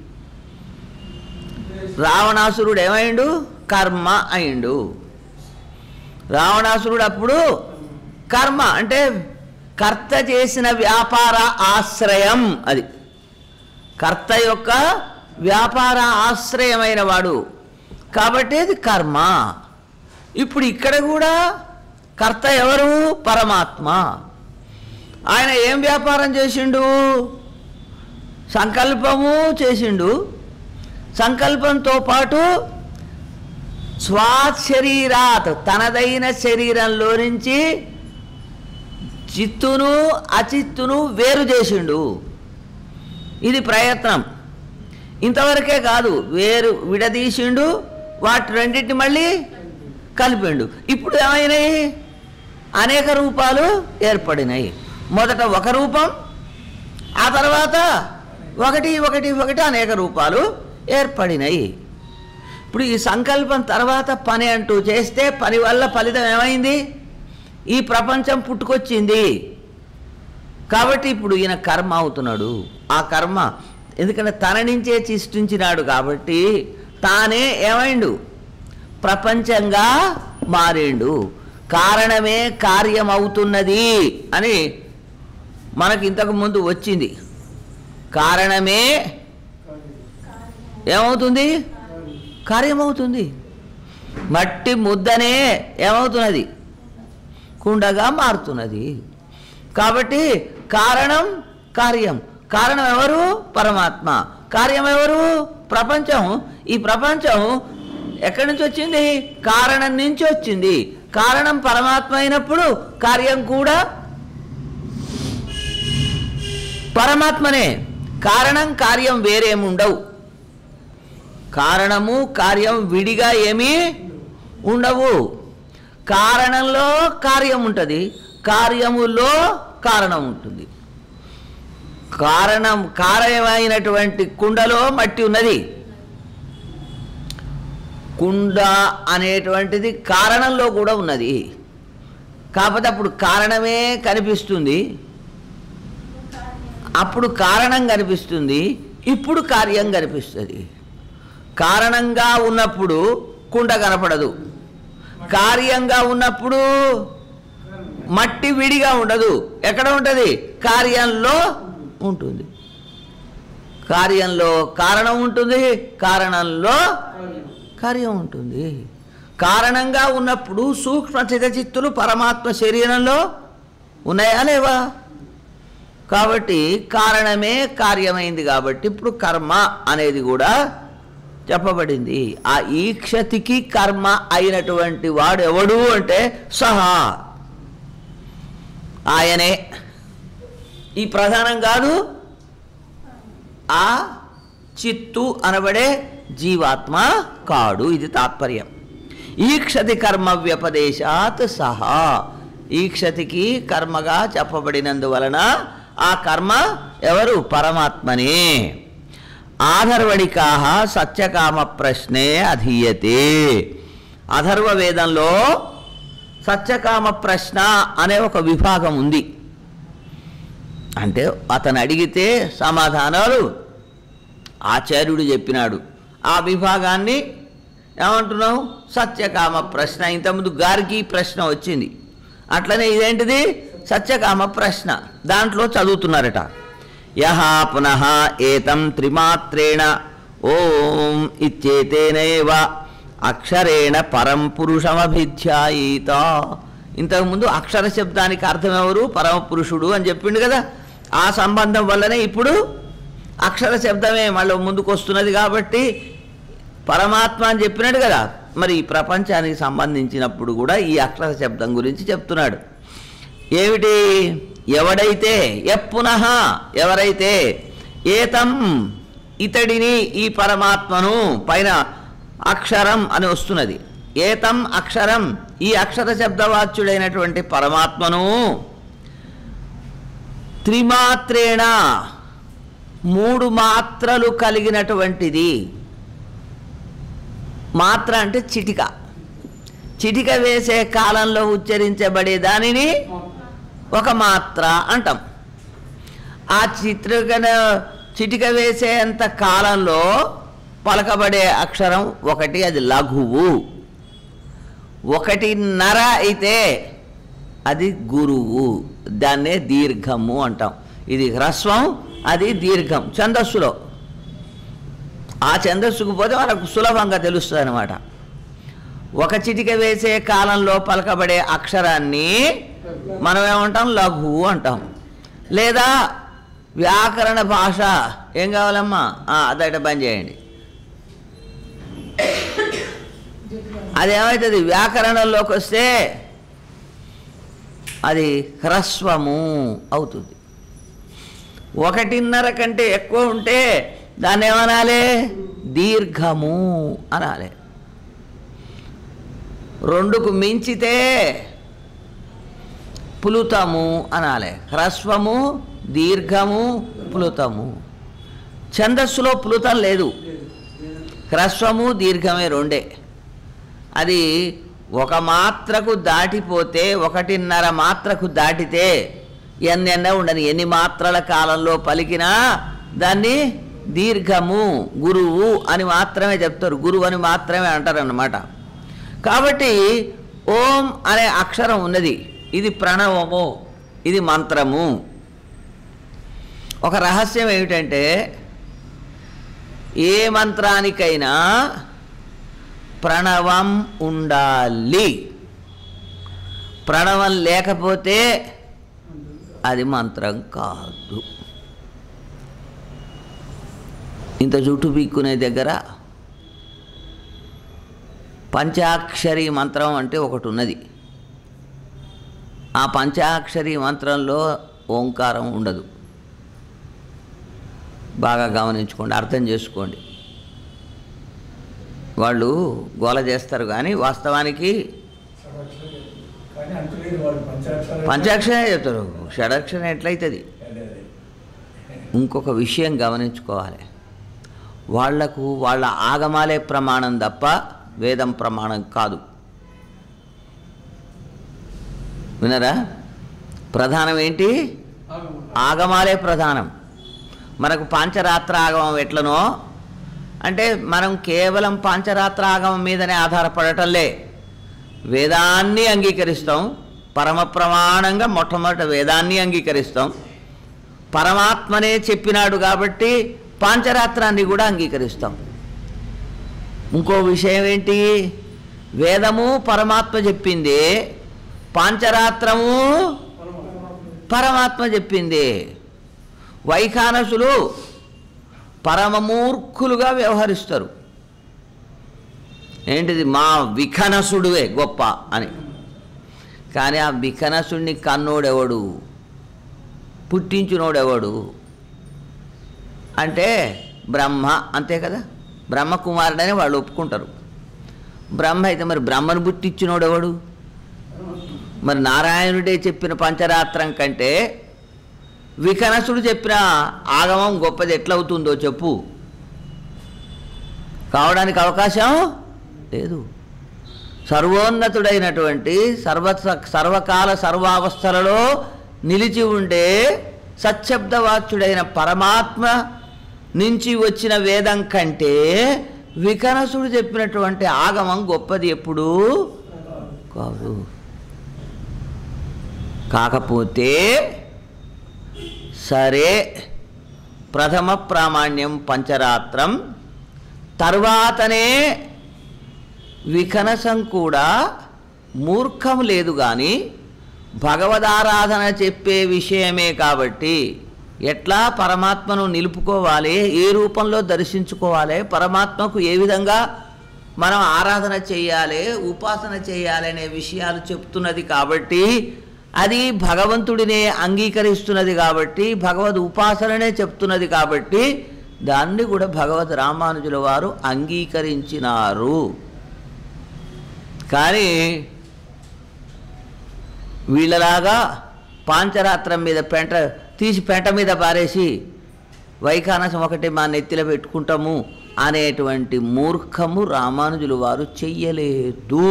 రావణాసురుడు ఏమైండు కర్మ అయిండు రావణాసురుడు అప్పుడు కర్మ అంటే కర్త చేసిన వ్యాపార ఆశ్రయం అది కర్త యొక్క వ్యాపార ఆశ్రయమైన వాడు కాబట్టి అది కర్మ ఇప్పుడు ఇక్కడ కూడా కర్త ఎవరు పరమాత్మ ఆయన ఏం వ్యాపారం చేసిండు సంకల్పము చేసిండు సంకల్పంతో పాటు స్వాత్ శరీరాత్ తనదైన శరీరంలో నుంచి చిత్తును అచిత్తును వేరు చేసిండు ఇది ప్రయత్నం ఇంతవరకే కాదు వేరు విడదీసిండు వాటి రెండింటిని మళ్ళీ కలిపిండు ఇప్పుడు ఏమైనాయి అనేక రూపాలు ఏర్పడినాయి మొదట ఒక రూపం ఆ తర్వాత ఒకటి ఒకటి ఒకటి అనేక రూపాలు ఏర్పడినాయి ఇప్పుడు ఈ సంకల్పం తర్వాత పని అంటూ చేస్తే పని వల్ల ఫలితం ఏమైంది ఈ ప్రపంచం పుట్టుకొచ్చింది కాబట్టి ఇప్పుడు ఈయన కర్మ అవుతున్నాడు ఆ కర్మ ఎందుకంటే తన నుంచే సృష్టించినాడు కాబట్టి తానే ఏమైండు ప్రపంచంగా మారిండు కారణమే కార్యమవుతున్నది అని మనకి ఇంతకు ముందు వచ్చింది కారణమే ఏమవుతుంది కార్యమవుతుంది మట్టి ముద్దనే ఏమవుతున్నది కుండగా మారుతున్నది కాబట్టి కారణం కార్యం కారణం ఎవరు పరమాత్మ కార్యం ఎవరు ప్రపంచం ఈ ప్రపంచం ఎక్కడి నుంచి వచ్చింది కారణం నుంచి వచ్చింది కారణం పరమాత్మ అయినప్పుడు కార్యం కూడా పరమాత్మనే కారణం కార్యం వేరేముండవు కారణము కార్యం విడిగా ఏమీ ఉండవు కారణంలో కార్యం ఉంటుంది కార్యములో కారణం ఉంటుంది కారణం కారణమైనటువంటి కుండలో మట్టి ఉన్నది కుండ అనేటువంటిది కారణంలో కూడా ఉన్నది కాకపోతే అప్పుడు కారణమే కనిపిస్తుంది అప్పుడు కారణం కనిపిస్తుంది ఇప్పుడు కార్యం కనిపిస్తుంది కారణంగా ఉన్నప్పుడు కుండ కనపడదు కార్యంగా ఉన్నప్పుడు మట్టి విడిగా ఉండదు ఎక్కడ ఉంటుంది కార్యంలో ఉంటుంది కార్యంలో కారణం ఉంటుంది కారణంలో కార్యం ఉంటుంది కారణంగా ఉన్నప్పుడు సూక్ష్మ చిత్తచిత్తులు పరమాత్మ శరీరంలో ఉన్నాయా లేవా కాబట్టి కారణమే కార్యమైంది కాబట్టి ఇప్పుడు కర్మ అనేది కూడా చెప్పబడింది ఆ ఈక్షతికి కర్మ అయినటువంటి వాడు ఎవడు అంటే సహా ఆయనే ఈ ప్రధానం కాదు ఆ చిత్తు అనబడే జీవాత్మ కాడు ఇది తాత్పర్యం ఈక్షతి కర్మ వ్యపదేశాత్ సహా ఈక్షతికి కర్మగా చెప్పబడినందువలన ఆ కర్మ ఎవరు పరమాత్మనే ఆధర్వణికా సత్యకామ ప్రశ్నే అధీయతే అధర్వ వేదంలో సత్యకామ ప్రశ్న అనే ఒక విభాగం ఉంది అంటే అతను అడిగితే సమాధానాలు ఆచార్యుడు చెప్పినాడు ఆ విభాగాన్ని ఏమంటున్నావు సత్యకామ ప్రశ్న ఇంతకుముందు గారికి ప్రశ్న వచ్చింది అట్లనే ఇదేంటిది సత్యకామ ప్రశ్న దాంట్లో చదువుతున్నారట యహ పునః ఏతం త్రిమాత్రేణ ఓం ఇచ్చేతేనేవ అక్షరేణ పరం పురుషమభిధ్యాయీత ఇంతకుముందు అక్షర శబ్దానికి అర్థం ఎవరు పరమ పురుషుడు అని చెప్పిండు కదా ఆ సంబంధం వల్లనే ఇప్పుడు అక్షర శబ్దమే మళ్ళీ ముందుకు వస్తున్నది కాబట్టి పరమాత్మ అని చెప్పినాడు కదా మరి ఈ ప్రపంచానికి సంబంధించినప్పుడు కూడా ఈ అక్షర శబ్దం గురించి చెప్తున్నాడు ఏమిటి ఎవడైతే ఎప్పునః ఎవరైతే ఏతం ఇతడిని ఈ పరమాత్మను పైన అక్షరం అని వస్తున్నది ఏతం అక్షరం ఈ అక్షర శబ్దవాచ్యుడైనటువంటి పరమాత్మను త్రిమాత్రేణ మూడు మాత్రలు కలిగినటువంటిది మాత్ర అంటే చిటిక చిటిక వేసే కాలంలో ఉచ్చరించబడే దానిని ఒక మాత్ర అంటాం ఆ చిత్రకన చిటిక వేసేంత కాలంలో పలకబడే అక్షరం ఒకటి అది లఘువు ఒకటిన్నర అయితే అది గురువు దాన్నే దీర్ఘము అంటాం ఇది హ్రస్వం అది దీర్ఘం ఛందస్సులో ఆ ఛందస్సుకు పోతే మనకు సులభంగా తెలుస్తుంది అనమాట ఒక చిటిక వేసే కాలంలో పలకబడే అక్షరాన్ని మనం ఏమంటాం లఘువు అంటాం లేదా వ్యాకరణ భాష ఏం కావాలమ్మా ఆ, అదట బంద్ చేయండి అదేమవుతుంది వ్యాకరణంలోకి వస్తే అది హ్రస్వము అవుతుంది ఒకటిన్నర కంటే ఎక్కువ ఉంటే దాన్ని ఏమనాలి దీర్ఘము అనాలి రెండుకు మించితే పులుతము అనాలి హ్రస్వము దీర్ఘము పులుతము ఛందస్సులో పులుతం లేదు హ్రస్వము దీర్ఘమే రెండే అది ఒక మాత్రకు దాటిపోతే ఒకటిన్నర మాత్రకు దాటితే ఎన్నెన్న ఉండని ఎన్ని మాత్రల కాలంలో పలికినా దాన్ని దీర్ఘము గురువు అని మాత్రమే చెప్తారు గురువు అని మాత్రమే అంటారు అన్నమాట కాబట్టి ఓం అనే అక్షరం ఉన్నది ఇది ప్రణవము ఇది మంత్రము ఒక రహస్యం ఏమిటంటే ఏ మంత్రానికైనా ప్రణవం ఉండాలి ప్రణవం లేకపోతే అది మంత్రం కాదు ఇంత జుట్టు పీక్కునే దగ్గర పంచాక్షరి మంత్రం అంటే ఒకటి ఉన్నది ఆ పంచాక్షరి మంత్రంలో ఓంకారం ఉండదు బాగా గమనించుకోండి అర్థం చేసుకోండి వాళ్ళు గోల చేస్తారు కానీ వాస్తవానికి కానీ అంటలేదు వాడు పంచాక్షరం పంచాక్షరే చెప్తారు షడాక్షరం ఎట్లయితుంది అదే అదే ఇంకొక విషయం గమనించుకోవాలి వాళ్లకు వాళ్ళ ఆగమాలే ప్రమాణం తప్ప వేదం ప్రమాణం కాదు వినరా ప్రధానం ఏంటి ఆగమాలే ప్రధానం మనకు పాంచరాత్ర ఆగమం ఎట్లనో అంటే మనం కేవలం పాంచరాత్రాగమం మీదనే ఆధారపడటంలే వేదాన్ని అంగీకరిస్తాం పరమ ప్రమాణంగా మొట్టమొదటి వేదాన్ని అంగీకరిస్తాం పరమాత్మనే చెప్పినాడు కాబట్టి పాంచరాత్రాన్ని కూడా అంగీకరిస్తాం ఇంకో విషయం ఏంటి వేదము పరమాత్మ చెప్పింది పాంచరాత్రము పరమాత్మ చెప్పింది వైఖానసులు పరమమూర్ఖులుగా వ్యవహరిస్తారు ఏంటిది మా విఖనసుడువే గొప్ప అని కానీ ఆ విఖనసుడిని కన్నోడెవడు పుట్టించునోడెవడు అంటే బ్రహ్మ అంతే కదా బ్రహ్మ కుమారుడని వాళ్ళు ఒప్పుకుంటారు బ్రహ్మ అయితే మరి బ్రహ్మను పుట్టించినోడెవడు మరి నారాయణుడే చెప్పిన పంచరాత్రం కంటే వికనసుడు చెప్పిన ఆగమం గొప్పది ఎట్లవుతుందో చెప్పు కావడానికి అవకాశం లేదు సర్వోన్నతుడైనటువంటి సర్వ సర్వకాల సర్వావస్థలలో నిలిచి ఉండే సత్శబ్దవాచ్యుడైన పరమాత్మ నుంచి వచ్చిన వేదం కంటే వికనసుడు చెప్పినటువంటి ఆగమం గొప్పది ఎప్పుడు కాదు కాకపోతే సరే ప్రథమ ప్రామాణ్యం పంచరాత్రం తర్వాతనే వికనసం కూడా మూర్ఖం లేదు కానీ భగవదారాధన చెప్పే విషయమే కాబట్టి ఎట్లా పరమాత్మను నిలుపుకోవాలి ఏ రూపంలో దర్శించుకోవాలి పరమాత్మకు ఏ విధంగా మనం ఆరాధన చేయాలి ఉపాసన చేయాలి అనే విషయాలు చెప్తున్నది కాబట్టి అది భగవంతుడినే అంగీకరిస్తున్నది కాబట్టి భగవద్ ఉపాసననే చెప్తున్నది కాబట్టి దాన్ని కూడా భగవద్ రామానుజుల వారు అంగీకరించినారు కానీ వీళ్ళలాగా పాంచరాత్రం మీద పెంట తీసి పెంట మీద పారేసి వైఖానసం ఒకటి మా నెత్తిలో పెట్టుకుంటాము అనేటువంటి మూర్ఖము రామానుజులు వారు చెయ్యలేదు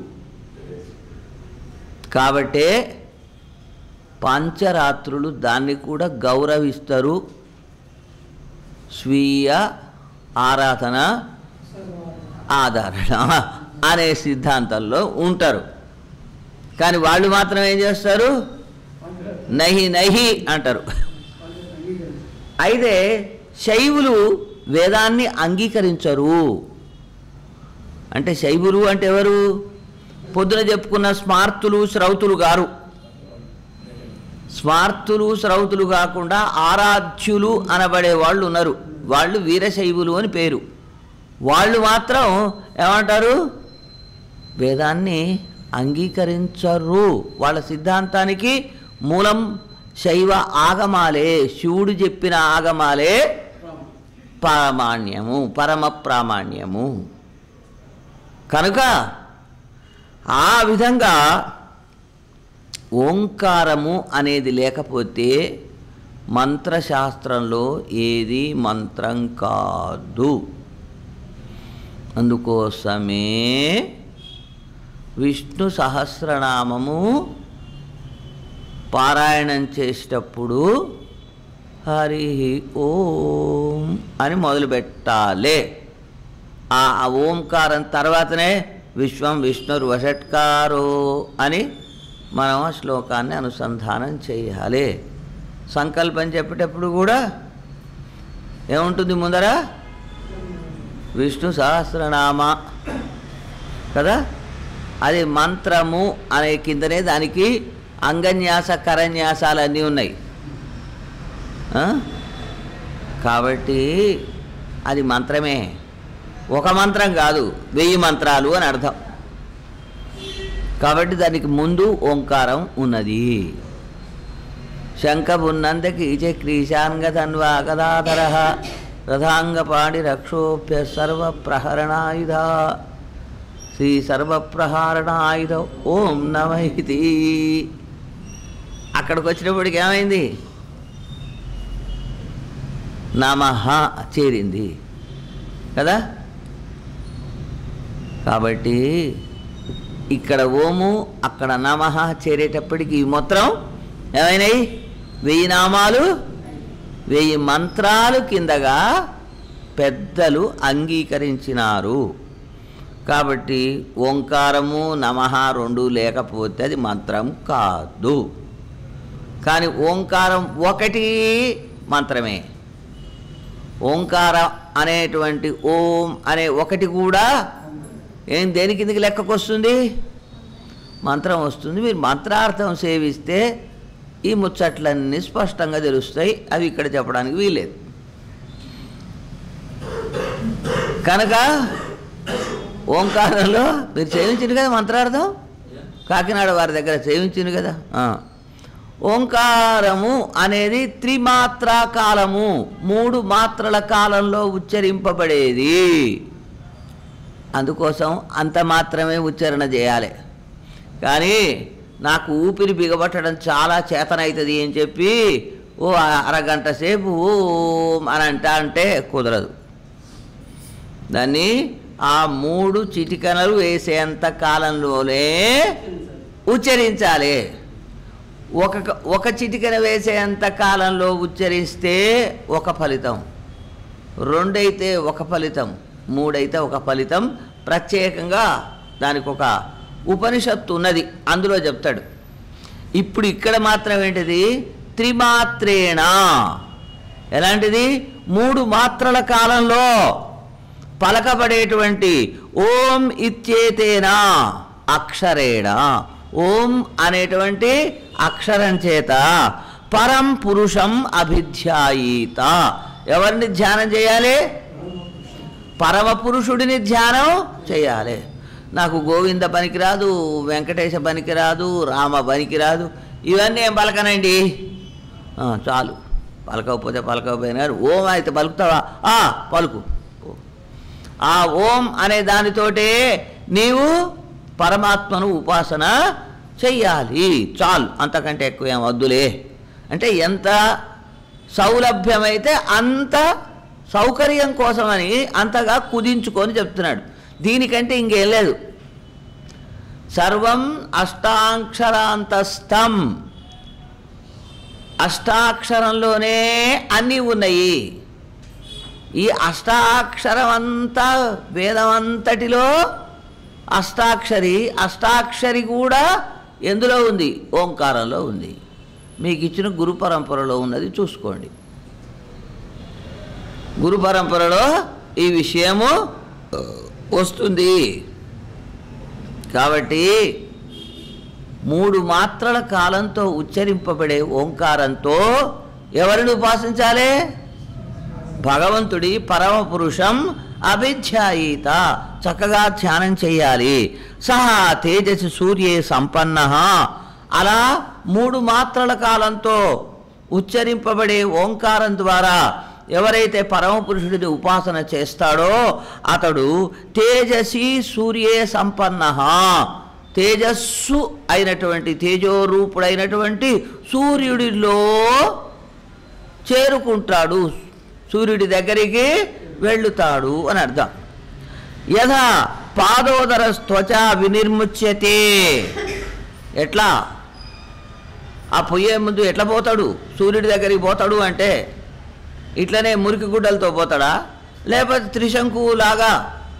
కాబట్టే పాంచరాత్రులు దాన్ని కూడా గౌరవిస్తారు స్వీయ ఆరాధన ఆధారణ అనే సిద్ధాంతంలో ఉంటారు కానీ వాళ్ళు మాత్రం ఏం చేస్తారు నహి నహి అంటారు అయితే శైవులు వేదాన్ని అంగీకరించరు అంటే శైవులు అంటే ఎవరు పొద్దున చెప్పుకున్న స్మార్తులు శ్రౌతులు గారు స్మార్తులు శ్రౌతులు కాకుండా ఆరాధ్యులు అనబడే వాళ్ళు ఉన్నారు వాళ్ళు వీరశైవులు అని పేరు వాళ్ళు మాత్రం ఏమంటారు వేదాన్ని అంగీకరించరు వాళ్ళ సిద్ధాంతానికి మూలం శైవ ఆగమాలే శివుడు చెప్పిన ఆగమాలే ప్రామాణ్యము పరమ ప్రామాణ్యము కనుక ఆ విధంగా ఓంకారము అనేది లేకపోతే మంత్రశాస్త్రంలో ఏది మంత్రం కాదు అందుకోసమే విష్ణు సహస్రనామము పారాయణం చేసేటప్పుడు హరి ఓం అని మొదలుపెట్టాలి ఆ ఆ ఓంకారం తర్వాతనే విశ్వం విష్ణుర్ వషట్కారో అని మనం ఆ శ్లోకాన్ని అనుసంధానం చేయాలి సంకల్పం చెప్పేటప్పుడు కూడా ఏముంటుంది ముందర విష్ణు సహస్రనామ కదా అది మంత్రము అనే కిందనే దానికి అంగన్యాస కరన్యాసాలు అన్నీ ఉన్నాయి ఆ? కాబట్టి అది మంత్రమే ఒక మంత్రం కాదు వెయ్యి మంత్రాలు అని అర్థం కాబట్టి దానికి ముందు ఓంకారం ఉన్నది శంఖబున్నందకి చక్రీశాంగతన్వా గదాధర రథాంగపాడి రక్షోభ్య సర్వప్రహరణాయుధ శ్రీ సర్వప్రహారణాయుధ ఓం నమైతి అక్కడికి వచ్చినప్పటికి ఏమైంది నమః చేరింది కదా కాబట్టి ఇక్కడ ఓము అక్కడ నమః చేరేటప్పటికి ఈ మొత్తం ఏమైనాయి వెయ్యి నామాలు వెయ్యి మంత్రాలు కిందగా పెద్దలు అంగీకరించినారు కాబట్టి ఓంకారము నమః రెండు లేకపోతే అది మంత్రం కాదు కానీ ఓంకారం ఒకటి మంత్రమే ఓంకారం అనేటువంటి ఓం అనే ఒకటి కూడా ఏం దేని కిందకి లెక్కకు వస్తుంది మంత్రం వస్తుంది మీరు మంత్రార్థం సేవిస్తే ఈ ముచ్చట్లన్నీ స్పష్టంగా తెలుస్తాయి అవి ఇక్కడ చెప్పడానికి వీలేదు కనుక ఓంకారంలో మీరు సేవించింది కదా మంత్రార్థం కాకినాడ వారి దగ్గర సేవించింది కదా ఆ. ఓంకారము అనేది త్రిమాత్రా కాలము మూడు మాత్రల కాలంలో ఉచ్చరింపబడేది అందుకోసం అంత మాత్రమే ఉచ్చారణ చేయాలి కానీ నాకు ఊపిరి బిగబట్టడం చాలా చేతనవుతుంది అని చెప్పి ఓ అరగంట సేపు ఓం అని అంట అంటే కుదరదు దాన్ని ఆ మూడు చిటికనలు వేసేంత కాలంలోనే ఉచ్చరించాలి ఒక ఒక చిటికన వేసేంత కాలంలో ఉచ్చరిస్తే ఒక ఫలితం రెండైతే ఒక ఫలితం మూడైతే ఒక ఫలితం ప్రత్యేకంగా దానికి ఒక ఉపనిషత్తు ఉన్నది అందులో చెప్తాడు ఇప్పుడు ఇక్కడ మాత్రం ఏంటిది త్రిమాత్రేణ ఎలాంటిది మూడు మాత్రల కాలంలో పలకబడేటువంటి ఓం ఇత్యేతేనా అక్షరేణ ఓం అనేటువంటి అక్షరం చేత పరం పురుషం అభిధ్యాయీత ఎవరిని ధ్యానం చేయాలి పరమ పురుషుడిని ధ్యానం చేయాలి నాకు గోవింద పనికిరాదు వెంకటేశ పనికిరాదు రామ పనికిరాదు ఇవన్నీ ఏం పలకనండి ఆ, చాలు పలకకపోతే పలకపోయినా కానీ ఓం అయితే పలుకుతావా ఆ, పలుకు ఆ ఓం అనే దానితోటే నీవు పరమాత్మను ఉపాసన చెయ్యాలి చాలు అంతకంటే ఎక్కువ ఏం వద్దులే అంటే ఎంత సౌలభ్యమైతే అంత సౌకర్యం కోసమని అంతగా కుదించుకొని చెప్తున్నాడు దీనికంటే ఇంకేం లేదు సర్వం అష్టాక్షరాంతస్థం అష్టాక్షరంలోనే అన్నీ ఉన్నాయి ఈ అష్టాక్షరం అంతా వేదం అంతటిలో అష్టాక్షరి అష్టాక్షరి కూడా ఎందులో ఉంది ఓంకారంలో ఉంది మీకు ఇచ్చిన గురు పరంపరలో ఉన్నది చూసుకోండి గురు పరంపరలో ఈ విషయము వస్తుంది కాబట్టి మూడు మాత్రల కాలంతో ఉచ్చరింపబడే ఓంకారంతో ఎవరిని ఉపాసించాలి భగవంతుడి పరమ పురుషం అభిధ్యాయీత చక్కగా ధ్యానం చేయాలి సహా తేజసి సూర్యే సంపన్న అలా మూడు మాత్రల కాలంతో ఉచ్చరింపబడే ఓంకారం ద్వారా ఎవరైతే పరమ పురుషుడిని ఉపాసన చేస్తాడో అతడు తేజసి సూర్యే సంపన్న తేజస్సు అయినటువంటి తేజోరూపుడైనటువంటి సూర్యుడిలో చేరుకుంటాడు సూర్యుడి దగ్గరికి వెళ్ళుతాడు అని అర్థం యథా పాదోదర త్వచ వినిర్ముచ్యతే ఎట్లా ఆ పొయ్యే ముందు ఎట్లా పోతాడు సూర్యుడి దగ్గరికి పోతాడు అంటే ఇట్లనే మురికి గుడ్డలతో పోతాడా లేకపోతే త్రిశంకులాగా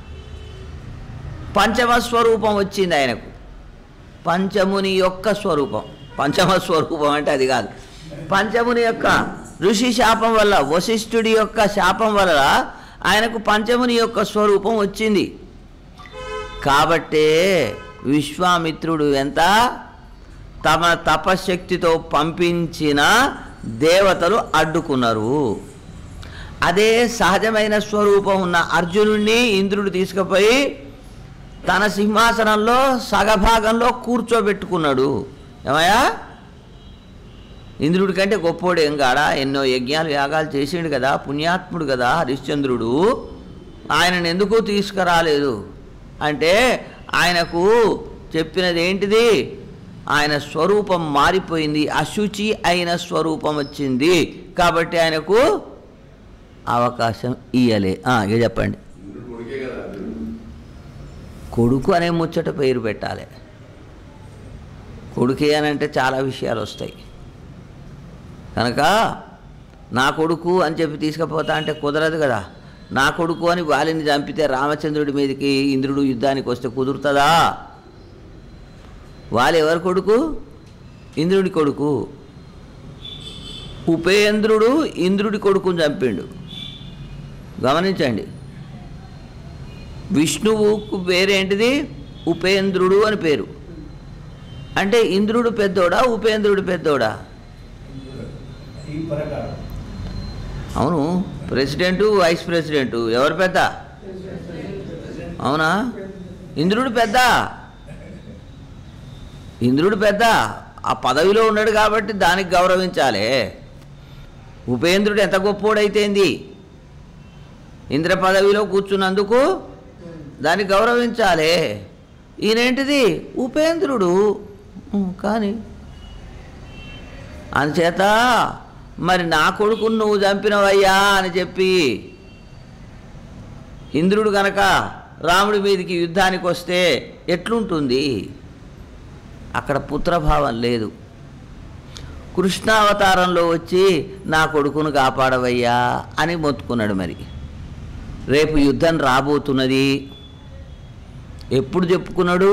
పంచమ స్వరూపం వచ్చింది ఆయనకు పంచముని యొక్క స్వరూపం పంచమ స్వరూపం అంటే అది కాదు పంచముని యొక్క ఋషి శాపం వల్ల వశిష్ఠుడి యొక్క శాపం వల్ల ఆయనకు పంచముని యొక్క స్వరూపం వచ్చింది కాబట్టే విశ్వామిత్రుడు ఎంత తమ తపశక్తితో పంపించిన దేవతలు అడ్డుకున్నారు అదే సహజమైన స్వరూపం ఉన్న అర్జునుడిని ఇంద్రుడు తీసుకుపోయి తన సింహాసనంలో సగభాగంలో కూర్చోబెట్టుకున్నాడు ఏమయ్యా ఇంద్రుడి కంటే గొప్పోడు ఏం కాడా ఎన్నో యజ్ఞాలు యాగాలు చేసిండు కదా పుణ్యాత్ముడు కదా హరిశ్చంద్రుడు ఆయనను ఎందుకు తీసుకురాలేదు అంటే ఆయనకు చెప్పినది ఏంటిది ఆయన స్వరూపం మారిపోయింది అశుచి అయిన స్వరూపం వచ్చింది కాబట్టి ఆయనకు అవకాశం ఇయ్యలే ఆ, ఇక చెప్పండి కొడుకు అనే ముచ్చట పేరు పెట్టాలి కొడుకే అని అంటే చాలా విషయాలు వస్తాయి కనుక నా కొడుకు అని చెప్పి తీసుకుపోతా అంటే కుదరదు కదా నా కొడుకు అని వాలిని చంపితే రామచంద్రుడి మీదకి ఇంద్రుడు యుద్ధానికి వస్తే కుదురుతుందా వాలి ఎవరి కొడుకు ఇంద్రుడి కొడుకు ఉపేంద్రుడు ఇంద్రుడి కొడుకుని చంపిండు గమనించండి విష్ణువుకు పేరేంటిది ఉపేంద్రుడు అని పేరు అంటే ఇంద్రుడు పెద్దోడా ఉపేంద్రుడు పెద్దోడా ఈ ప్రకారం అవును ప్రెసిడెంటు వైస్ ప్రెసిడెంటు ఎవరు పెద్ద అవునా ఇంద్రుడు పెద్ద ఇంద్రుడు పెద్ద ఆ పదవిలో ఉన్నాడు కాబట్టి దానికి గౌరవించాలి ఉపేంద్రుడు ఎంత గొప్పోడైతేంది ఇంద్ర పదవిలో కూర్చున్నందుకు దాన్ని గౌరవించాలి ఈయనేంటిది ఉపేంద్రుడు ఉం, కానీ అందుచేత మరి నా కొడుకును నువ్వు చంపినవయ్యా అని చెప్పి ఇంద్రుడు గనక రాముడి మీదకి యుద్ధానికి వస్తే ఎట్లుంటుంది అక్కడ పుత్రభావం లేదు కృష్ణావతారంలో వచ్చి నా కొడుకును కాపాడవయ్యా అని మొత్తుకున్నాడు మరి రేపు యుద్ధం రాబోతున్నది ఎప్పుడు చెప్పుకున్నాడు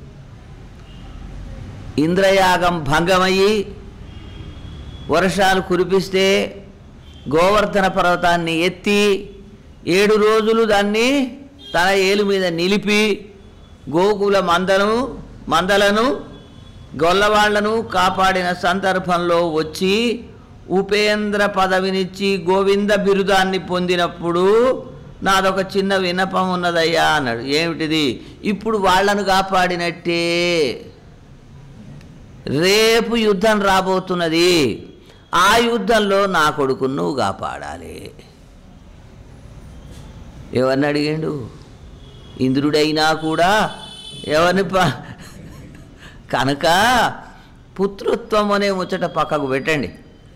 ఇంద్రయాగం భంగమయ్యి వర్షాలు కురిపిస్తే గోవర్ధన పర్వతాన్ని ఎత్తి ఏడు రోజులు దాన్ని తన ఏలు మీద నిలిపి గోకుల మందను మందలను గొల్లవాళ్లను కాపాడిన సందర్భంలో వచ్చి ఉపేంద్ర పదవినిచ్చి గోవింద బిరుదాన్ని పొందినప్పుడు నాదొక చిన్న విన్నపం ఉన్నదయ్యా అన్నాడు ఏమిటిది ఇప్పుడు వాళ్ళను కాపాడినట్టే రేపు యుద్ధం రాబోతున్నది ఆ యుద్ధంలో నా కొడుకును నువ్వు కాపాడాలి ఎవరిని అడిగాడు ఇంద్రుడైనా కూడా ఎవరిని ప కనుక పుత్రత్వం అనే ముచ్చట పక్కకు పెట్టండి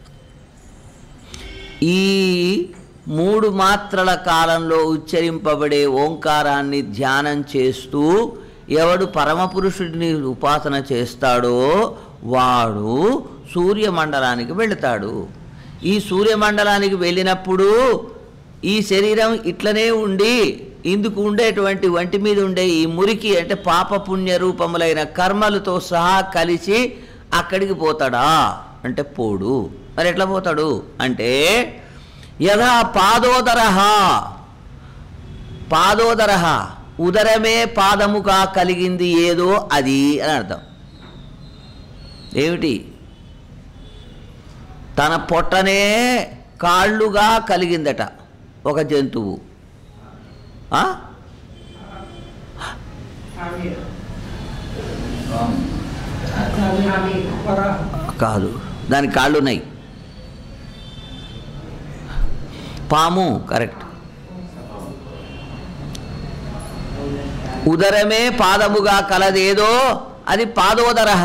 ఈ మూడు మాత్రల కాలంలో ఉచ్చరింపబడే ఓంకారాన్ని ధ్యానం చేస్తూ ఎవడు పరమపురుషుడిని ఉపాసన చేస్తాడో వాడు సూర్యమండలానికి వెళతాడు ఈ సూర్యమండలానికి వెళ్ళినప్పుడు ఈ శరీరం ఇట్లనే ఉండి ఇందుకు ఉండేటువంటి వంటి మీద ఉండే ఈ మురికి అంటే పాపపుణ్య రూపములైన కర్మలతో సహా కలిసి అక్కడికి పోతాడా అంటే పోడు మరి ఎట్లా పోతాడు అంటే యథా పాదోదర పాదోదర ఉదరమే పాదముగా కలిగింది ఏదో అది అని అర్థం ఏమిటి తన పొట్టనే కాళ్ళుగా కలిగిందట ఒక జంతువు ఆ? కాదు దానికి కాళ్ళు ఉన్నాయి పాము కరెక్ట్ ఉదరమే పాదముగా కలదేదో అది పాదోదరహ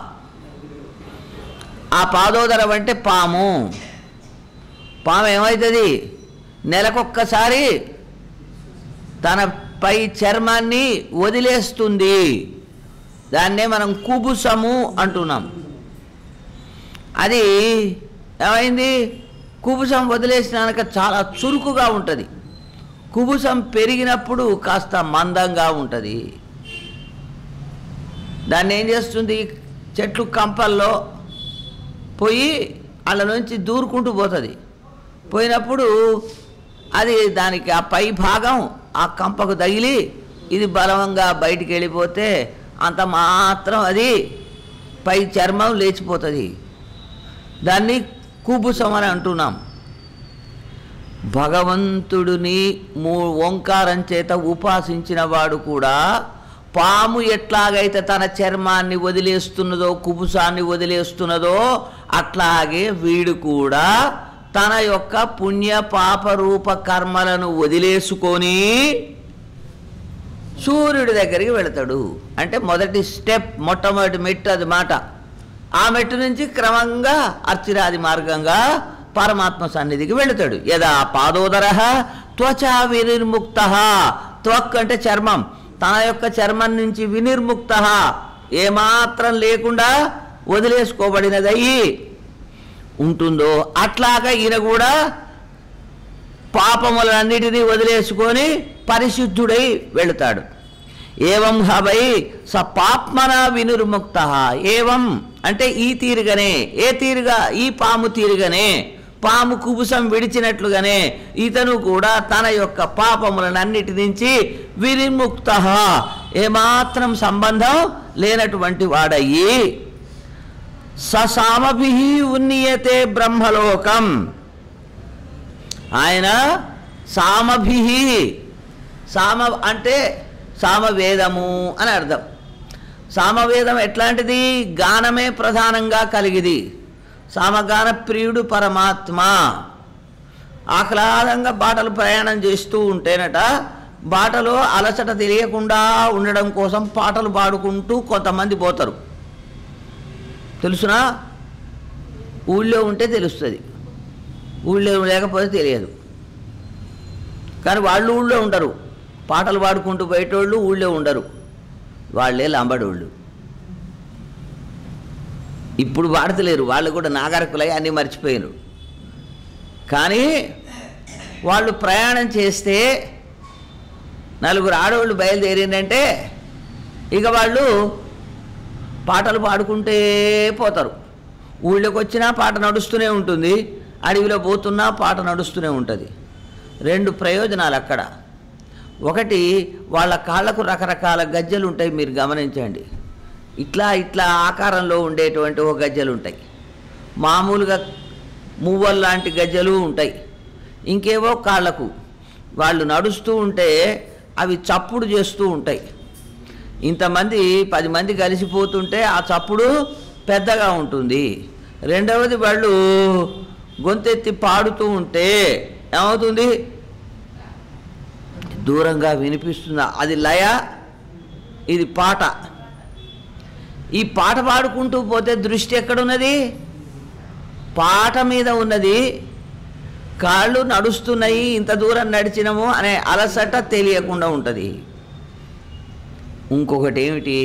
ఆ పాదోదరం అంటే పాము పాము ఏమవుతుంది నెలకొక్కసారి తన పై చర్మాన్ని వదిలేస్తుంది దాన్నే మనం కుబుసము అంటున్నాం అది ఏమైంది కుబుసం వదిలేసినాక చాలా చురుకుగా ఉంటుంది కుబుసం పెరిగినప్పుడు కాస్త మందంగా ఉంటుంది దాన్ని ఏం చేస్తుంది చెట్లు కంపల్లో పోయి వాళ్ళ నుంచి దూరుకుంటూ పోతుంది పోయినప్పుడు అది దానికి ఆ పై భాగం ఆ కంపకు తగిలి ఇది బలంగా బయటికి వెళ్ళిపోతే అంత మాత్రం అది పై చర్మం లేచిపోతుంది దాన్ని కుబుసం అని అంటున్నాం భగవంతుడిని మూ ఓంకారం చేత ఉపాసించిన వాడు కూడా పాము ఎట్లాగైతే తన చర్మాన్ని వదిలేస్తున్నదో కుబుసాన్ని వదిలేస్తున్నదో అట్లాగే వీడు కూడా తన యొక్క పుణ్య పాప రూప కర్మలను వదిలేసుకొని సూర్యుడి దగ్గరికి వెళతాడు అంటే మొదటి స్టెప్ మొట్టమొదటి మెట్టు అది మాట ఆ మెట్టు నుంచి క్రమంగా అర్చిరాది మార్గంగా పరమాత్మ సన్నిధికి వెళుతాడు యదా పాదోదర త్వచా వినిర్ముక్త త్వక్ అంటే చర్మం తన యొక్క చర్మం నుంచి వినిర్ముక్త ఏమాత్రం లేకుండా వదిలేసుకోబడినదయ్యి ఉంటుందో అట్లాగా ఈయన కూడా పాపములన్నిటినీ వదిలేసుకొని పరిశుద్ధుడై వెళుతాడు ఏవం హవై స పాప్మన వినుర్ముక్త ఏవం అంటే ఈ తీరుగానే ఏ తీరుగా ఈ పాము తీరుగానే పాము కుబుసం విడిచినట్లుగానే ఇతను కూడా తన యొక్క పాపములనన్నిటి నుంచి వినిర్ముక్త ఏమాత్రం సంబంధం లేనటువంటి వాడయ్యి ససామభి ఉన్నీయతే బ్రహ్మలోకం ఆయన సామభి సామ అంటే సామవేదము అని అర్థం సామవేదం ఎట్లాంటిది గానమే ప్రధానంగా కలిగిది సామగాన ప్రియుడు పరమాత్మ ఆహ్లాదంగా బాటలు ప్రయాణం చేస్తూ ఉంటేనట బాటలో అలసట తెలియకుండా ఉండడం కోసం పాటలు పాడుకుంటూ కొంతమంది పోతారు తెలుసునా ఊళ్ళో ఉంటే తెలుస్తుంది ఊళ్ళో లేకపోతే తెలియదు కానీ వాళ్ళు ఊళ్ళో ఉండరు పాటలు పాడుకుంటూ పోయేటోళ్ళు ఊళ్ళో ఉండరు వాళ్ళే లంబడోళ్ళు ఇప్పుడు పాడతలేరు వాళ్ళు కూడా నాగరికులై అన్నీ మర్చిపోయినారు కానీ వాళ్ళు ప్రయాణం చేస్తే నలుగురు ఆడవాళ్ళు బయలుదేరిందంటే ఇక వాళ్ళు పాటలు పాడుకుంటే పోతారు ఊళ్ళోకి వచ్చినా పాట నడుస్తూనే ఉంటుంది అడవిలో పోతున్నా పాట నడుస్తూనే ఉంటుంది రెండు ప్రయోజనాలు అక్కడ ఒకటి వాళ్ళ కాళ్ళకు రకరకాల గజ్జలు ఉంటాయి మీరు గమనించండి ఇట్లా ఇట్లా ఆకారంలో ఉండేటువంటి ఒక గజ్జలు ఉంటాయి మామూలుగా మువ్వల్ లాంటి గజ్జలు ఉంటాయి ఇంకేవో కాళ్ళకు వాళ్ళు నడుస్తూ ఉంటే అవి చప్పుడు చేస్తూ ఉంటాయి ఇంతమంది పది మంది కలిసిపోతుంటే ఆ చప్పుడు పెద్దగా ఉంటుంది రెండవది వాళ్ళు గొంతెత్తి పాడుతూ ఉంటే ఏమవుతుంది దూరంగా వినిపిస్తుంది అది లయ ఇది పాట ఈ పాట పాడుకుంటూ పోతే దృష్టి ఎక్కడున్నది పాట మీద ఉన్నది కాళ్ళు నడుస్తున్నాయి ఇంత దూరం నడిచినము అనే అలసట తెలియకుండా ఉంటుంది ఇంకొకటి ఏమిటి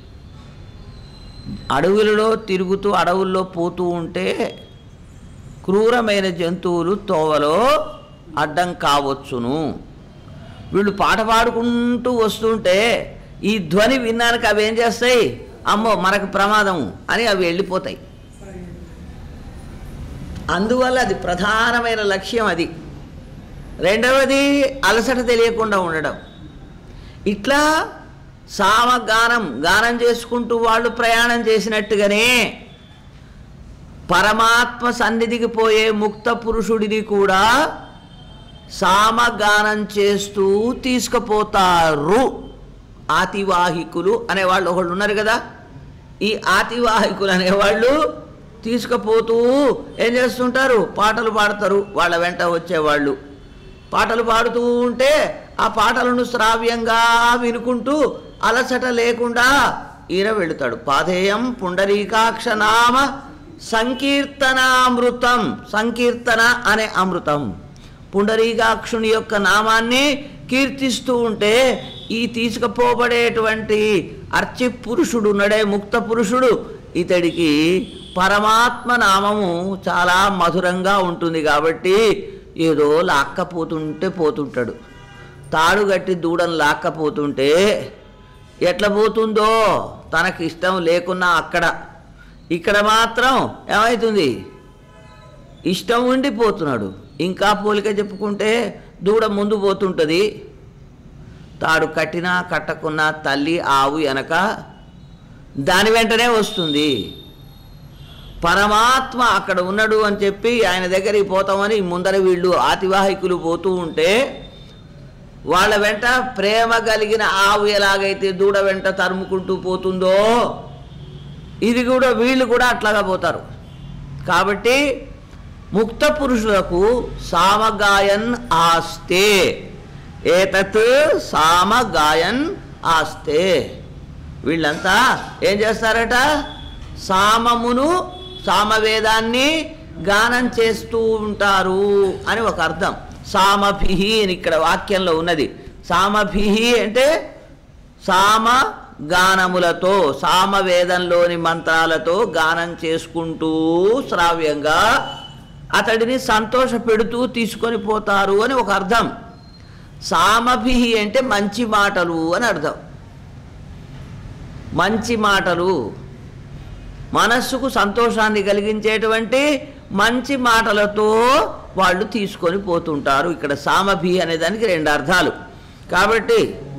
అడవులలో తిరుగుతూ అడవుల్లో పోతూ ఉంటే క్రూరమైన జంతువులు తోవలో అడ్డం కావచ్చును వీళ్ళు పాట పాడుకుంటూ వస్తుంటే ఈ ధ్వని విన్నానికి అవి ఏం చేస్తాయి అమ్మో మనకు ప్రమాదం అని అవి వెళ్ళిపోతాయి అందువల్ల అది ప్రధానమైన లక్ష్యం అది రెండవది అలసట తెలియకుండా ఉండడం ఇట్లా సామగానం గానం చేసుకుంటూ వాళ్ళు ప్రయాణం చేసినట్టుగానే పరమాత్మ సన్నిధికి పోయే ముక్త పురుషుడిని కూడా సామగానం చేస్తూ తీసుకుపోతారు ఆతివాహికులు అనేవాళ్ళు ఒకళ్ళు ఉన్నారు కదా ఈ ఆతివాహికులు అనేవాళ్ళు తీసుకుపోతూ ఏం చేస్తుంటారు పాటలు పాడతారు వాళ్ళ వెంట వచ్చేవాళ్ళు పాటలు పాడుతూ ఉంటే ఆ పాటలను శ్రావ్యంగా వినుకుంటూ అలసట లేకుండా ఈయన వెళుతాడు పాధేయం పుండరీకాక్ష నామ సంకీర్తనామృతం సంకీర్తన అనే అమృతం పుండరీకాక్షుని యొక్క నామాన్ని కీర్తిస్తూ ఉంటే ఈ తీసుకుపోబడేటువంటి అర్చి పురుషుడు ఉన్నాడే ముక్త పురుషుడు ఇతడికి పరమాత్మ నామము చాలా మధురంగా ఉంటుంది కాబట్టి ఏదో లాక్కపోతుంటే పోతుంటాడు తాడు కట్టి దూడను లాక్కపోతుంటే ఎట్లా పోతుందో తనకి ఇష్టం లేకున్నా అక్కడ ఇక్కడ మాత్రం ఏమవుతుంది ఇష్టం ఉండి పోతున్నాడు ఇంకా పోలిక చెప్పుకుంటే దూడ ముందు పోతుంటుంది తాడు కట్టినా కట్టకున్నా తల్లి ఆవు వెనక దాని వెంటనే వస్తుంది పరమాత్మ అక్కడ ఉన్నాడు అని చెప్పి ఆయన దగ్గరికి పోతామని ముందర వీళ్ళు ఆతివాహికులు పోతూ ఉంటే వాళ్ళ వెంట ప్రేమ కలిగిన ఆవు ఎలాగైతే దూడ వెంట తరుముకుంటూ పోతుందో ఇది కూడా వీళ్ళు కూడా అట్లాగా పోతారు కాబట్టి ముక్త పురుషులకు సామగాయన్ ఆస్తే ఏతత్ సామగాయన్ ఆస్తే వీళ్ళంతా ఏం చేస్తారట సామమును సామవేదాన్ని గానం చేస్తూ ఉంటారు అని ఒక అర్థం సామభిహి అని ఇక్కడ వాక్యంలో ఉన్నది సామభిహి అంటే సామ గానములతో సామవేదంలోని మంత్రాలతో గానం చేసుకుంటూ శ్రావ్యంగా అతడిని సంతోష పెడుతూ తీసుకొని పోతారు అని ఒక అర్థం సామభి అంటే మంచి మాటలు అని అర్థం మంచి మాటలు మనస్సుకు సంతోషాన్ని కలిగించేటువంటి మంచి మాటలతో వాళ్ళు తీసుకొని పోతుంటారు ఇక్కడ సామభి అనే దానికి రెండు అర్థాలు కాబట్టి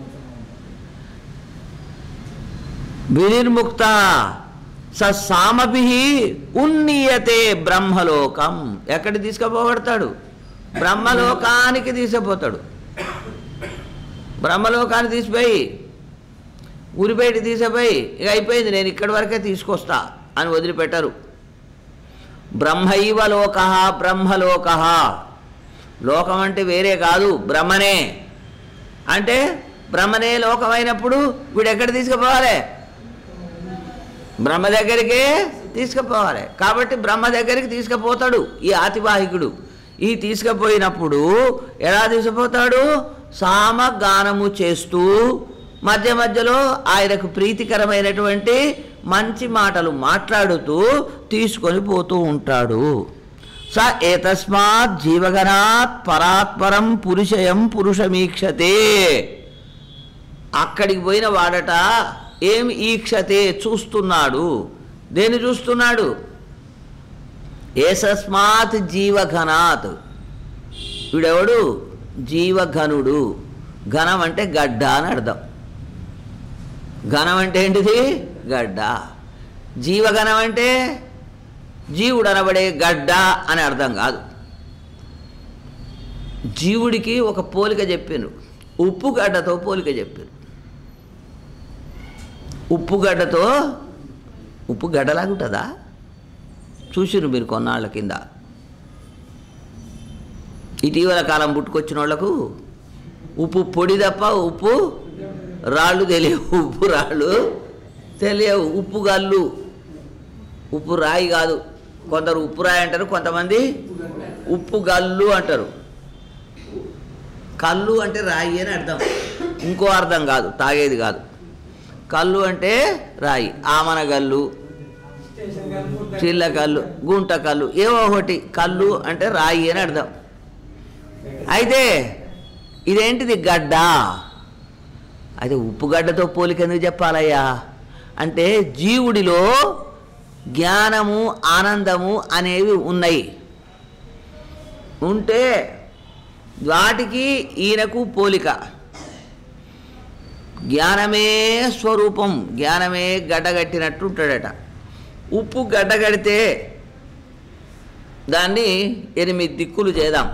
వినిర్ముక్త స సామభి ఉన్నీయతే బ్రహ్మలోకం ఎక్కడికి తీసుకుపోబడతాడు బ్రహ్మలోకానికి తీసుకుపోతాడు బ్రహ్మలోకాన్ని తీసిపోయి ఊరి బయట తీసిపోయి ఇక అయిపోయింది నేను ఇక్కడి వరకే తీసుకొస్తా అని వదిలిపెట్టరు బ్రహ్మైవ లోక బ్రహ్మలోక లోకం అంటే వేరే కాదు బ్రహ్మనే అంటే బ్రహ్మనే లోకమైనప్పుడు వీడు ఎక్కడ తీసుకుపోవాలి బ్రహ్మ దగ్గరికే తీసుకుపోవాలి కాబట్టి బ్రహ్మ దగ్గరికి తీసుకుపోతాడు ఈ ఆతివాహికుడు ఈ తీసుకుపోయినప్పుడు ఎలా తీసుకుపోతాడు సామగానము చేస్తూ మధ్య మధ్యలో ఆయనకు ప్రీతికరమైనటువంటి మంచి మాటలు మాట్లాడుతూ తీసుకొని పోతూ ఉంటాడు స ఏతస్మాత్ జీవగణాత్ పరాత్పరం పురుషయం పురుషమీక్షతే అక్కడికి పోయిన వాడట ఏం ఈక్షతే చూస్తున్నాడు దేని చూస్తున్నాడు ఏసస్మాత్ జీవఘనాత్ వీడెవడు జీవఘనుడు ఘనం అంటే గడ్డ అని అర్థం ఘనం అంటే ఏంటిది గడ్డ జీవఘనం అంటే జీవుడు అనబడే గడ్డ అని అర్థం కాదు జీవుడికి ఒక పోలిక చెప్పాను ఉప్పు గడ్డతో పోలిక చెప్పారు ఉప్పు గడ్డతో ఉప్పు గడ్డలాగుంటుందా చూసిరు మీరు కొన్నాళ్ళ కింద ఇటీవల కాలం పుట్టుకొచ్చిన వాళ్ళకు ఉప్పు పొడి తప్ప ఉప్పు రాళ్ళు తెలియవు ఉప్పు రాళ్ళు తెలియవు ఉప్పు గల్లు ఉప్పు రాయి కాదు కొందరు ఉప్పు రాయి అంటారు కొంతమంది ఉప్పు గల్లు అంటారు కళ్ళు అంటే రాయి అని అర్థం ఇంకో అర్థం కాదు తాగేది కాదు కళ్ళు అంటే రాయి ఆమన గల్లు స్టేషన్ కలుపు చిల్ల కళ్ళు గుంట కళ్ళు ఏవో ఒకటి కళ్ళు అంటే రాయి అని అర్థం అయితే ఇదేంటిది గడ్డ అయితే ఉప్పు గడ్డతో పోలిక ఎందుకు చెప్పాలయ్యా అంటే జీవుడిలో జ్ఞానము ఆనందము అనేవి ఉన్నాయి ఉంటే వాటికి ఈయనకు పోలిక జ్ఞానమే స్వరూపం జ్ఞానమే గడ్డగట్టినట్టు ఉంటాడట ఉప్పు గడ్డగడితే దాన్ని ఎనిమిది దిక్కులు చేద్దాం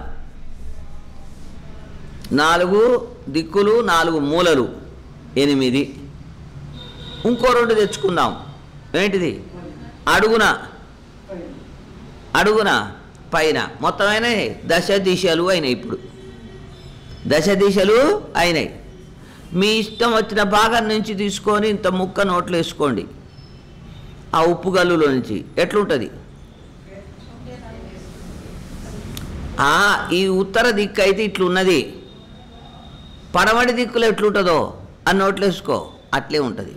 నాలుగు దిక్కులు నాలుగు మూలలు ఎనిమిది ఇంకో రెండు తెచ్చుకుందాం ఏంటిది అడుగున అడుగున పైన మొత్తం అయినాయి దశ దిశలు అయినాయి ఇప్పుడు దశ దిశలు అయినాయి మీ ఇష్టం వచ్చిన భాగం నుంచి తీసుకొని ఇంత ముక్క నోట్లు వేసుకోండి ఆ ఉప్పు గల్లులో నుంచి ఎట్లుంటుంది ఆ, ఈ ఉత్తర దిక్కు అయితే ఇట్లున్నది పడమటి దిక్కులో ఎట్లుంటుందో అని నోట్లు వేసుకో అట్లే ఉంటుంది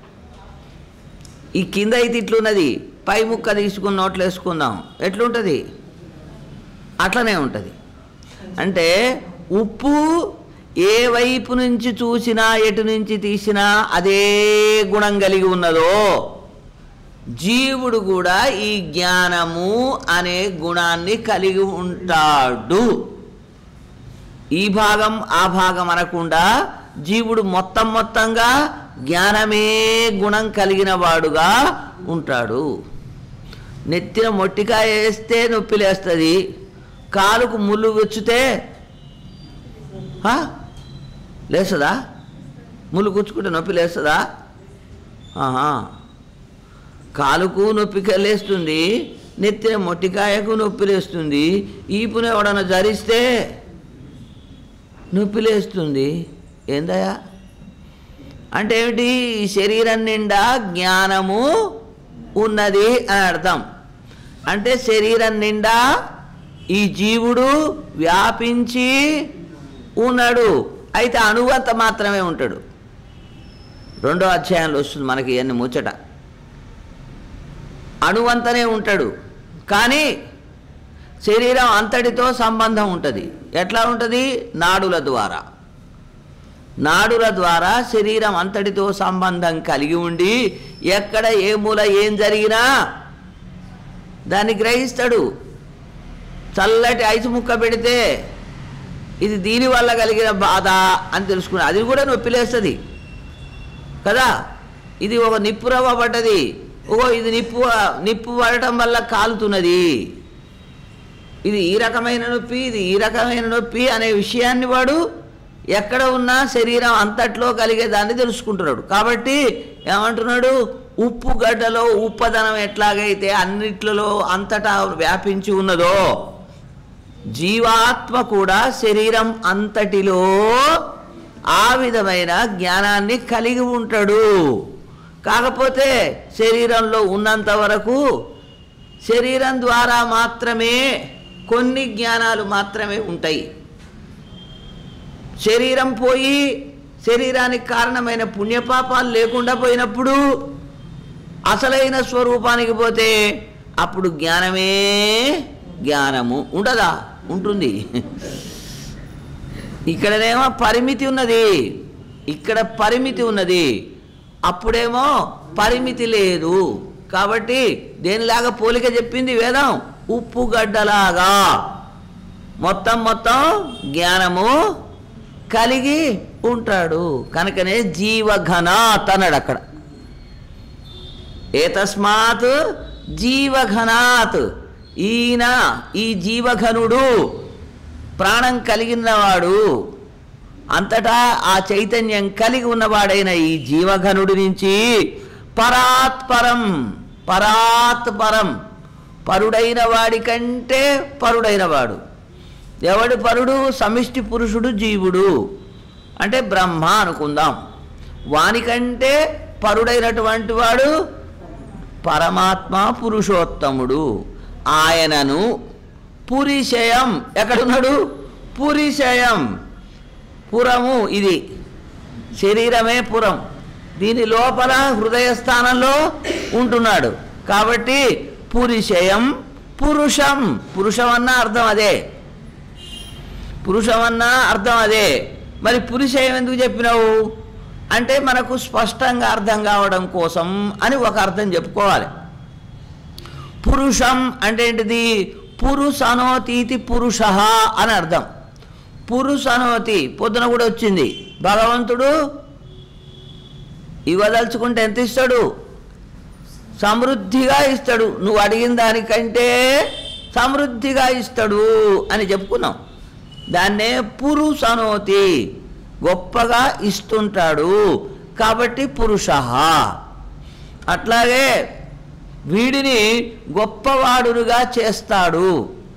ఈ కింద అయితే ఇట్లున్నది పై ముక్క తీసుకుని నోట్లు వేసుకుందాం ఎట్లుంటుంది అట్లనే ఉంటుంది అంటే ఉప్పు ఏ వైపు నుంచి చూసినా ఎటు నుంచి తీసినా అదే గుణం కలిగి ఉన్నదో జీవుడు కూడా ఈ జ్ఞానము అనే గుణాన్ని కలిగి ఉంటాడు ఈ భాగం ఆ భాగం అనకుండా జీవుడు మొత్తం మొత్తంగా జ్ఞానమే గుణం కలిగిన వాడుగా ఉంటాడు నెత్తిన మొట్టికాయ వేస్తే నొప్పి లేస్తుంది కాలుకు ముళ్ళు వచ్చుతే లేస్తుందా ముళ్ళు గుచ్చుకుంటే నొప్పి లేస్తుందా ఆహా కాలుకు నొప్పి లేస్తుంది నెత్తిన మొట్టికాయకు నొప్పి లేస్తుంది ఈపున ఎవడన్నా జరిస్తే నొప్పి లేస్తుంది ఏందయ్యా అంటే ఏమిటి ఈ శరీరం నిండా జ్ఞానము ఉన్నది అని అర్థం అంటే శరీరం నిండా ఈ జీవుడు వ్యాపించి ఉన్నాడు అయితే అణువంత మాత్రమే ఉంటాడు రెండో అధ్యాయంలో వస్తుంది మనకి ఇవన్నీ ముచ్చట అణువంతనే ఉంటాడు కానీ శరీరం అంతటితో సంబంధం ఉంటుంది ఎట్లా ఉంటుంది నాడుల ద్వారా నాడుల ద్వారా శరీరం అంతటితో సంబంధం కలిగి ఉండి ఎక్కడ ఏ మూల ఏం జరిగినా దాన్ని గ్రహిస్తాడు చల్లటి ఐసు ముక్క పెడితే ఇది దీని వల్ల కలిగిన బాధ అని తెలుసుకున్నా అది కూడా నొప్పిలేస్తుంది కదా ఇది ఒక నిప్పు రవ్వ పడ్డది ఓ ఇది నిప్పు నిప్పు పడటం వల్ల కాలుతున్నది ఇది ఈ రకమైన నొప్పి ఇది ఈ రకమైన నొప్పి అనే విషయాన్ని వాడు ఎక్కడ ఉన్నా శరీరం అంతట్లో కలిగే దాన్ని తెలుసుకుంటున్నాడు కాబట్టి ఏమంటున్నాడు ఉప్పు గడ్డలో ఉప్పదనం ఎట్లాగైతే అన్నిట్లలో అంతటా వ్యాపించి ఉన్నదో జీవాత్మ కూడా శరీరం అంతటిలో ఆ విధమైన జ్ఞానాన్ని కలిగి ఉంటాడు కాకపోతే శరీరంలో ఉన్నంత వరకు శరీరం ద్వారా మాత్రమే కొన్ని జ్ఞానాలు మాత్రమే ఉంటాయి శరీరం పోయి శరీరానికి కారణమైన పుణ్యపాపాలు లేకుండా పోయినప్పుడు అసలైన స్వరూపానికి పోతే అప్పుడు జ్ఞానమే జ్ఞానము ఉండదా ఉంటుంది ఇక్కడనేమో పరిమితి ఉన్నది ఇక్కడ పరిమితి ఉన్నది అప్పుడేమో పరిమితి లేదు కాబట్టి దేనిలాగా పోలిక చెప్పింది వేదం ఉప్పు గడ్డలాగా మొత్తం మొత్తం జ్ఞానము కలిగి ఉంటాడు కనుకనే జీవఘనాత్ అన్నాడు అక్కడ ఏతస్మాత్ జీవఘనాత్ ఈయన ఈ జీవఘనుడు ప్రాణం కలిగినవాడు అంతటా ఆ చైతన్యం కలిగి ఉన్నవాడైన ఈ జీవఘనుడి నుంచి పరాత్పరం పరాత్పరం పరుడైన వాడి కంటే పరుడైన వాడు ఎవడు పరుడు సమిష్టి పురుషుడు జీవుడు అంటే బ్రహ్మ అనుకుందాం వానికంటే పరుడైనటువంటి వాడు పరమాత్మ పురుషోత్తముడు ఆయనను పురిశయం ఎక్కడున్నాడు పురిశయం పురము ఇది శరీరమే పురం దీని లోపల హృదయ స్థానంలో ఉంటున్నాడు కాబట్టి పురిశయం పురుషం పురుషం అన్న అర్థం అదే పురుషం అన్న అర్థం అదే మరి పురుషయం ఎందుకు చెప్పినావు అంటే మనకు స్పష్టంగా అర్థం కావడం కోసం అని ఒక అర్థం చెప్పుకోవాలి పురుషం అంటే ఏంటిది పురుషనోతీతి పురుష అని అర్థం పురుషనోతి పొద్దున కూడా వచ్చింది భగవంతుడు ఇవ్వదలుచుకుంటే ఎంత ఇస్తాడు సమృద్ధిగా ఇస్తాడు నువ్వు అడిగిన దానికంటే సమృద్ధిగా ఇస్తాడు అని చెప్పుకున్నాం దాన్నే పురుషనోతి గొప్పగా ఇస్తుంటాడు కాబట్టి పురుష అట్లాగే వీడిని గొప్పవాడుగా చేస్తాడు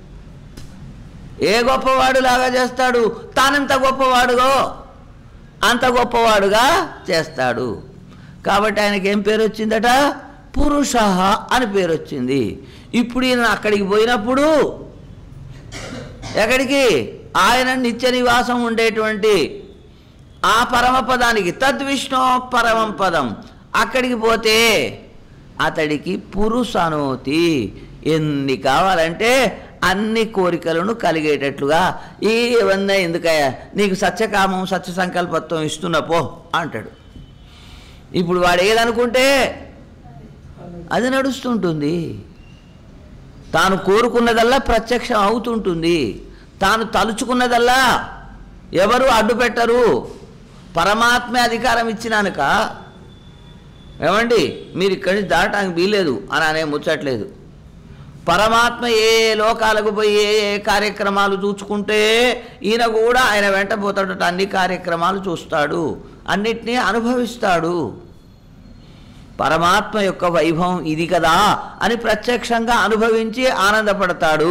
ఏ గొప్పవాడులాగా చేస్తాడు తానెంత గొప్పవాడుగో అంత గొప్పవాడుగా చేస్తాడు కాబట్టి ఆయనకి ఏం పేరు వచ్చిందట పురుష అని పేరు వచ్చింది ఇప్పుడు ఈయన అక్కడికి పోయినప్పుడు ఎక్కడికి ఆయన నిత్య నివాసం ఉండేటువంటి ఆ పరమపదానికి తద్విష్ణు పరమం పదం అక్కడికి పోతే అతడికి పురుషనోతి ఎన్ని కావాలంటే అన్ని కోరికలను కలిగేటట్లుగా ఏవన్నా ఎందుకయ్యా నీకు సత్యకామం సత్య సంకల్పత్వం ఇస్తున్నా పో అంటాడు ఇప్పుడు వాడు ఏదనుకుంటే అది నడుస్తుంటుంది తాను కోరుకున్నదల్లా ప్రత్యక్షం అవుతుంటుంది తాను తలుచుకున్నదల్లా ఎవరు అడ్డు పెట్టరు పరమాత్మే అధికారం ఇచ్చినానుక ఏమండి మీరు ఇక్కడి నుంచి దాటడానికి వీలేదు అని అనే ముచ్చట్లేదు పరమాత్మ ఏ లోకాలకు పోయి ఏ ఏ కార్యక్రమాలు చూసుకుంటే ఈయన కూడా ఆయన వెంట పోతాడట అన్ని కార్యక్రమాలు చూస్తాడు అన్నిటినీ అనుభవిస్తాడు పరమాత్మ యొక్క వైభవం ఇది కదా అని ప్రత్యక్షంగా అనుభవించి ఆనందపడతాడు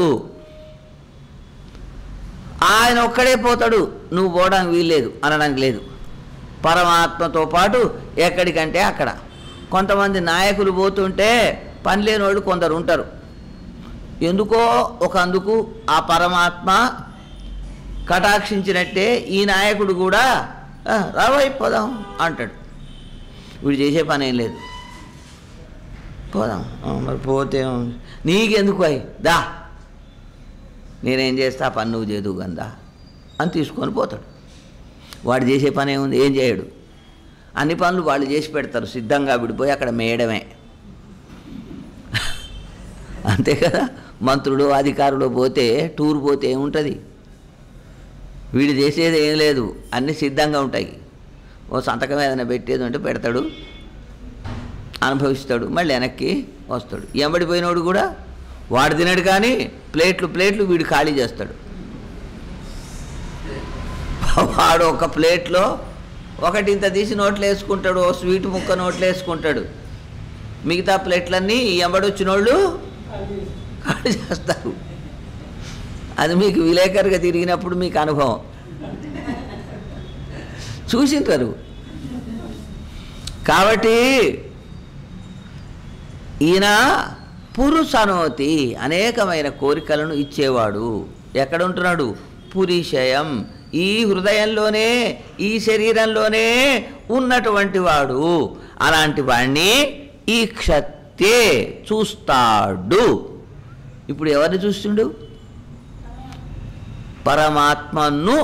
ఆయన ఒక్కడే పోతాడు నువ్వు పోవడానికి వీల్లేదు అనడానికి లేదు పరమాత్మతో పాటు ఎక్కడికంటే అక్కడ కొంతమంది నాయకులు పోతుంటే పని లేని వాళ్ళు కొందరు ఉంటారు ఎందుకో ఒక అందుకు ఆ పరమాత్మ కటాక్షించినట్టే ఈ నాయకుడు కూడా "ఆ, రాబోయ్ పోదాం అంటాడు వీడు చేసే పని ఏం లేదు పోదాం "ఆ, మరి పోతే ఏముంది?" నీకెందుకు అయి దా నేనేం చేస్తా ఆ పని నువ్వు చేదు గందా అని తీసుకొని పోతాడు వాడు చేసే పని ఏముంది ఏం చేయడు అన్ని పనులు వాళ్ళు చేసి పెడతారు సిద్ధంగా విడిపోయి అక్కడ మేయడమే అంతే కదా మంత్రులు అధికారులు పోతే టూర్ పోతే ఏముంటుంది వీడు చేసేది ఏం లేదు అన్నీ సిద్ధంగా ఉంటాయి ఓ సంతకం ఏదైనా పెట్టేది ఉంటే పెడతాడు అనుభవిస్తాడు మళ్ళీ వెనక్కి వస్తాడు ఎంబడిపోయినోడు కూడా వాడు తినడు కానీ ప్లేట్లు ప్లేట్లు వీడు ఖాళీ చేస్తాడు వాడు ఒక ప్లేట్లో ఒకటి ఇంత తీసి నోట్లు వేసుకుంటాడు ఓ స్వీట్ ముక్క నోట్లు వేసుకుంటాడు మిగతా ప్లేట్లన్నీ ఎంబడొచ్చిన వాళ్ళు ఖాళీ చేస్తారు అది మీకు విలేకరుగా తిరిగినప్పుడు మీకు అనుభవం చూసింటారు కాబట్టి ఈయన పురుషనోతి అనేకమైన కోరికలను ఇచ్చేవాడు ఎక్కడ ఉంటున్నాడు పురిషయం ఈ హృదయంలోనే ఈ శరీరంలోనే ఉన్నటువంటి వాడు అలాంటి వాడిని ఈ క్షత్తే చూస్తాడు ఇప్పుడు ఎవరిని చూస్తుండు పరమాత్మను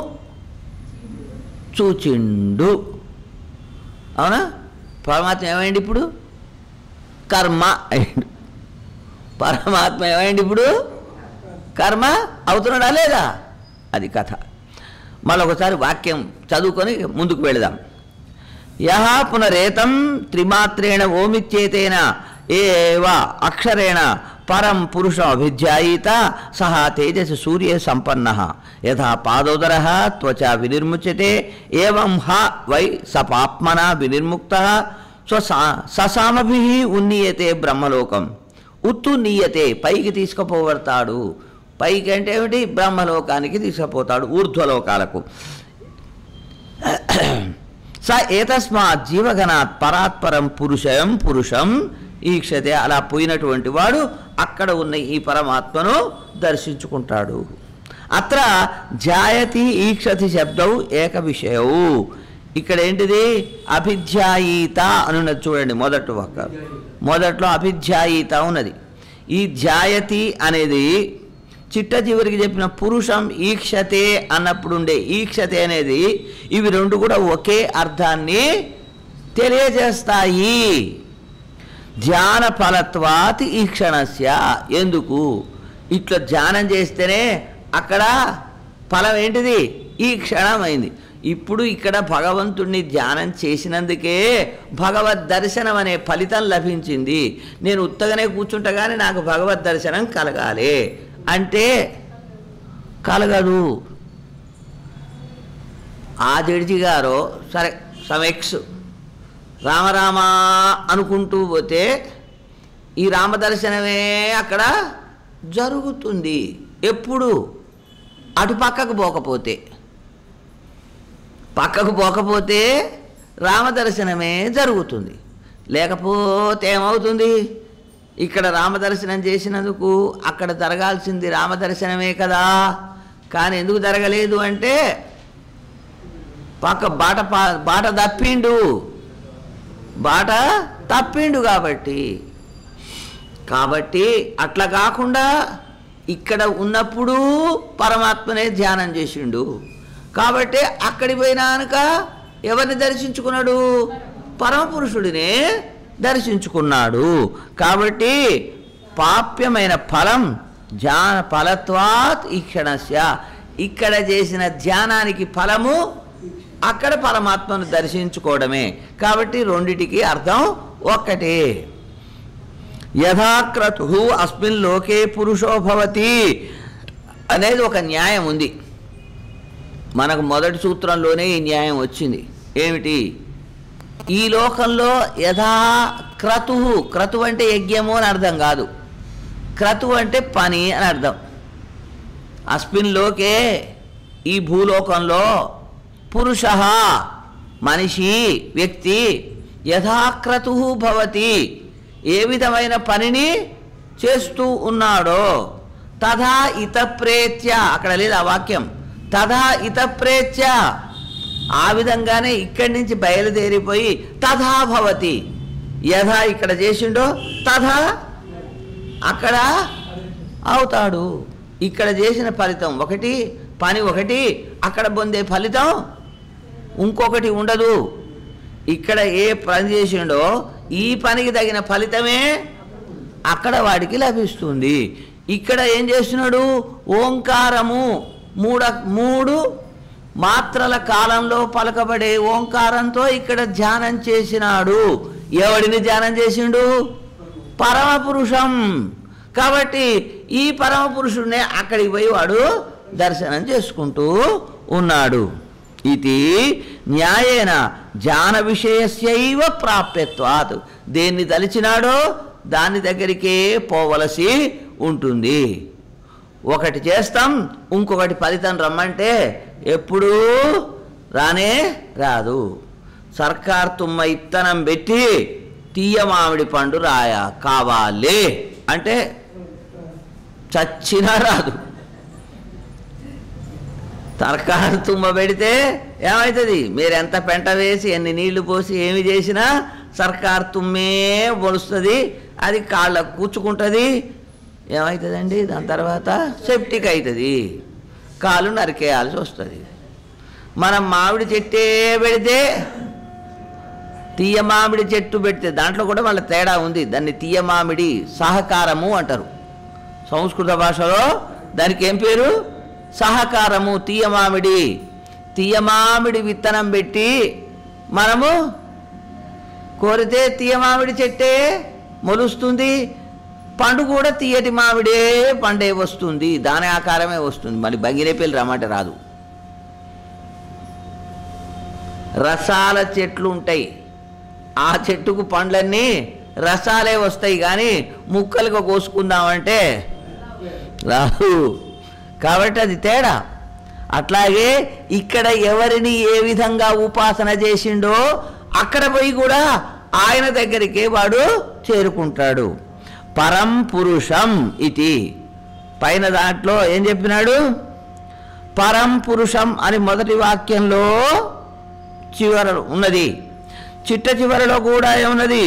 చూచిండు అవునా పరమాత్మ ఏమైంది ఇప్పుడు కర్మ అయిండు పరమాత్మ ఏమైంది ఇప్పుడు కర్మ అవుతున్నాడా లేదా అది కథ మళ్ళొకసారి వాక్యం చదువుకొని ముందుకు వెళదాం యహ పునరేతం త్రిమాత్రేణ ఓమిత్యేతేన ఏవ అక్షరేణ పరం పురుషం అభిధ్యాయీత సహ తేజస్ సూర్య సంపన్న యథా పాదోదర త్వచ వినిర్ముచ్యతే ఏవం హ వై సపాత్మన వినిర్ముక్త స్వసా ససామభి ఉన్నీయతే బ్రహ్మలోకం ఉత్తు నీయతే పైకి తీసుకుపోబడతాడు పైకి అంటే ఏమిటి బ్రహ్మలోకానికి తీసుకుపోతాడు ఊర్ధ్వలోకాలకు స ఏతస్మాత్ జీవగణాత్ పరాత్పరం పురుషయం పురుషం ఈక్షతే అలా పోయినటువంటి వాడు అక్కడ ఉన్న ఈ పరమాత్మను దర్శించుకుంటాడు అత్ర జాయతి ఈక్షతి శబ్దం ఏక విషయవు ఇక్కడ ఏంటిది అభిధ్యాయీత అని ఉన్నది చూడండి మొదటి ఒక మొదట్లో అభిధ్యాయీత ఉన్నది ఈ ధ్యాయతి అనేది చిట్ట చివరికి చెప్పిన పురుషం ఈక్షతే అన్నప్పుడు ఉండే ఈక్షతే అనేది ఇవి రెండు కూడా ఒకే అర్థాన్ని తెలియజేస్తాయి ధ్యాన ఫలత్వాత్ ఈక్షణస్య ఎందుకు ఇట్లా ధ్యానం చేస్తేనే అక్కడ ఫలం ఏంటిది ఈ క్షణమైంది ఇప్పుడు ఇక్కడ భగవంతుణ్ణి ధ్యానం చేసినందుకే భగవద్ దర్శనం అనే ఫలితం లభించింది నేను ఉత్తగానే కూర్చుంటగానే నాకు భగవద్ దర్శనం కలగాలి అంటే కలగదు ఆ జడ్జి గారు సరే సమెక్స్ రామరామ అనుకుంటూ పోతే ఈ రామదర్శనమే అక్కడ జరుగుతుంది ఎప్పుడు అటు పక్కకు పోకపోతే పక్కకు పోకపోతే రామదర్శనమే జరుగుతుంది లేకపోతే ఏమవుతుంది ఇక్కడ రామదర్శనం చేసినందుకు అక్కడ జరగాల్సింది రామదర్శనమే కదా కానీ ఎందుకు జరగలేదు అంటే పక్క బాట పా- బాట తప్పిండు బాట తప్పిండు కాబట్టి కాబట్టి అట్లా కాకుండా ఇక్కడ ఉన్నప్పుడు పరమాత్మనే ధ్యానం చేసిండు కాబట్టి అక్కడికి పోయినాక ఎవరిని దర్శించుకున్నాడు పరమపురుషుడినే దర్శించుకున్నాడు కాబట్టి పాప్యమైన ఫలం ధ్యాన ఫలత్వాత్ ఈక్షణస్య ఇక్కడ చేసిన ధ్యానానికి ఫలము అక్కడ పరమాత్మను దర్శించుకోవడమే కాబట్టి రెండిటికి అర్థం ఒక్కటే యథాక్రతు అస్మిన్ లోకే పురుషో భవతి అనేది ఒక న్యాయం ఉంది మనకు మొదటి సూత్రంలోనే ఈ న్యాయం వచ్చింది ఏమిటి ఈ లోకంలో యథా క్రతు క్రతు అంటే యజ్ఞము అని అర్థం కాదు క్రతు అంటే పని అని అర్థం అస్మిన్ లోకే ఈ భూలోకంలో పురుష మనిషి వ్యక్తి యథాక్రతు భవతి ఏ విధమైన పనిని చేస్తూ ఉన్నాడో తథా ఇతప్రేత్య అక్కడ లేదు ఆ వాక్యం తథా ఇతప్రేత్య ఆ విధంగానే ఇక్కడి నుంచి బయలుదేరిపోయి తథా భవతి యథా ఇక్కడ చేసిండో తథా అక్కడ అవుతాడు ఇక్కడ చేసిన ఫలితం ఒకటి పని ఒకటి అక్కడ పొందే ఫలితం ఇంకొకటి ఉండదు ఇక్కడ ఏ పని చేసిండో ఈ పనికి తగిన ఫలితమే అక్కడ వాడికి లభిస్తుంది ఇక్కడ ఏం చేస్తున్నాడు ఓంకారము మూడ మూడు మాత్రల కాలంలో పలకబడే ఓంకారంతో ఇక్కడ ధ్యానం చేసినాడు ఎవడిని ధ్యానం చేసిండు పరమ పురుషం కాబట్టి ఈ పరమ పురుషుడినే అక్కడికి పోయి వాడు దర్శనం చేసుకుంటూ ఉన్నాడు ఇది న్యాయేన జ్ఞాన విషయస్యైవ ప్రాప్యత్వాత్ దేన్ని తలిచినాడో దాని దగ్గరికే పోవలసి ఉంటుంది ఒకటి చేస్తాం ఇంకొకటి ఫలితం రమ్మంటే ఎప్పుడూ రానే రాదు సర్కార్ తుమ్మ ఇత్తనం పెట్టి తీయ మామిడి పండు రాయ కావాలి అంటే చచ్చినా రాదు సర్కారు తుమ్మ పెడితే ఏమవుతుంది మీరు ఎంత పెంట వేసి ఎన్ని నీళ్లు పోసి ఏమి చేసినా సర్కారు తుమ్మే పొలుస్తుంది అది కాళ్ళకు కూర్చుకుంటుంది ఏమవుతుందండి దాని తర్వాత సెప్టిక్ అవుతుంది కాలు నరికేయాల్సి వస్తుంది మనం మామిడి చెట్టే పెడితే తీయ మామిడి చెట్టు పెడితే దాంట్లో కూడా వాళ్ళ తేడా ఉంది దాన్ని తీయ మామిడి సహకారము అంటారు సంస్కృత భాషలో దానికి ఏం పేరు సహకారము తీయ మామిడి తీయ మామిడి విత్తనం పెట్టి మనము కోరితే తీయ మామిడి చెట్టే మొలుస్తుంది పండు కూడా తీయటి మామిడే పండే వస్తుంది దాని ఆకారమే వస్తుంది మళ్ళీ బంగిరేపల్లి రమ్మంటే రాదు రసాల చెట్లు ఉంటాయి ఆ చెట్టుకు పండ్లన్నీ రసాలే వస్తాయి కానీ ముక్కలుగా కోసుకుందామంటే రాదు కాబట్టి అది తేడా అట్లాగే ఇక్కడ ఎవరిని ఏ విధంగా ఉపాసన చేసిండో అక్కడ పోయి కూడా ఆయన దగ్గరికే వాడు చేరుకుంటాడు పరం పురుషం ఇది పైన దాంట్లో ఏం చెప్పినాడు పరం పురుషం అని మొదటి వాక్యంలో చివర ఉన్నది చిట్ట చివరలో కూడా ఏమున్నది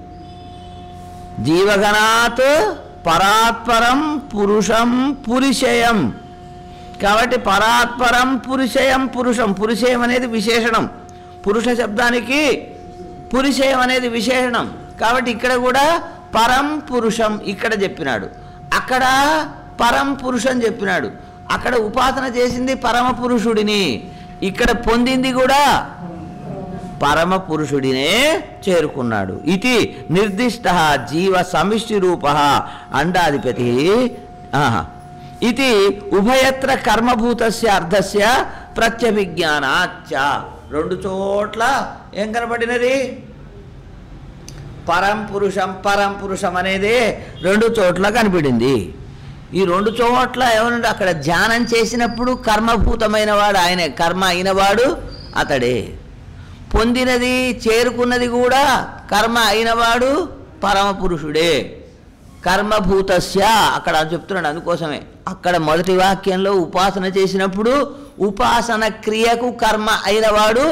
జీవగణాత్ పరాత్పరం పురుషం పురుషయం కాబట్టి పరాత్పరం పురుషయం పురుషం పురుషయం అనేది విశేషణం పురుష శబ్దానికి పురుషయం అనేది విశేషణం కాబట్టి ఇక్కడ కూడా పరం పురుషం ఇక్కడ చెప్పినాడు అక్కడ పరం పురుషం చెప్పినాడు అక్కడ ఉపాసన చేసింది పరమ పురుషుడిని ఇక్కడ పొందింది కూడా పరమ పురుషుడినే చేరుకున్నాడు ఇది నిర్దిష్ట జీవ సమిష్టి రూప అండాధిపతి ఆహా. ఇది ఉభయత్ర కర్మభూతస్య అర్థస్య ప్రత్యభిజ్ఞానాచ్చ రెండు చోట్ల ఏం కనబడినది పరం పురుషం పరం పురుషం అనేది రెండు చోట్ల కనిపడింది ఈ రెండు చోట్ల ఏమన్నా అక్కడ ధ్యానం చేసినప్పుడు కర్మభూతమైన వాడు ఆయనే కర్మ అయినవాడు అతడే పొందినది చేరుకున్నది కూడా కర్మ అయినవాడు పరమ పురుషుడే కర్మభూతస్య అక్కడ చెప్తున్నాడు అందుకోసమే అక్కడ మొదటి వాక్యంలో ఉపాసన చేసినప్పుడు ఉపాసన క్రియకు కర్మ అయినవాడు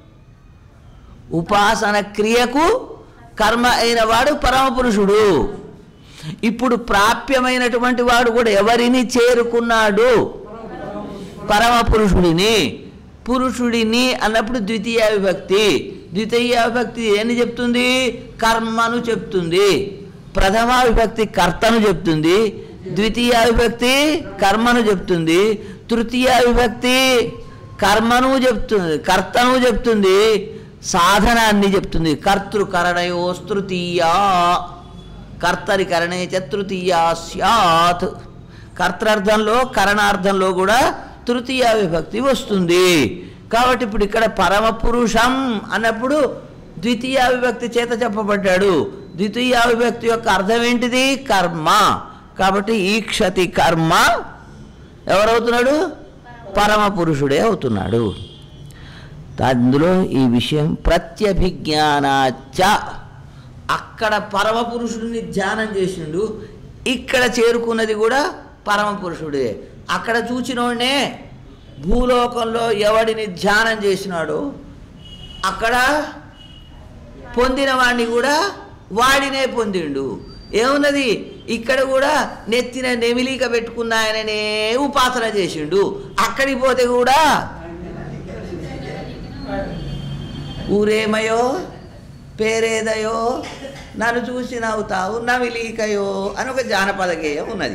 ఉపాసన క్రియకు కర్మ అయినవాడు పరమ పురుషుడు ఇప్పుడు ప్రాప్యమైనటువంటి వాడు కూడా ఎవరిని చేరుకున్నాడు పరమ పురుషుడిని పురుషుడిని అన్నప్పుడు ద్వితీయ విభక్తి ద్వితీయ విభక్తి ఏని చెప్తుంది కర్మను చెప్తుంది ప్రథమ విభక్తి కర్తను చెప్తుంది ద్వితీయ విభక్తి కర్మను చెప్తుంది తృతీయ విభక్తి కర్మను చెప్తుంది కర్తను చెప్తుంది సాధనాన్ని చెప్తుంది కర్తృకరణయోస్తృతీయా కర్తరి కరణే చతృతీయా స్యాత్ కర్తర్థంలో కరణార్థంలో కూడా తృతీయ విభక్తి వస్తుంది కాబట్టి ఇప్పుడు ఇక్కడ పరమ పురుషం అన్నప్పుడు ద్వితీయ విభక్తి చేత చెప్పబడ్డాడు ద్వితీయ విభక్తి యొక్క అర్థం ఏంటిది కర్మ కాబట్టి ఈ క్షతి కర్మ ఎవరవుతున్నాడు పరమ పురుషుడే అవుతున్నాడు అందులో ఈ విషయం ప్రత్యభిజ్ఞానాచ అక్కడ పరమ పురుషుడిని ధ్యానం చేసిండు ఇక్కడ చేరుకున్నది కూడా పరమ పురుషుడే అక్కడ చూచినోడే భూలోకంలో ఎవడిని ధ్యానం చేసినాడో అక్కడ పొందిన వాడిని కూడా వాడినే పొందిండు ఏమున్నది ఇక్కడ కూడా నెత్తిన నెమిలిక పెట్టుకున్న ఆయననే ఉపాసన చేసిండు అక్కడికి పోతే కూడా ఊరేమయో పేరేదయో నన్ను చూసి నవ్వుతావు నవిలీకయో అని ఒక జానపద గేయం ఉన్నది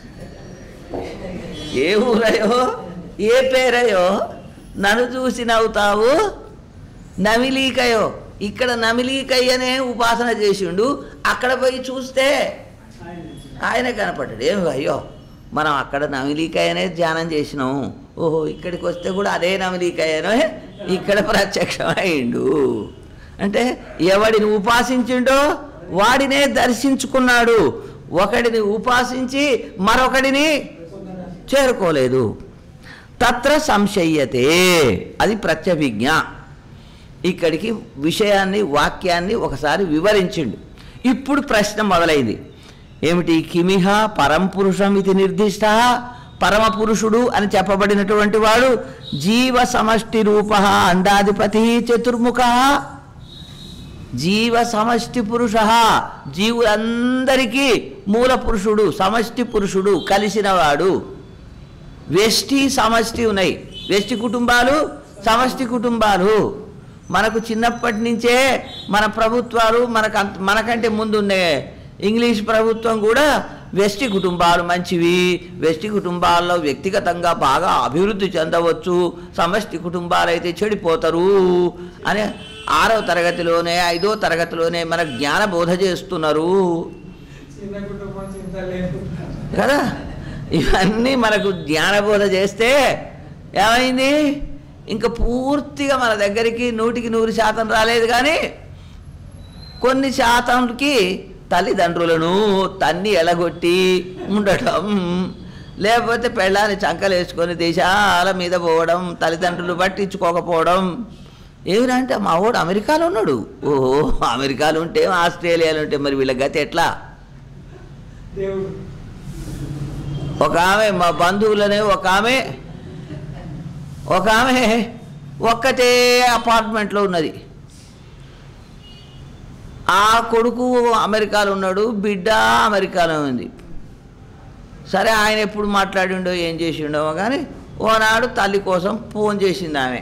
ఏ ఊరయో ఏ పేరయో నన్ను చూసి నవ్వుతావు నమిలీకయో ఇక్కడ నమిలీకయ్యనే ఉపాసన చేసిండు అక్కడ పోయి చూస్తే ఆయన కనపడ్డాడు ఏం అయ్యో మనం అక్కడ నమిలీకాయనే ధ్యానం చేసినాం ఓహో ఇక్కడికి వస్తే కూడా అదే నమిలీకాయనే ఇక్కడ ప్రత్యక్షమైండు అంటే ఎవడిని ఉపాసించిండో వాడినే దర్శించుకున్నాడు ఒకడిని ఉపాసించి మరొకడిని చేరుకోలేదు తత్ర సంశయ్యతే అది ప్రత్యభిజ్ఞ ఇక్కడికి విషయాన్ని వాక్యాన్ని ఒకసారి వివరించిండు ఇప్పుడు ప్రశ్న మొదలైంది ఏమిటి కిమిహ పరంపురుషం ఇది నిర్దిష్ట పరమపురుషుడు అని చెప్పబడినటువంటి వాడు జీవ సమష్టి రూప అండాధిపతి చతుర్ముఖ జీవ సమష్టి పురుష జీవులందరికీ మూల పురుషుడు సమష్టి పురుషుడు కలిసినవాడు వ్యష్టి సమష్టి ఉన్నాయి వ్యష్టి కుటుంబాలు సమష్టి కుటుంబాలు మనకు చిన్నప్పటి నుంచే మన ప్రభుత్వాలు మనకు అంత మనకంటే ముందున్నే ఇంగ్లీష్ ప్రభుత్వం కూడా వ్యష్టి కుటుంబాలు మంచివి వ్యష్టి కుటుంబాల్లో వ్యక్తిగతంగా బాగా అభివృద్ధి చెందవచ్చు సమష్టి కుటుంబాలు అయితే చెడిపోతారు అని ఆరో తరగతిలోనే ఐదో తరగతిలోనే మన జ్ఞాన బోధ చేస్తున్నారు చిన్న కుటుంబం చింత లేదు కదా ఇవన్నీ మనకు జ్ఞానబోధ చేస్తే ఏమైంది ఇంకా పూర్తిగా మన దగ్గరికి నూటికి నూరు శాతం రాలేదు కానీ కొన్ని శాతంకి తల్లిదండ్రులను తన్ని ఎలగొట్టి ఉండటం లేకపోతే పెళ్ళాన్ని చంకలేసుకొని దేశాల మీద పోవడం తల్లిదండ్రులు పట్టించుకోకపోవడం ఏమిటంటే మా వాడు అమెరికాలో ఉన్నాడు ఓహో అమెరికాలో ఉంటే ఆస్ట్రేలియాలో ఉంటే మరి వీళ్ళ గతి ఎట్లా దేవుడు ఒక ఆమె మా బంధువులనే ఒక ఆమె ఒక ఆమె ఒక్కటే అపార్ట్మెంట్లో ఉన్నది ఆ కొడుకు అమెరికాలో ఉన్నాడు బిడ్డ అమెరికాలో ఉంది సరే ఆయన ఎప్పుడు మాట్లాడిండో ఏం చేసిండో కానీ ఓనాడు తల్లి కోసం ఫోన్ చేసింది ఆమె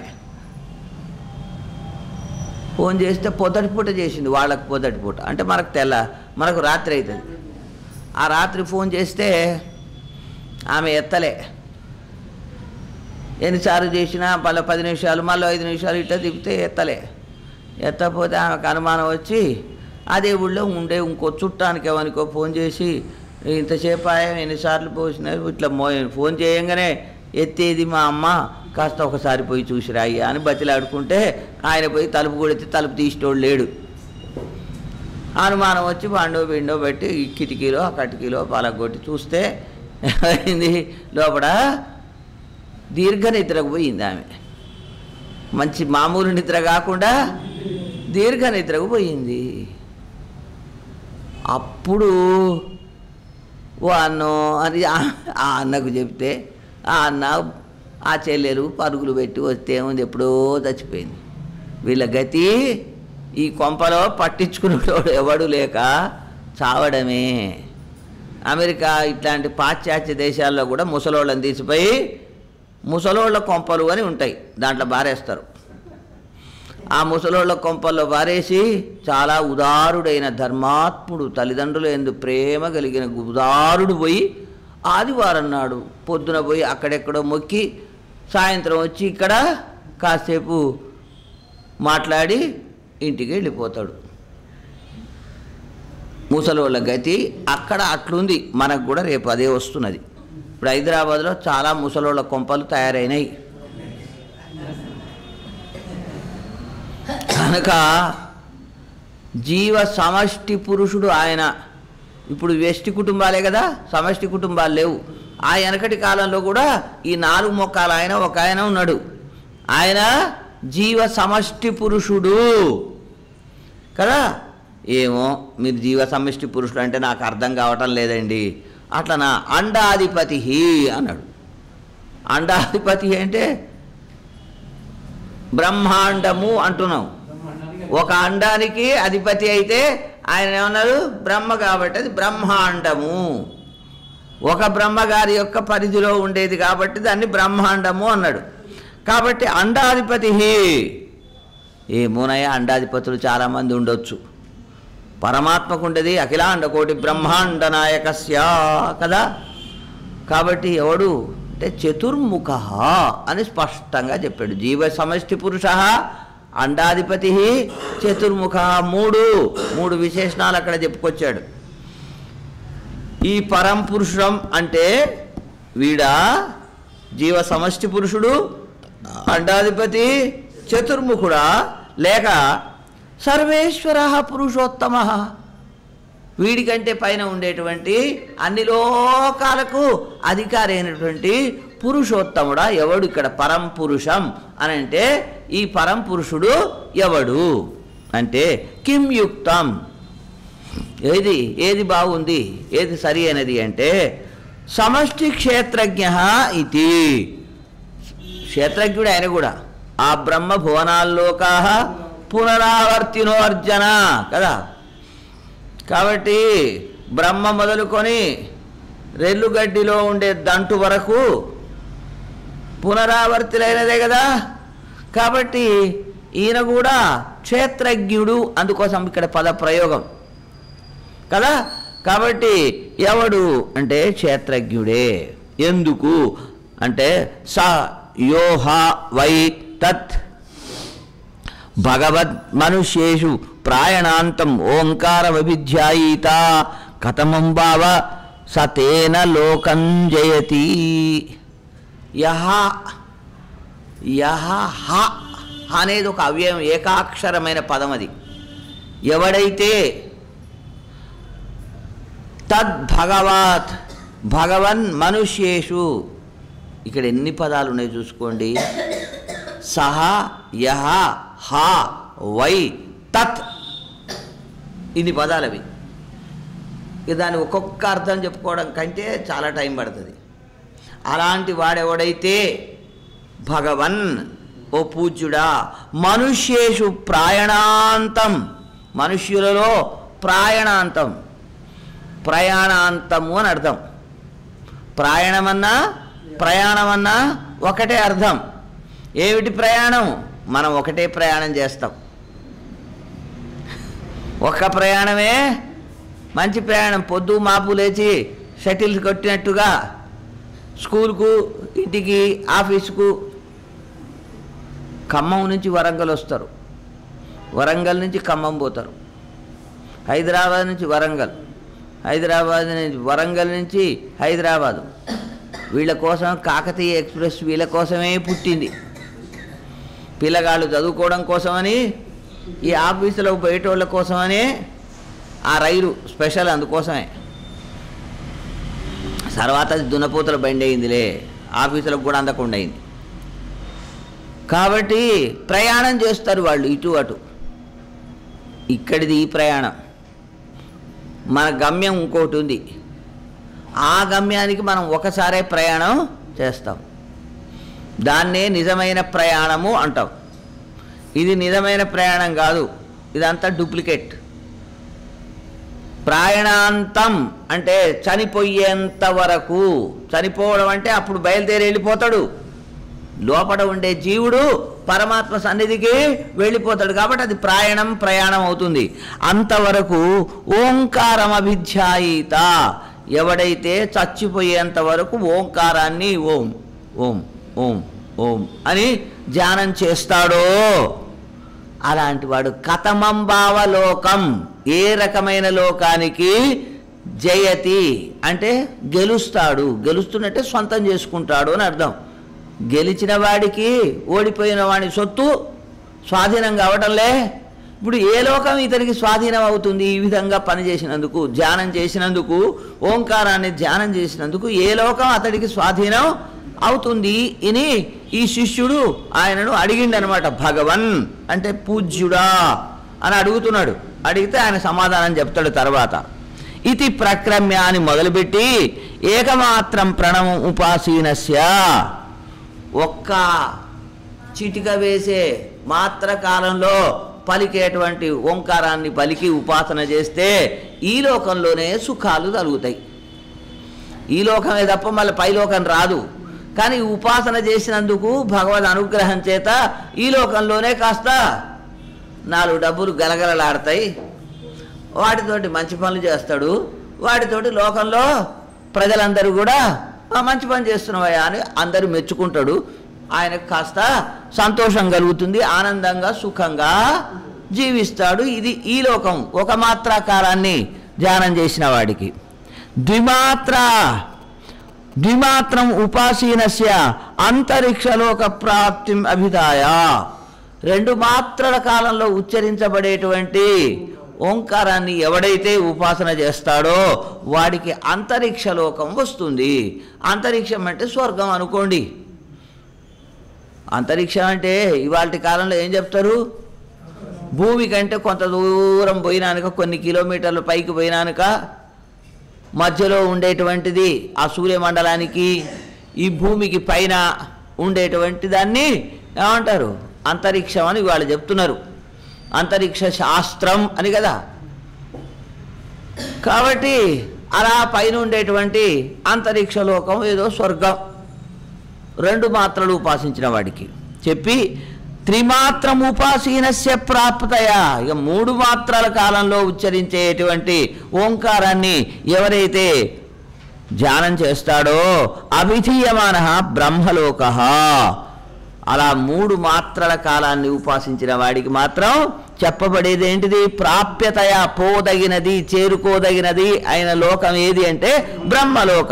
ఫోన్ చేస్తే పొద్దటి పూట చేసింది వాళ్ళకి పొద్దటి పూట అంటే మనకు తెల్ల మనకు రాత్రి అవుతుంది ఆ రాత్రి ఫోన్ చేస్తే ఆమె ఎత్తలే ఎన్నిసార్లు చేసినా మళ్ళీ పది నిమిషాలు మళ్ళీ ఐదు నిమిషాలు ఇట్లా తిప్పితే ఎత్తలే ఎత్తకపోతే ఆమెకు అనుమానం వచ్చి అదే ఊళ్ళో ఉండే ఇంకో చుట్టానికి ఎవరికో ఫోన్ చేసి ఇంతసేపు ఆయా ఎన్నిసార్లు పోసినా ఇట్లా మో ఫోన్ చేయంగానే ఎత్తేది మా అమ్మ కాస్త ఒకసారి పోయి చూసిరా అయ్యా అని బతిలాడుకుంటే ఆయన పోయి తలుపు కొడితే తలుపు తీసేటోడు లేడు అనుమానం వచ్చి పండో పిండో పెట్టి ఈ కిటికీలో ఆ కటికీలో పలగొట్టి చూస్తే ఏమైంది లోపల దీర్ఘ నిద్రకు పోయింది ఆమె మంచి మామూలు నిద్ర కాకుండా దీర్ఘ నిద్రకు పోయింది అప్పుడు ఓ అన్నో అని ఆ- ఆ అన్నకు చెప్తే ఆ అన్న ఆ చెల్లెలు పరుగులు పెట్టి వస్తే ఏముంది ఎప్పుడో చచ్చిపోయింది వీళ్ళ గతి ఈ కొంపలో పట్టించుకునేటోడు ఎవడు లేక చావడమే అమెరికా ఇట్లాంటి పాశ్చాత్య దేశాల్లో కూడా ముసలోళ్ళని తీసిపోయి ముసలోళ్ళ కొంపలు అని ఉంటాయి దాంట్లో బారేస్తారు ఆ ముసలోళ్ళ కొంపల్లో బారేసి చాలా ఉదారుడైన ధర్మాత్ముడు తల్లిదండ్రులు ఎందు ప్రేమ కలిగిన ఉదారుడు పోయి ఆదివారం నాడు పొద్దున పోయి అక్కడెక్కడో మొక్కి సాయంత్రం వచ్చి ఇక్కడ కాసేపు మాట్లాడి ఇంటికి వెళ్ళిపోతాడు ముసలోళ్ళ గతి అక్కడ అట్లుంది మనకు కూడా రేపు అదే వస్తున్నది ఇప్పుడు హైదరాబాద్లో చాలా ముసలోళ్ళ కొంపలు తయారైనాయి కనుక జీవ సమష్టి పురుషుడు ఆయన ఇప్పుడు వ్యష్టి కుటుంబాలే కదా సమష్టి కుటుంబాలు లేవు ఆ వెనకటి కాలంలో కూడా ఈ నాలుగు మొక్కలు ఆయన ఒక ఆయన ఉన్నాడు ఆయన జీవ సమష్టి పురుషుడు కదా ఏమో మీరు జీవ సమష్టి పురుషుడు అంటే నాకు అర్థం కావటం లేదండి అట్లనా అండాధిపతి అన్నాడు అండాధిపతి అంటే బ్రహ్మాండము అంటున్నాం బ్రహ్మాండానికి ఒక అండానికి అధిపతి అయితే ఆయన ఏమన్నారు బ్రహ్మ కాబట్టి అది బ్రహ్మాండము ఒక బ్రహ్మగారి యొక్క పరిధిలో ఉండేది కాబట్టి దాన్ని బ్రహ్మాండము అన్నాడు కాబట్టి అండాధిపతి ఏమోనయ్య అండాధిపతులు చాలామంది ఉండొచ్చు పరమాత్మకు ఉండేది అఖిలాండ కోటి బ్రహ్మాండ నాయకస్య కదా కాబట్టి ఎవడు అంటే చతుర్ముఖ అని స్పష్టంగా చెప్పాడు జీవ సమష్టి పురుష అండాధిపతి చతుర్ముఖ మూడు మూడు విశేషణాలు అక్కడ చెప్పుకొచ్చాడు ఈ పరం పురుషుడం అంటే వీడా జీవ సమష్టి పురుషుడు అండాధిపతి చతుర్ముఖుడా లేక సర్వేశ్వర పురుషోత్తమ వీడికంటే పైన ఉండేటువంటి అన్ని లోకాలకు అధికారి అయినటువంటి పురుషోత్తముడా ఎవడు ఇక్కడ పరం పురుషం అని అంటే ఈ పరం పురుషుడు ఎవడు అంటే కిం యుక్తం ఏది ఏది బాగుంది ఏది సరి అయినది అంటే సమష్టి క్షేత్రజ్ఞ ఇది క్షేత్రజ్ఞుడు ఆయన కూడా ఆ బ్రహ్మ భువనాల్లోకా పునరావర్తినో అర్జన కదా కాబట్టి బ్రహ్మ మొదలుకొని రెల్లుగడ్డిలో ఉండే దంటు వరకు పునరావర్తిలైనదే కదా కాబట్టి ఈయన కూడా క్షేత్రజ్ఞుడు అందుకోసం ఇక్కడ పద ప్రయోగం కదా కాబట్టి ఎవడు అంటే క్షేత్రజ్ఞుడే ఎందుకు అంటే స యోహ వై తత్ భగవద్ మనుష్యేషు ప్రాయణాంతం ఓంకారమభిధ్యాయీత కథమం భావ సతేన లోకం జయతి యహ యహ హ అనేది ఒక అవ్యయం ఏకాక్షరమైన పదం అది ఎవడైతే తద్భగవత్ భగవన్ మనుష్యేషు ఇక్కడ ఎన్ని పదాలు ఉన్నాయి చూసుకోండి సహ యహ హ వై తత్ ఇన్ని పదాలు అవి ఇక దాన్ని ఒక్కొక్క అర్థం చెప్పుకోవడం కంటే చాలా టైం పడుతుంది అలాంటి వాడెవడైతే భగవన్ ఓ పూజ్యుడా మనుష్యేషు ప్రాయణాంతం మనుష్యులలో ప్రాయణాంతం ప్రయాణాంతము అని అర్థం ప్రయాణమన్నా ప్రయాణమన్నా ఒకటే అర్థం ఏమిటి ప్రయాణం మనం ఒకటే ప్రయాణం చేస్తాం ఒక్క ప్రయాణమే మంచి ప్రయాణం పొద్దు మాపు లేచి షటిల్స్ కొట్టినట్టుగా స్కూల్కు ఇంటికి ఆఫీసుకు ఖమ్మం నుంచి వరంగల్ వస్తారు వరంగల్ నుంచి ఖమ్మం పోతారు హైదరాబాద్ నుంచి వరంగల్ హైదరాబాద్ నుంచి వరంగల్ నుంచి హైదరాబాదు వీళ్ళ కోసం కాకతీయ ఎక్స్ప్రెస్ వీళ్ళ కోసమే పుట్టింది పిల్లగాళ్ళు చదువుకోవడం కోసమని ఈ ఆఫీసులో బయటోళ్ళ కోసమని ఆ రైలు స్పెషల్ అందుకోసమే తర్వాత అది దున్నపోతుల బండి అయిందిలే ఆఫీసులకు కూడా అందకుండా అయింది కాబట్టి ప్రయాణం చేస్తారు వాళ్ళు ఇటు అటు ఇక్కడిది ఈ ప్రయాణం మన గమ్యం ఇంకోటి ఉంది ఆ గమ్యానికి మనం ఒకసారే ప్రయాణం చేస్తాం దాన్నే నిజమైన ప్రయాణము అంటాం ఇది నిజమైన ప్రయాణం కాదు ఇదంతా డూప్లికేట్ ప్రయాణాంతం అంటే చనిపోయేంత వరకు చనిపోవడం అంటే అప్పుడు బయలుదేరి వెళ్ళిపోతాడు లోపల ఉండే జీవుడు పరమాత్మ సన్నిధికి వెళ్ళిపోతాడు కాబట్టి అది ప్రయాణం ప్రయాణం అవుతుంది అంతవరకు ఓంకారం అభిధ్యాయిత ఎవడైతే చచ్చిపోయేంత వరకు ఓంకారాన్ని ఓం ఓం ఓం ఓం అని ధ్యానం చేస్తాడో అలాంటి వాడు కథమం భావ లోకం ఏ రకమైన లోకానికి జయతి అంటే గెలుస్తాడు గెలుస్తున్నట్టే సొంతం చేసుకుంటాడు అని అర్థం గెలిచిన వాడికి ఓడిపోయిన వాడి సొత్తు స్వాధీనం కావటంలే ఇప్పుడు ఏ లోకం ఇతనికి స్వాధీనం అవుతుంది ఈ విధంగా పనిచేసినందుకు ధ్యానం చేసినందుకు ఓంకారాన్ని ధ్యానం చేసినందుకు ఏ లోకం అతడికి స్వాధీనం అవుతుంది అని ఈ శిష్యుడు ఆయనను అడిగిండనమాట భగవన్ అంటే పూజ్యుడా అని అడుగుతున్నాడు అడిగితే ఆయన సమాధానం చెప్తాడు తర్వాత ఇది ప్రక్రమ్య అని మొదలుపెట్టి ఏకమాత్రం ప్రణవం ఉపాసీనస్య ఒక్క చిటిక వేసే మాత్ర కాలంలో పలికేటువంటి ఓంకారాన్ని పలికి ఉపాసన చేస్తే ఈ లోకంలోనే సుఖాలు కలుగుతాయి ఈ లోకమే తప్ప మళ్ళీ పై లోకం రాదు కానీ ఉపాసన చేసినందుకు భగవద్ అనుగ్రహం చేత ఈ లోకంలోనే కాస్త నాలుగు డబ్బులు గలగలలాడతాయి వాటితోటి మంచి పనులు చేస్తాడు వాటితోటి లోకంలో ప్రజలందరూ కూడా "ఆ, మంచి పని చేస్తున్నావయ్యా అని అందరూ మెచ్చుకుంటాడు ఆయనకు కాస్త సంతోషం కలుగుతుంది ఆనందంగా సుఖంగా జీవిస్తాడు ఇది ఈ లోకం ఒక మాత్రాకారాన్ని ధ్యానం చేసిన వాడికి ద్విమాత్ర ద్విమాత్రం ఉపాసీనస్య అంతరిక్షలోక ప్రాప్తిం అభిదాయ రెండు మాత్రల కాలంలో ఉచ్చరించబడేటువంటి ఓంకారాన్ని ఎవడైతే ఉపాసన చేస్తాడో వాడికి అంతరిక్ష లోకం వస్తుంది అంతరిక్షం అంటే స్వర్గం అనుకోండి అంతరిక్షం అంటే ఇవాళ కాలంలో ఏం చెప్తారు భూమి కంటే కొంత దూరం పోయినానుక కొన్ని కిలోమీటర్ల పైకి పోయినానుక మధ్యలో ఉండేటువంటిది ఆ సూర్యమండలానికి ఈ భూమికి పైన ఉండేటువంటి దాన్ని ఏమంటారు అంతరిక్షం అని వాళ్ళు చెప్తున్నారు అంతరిక్ష శాస్త్రం అని కదా కాబట్టి అలా పైన ఉండేటువంటి అంతరిక్ష లోకం ఏదో స్వర్గం రెండు మాత్రలు ఉపాసించిన వాడికి చెప్పి త్రిమాత్రం ఉపాసీనస్య ప్రాప్తయ ఇక మూడు మాత్రాల కాలంలో ఉచ్చరించేటువంటి ఓంకారాన్ని ఎవరైతే ధ్యానం చేస్తాడో అభిధీయమాన బ్రహ్మలోక అలా మూడు మాత్రల కాలాన్ని ఉపాసించిన వాడికి మాత్రం చెప్పబడేది ఏంటిది ప్రాప్యతయ పోదగినది చేరుకోదగినది అయిన లోకం ఏది అంటే బ్రహ్మలోక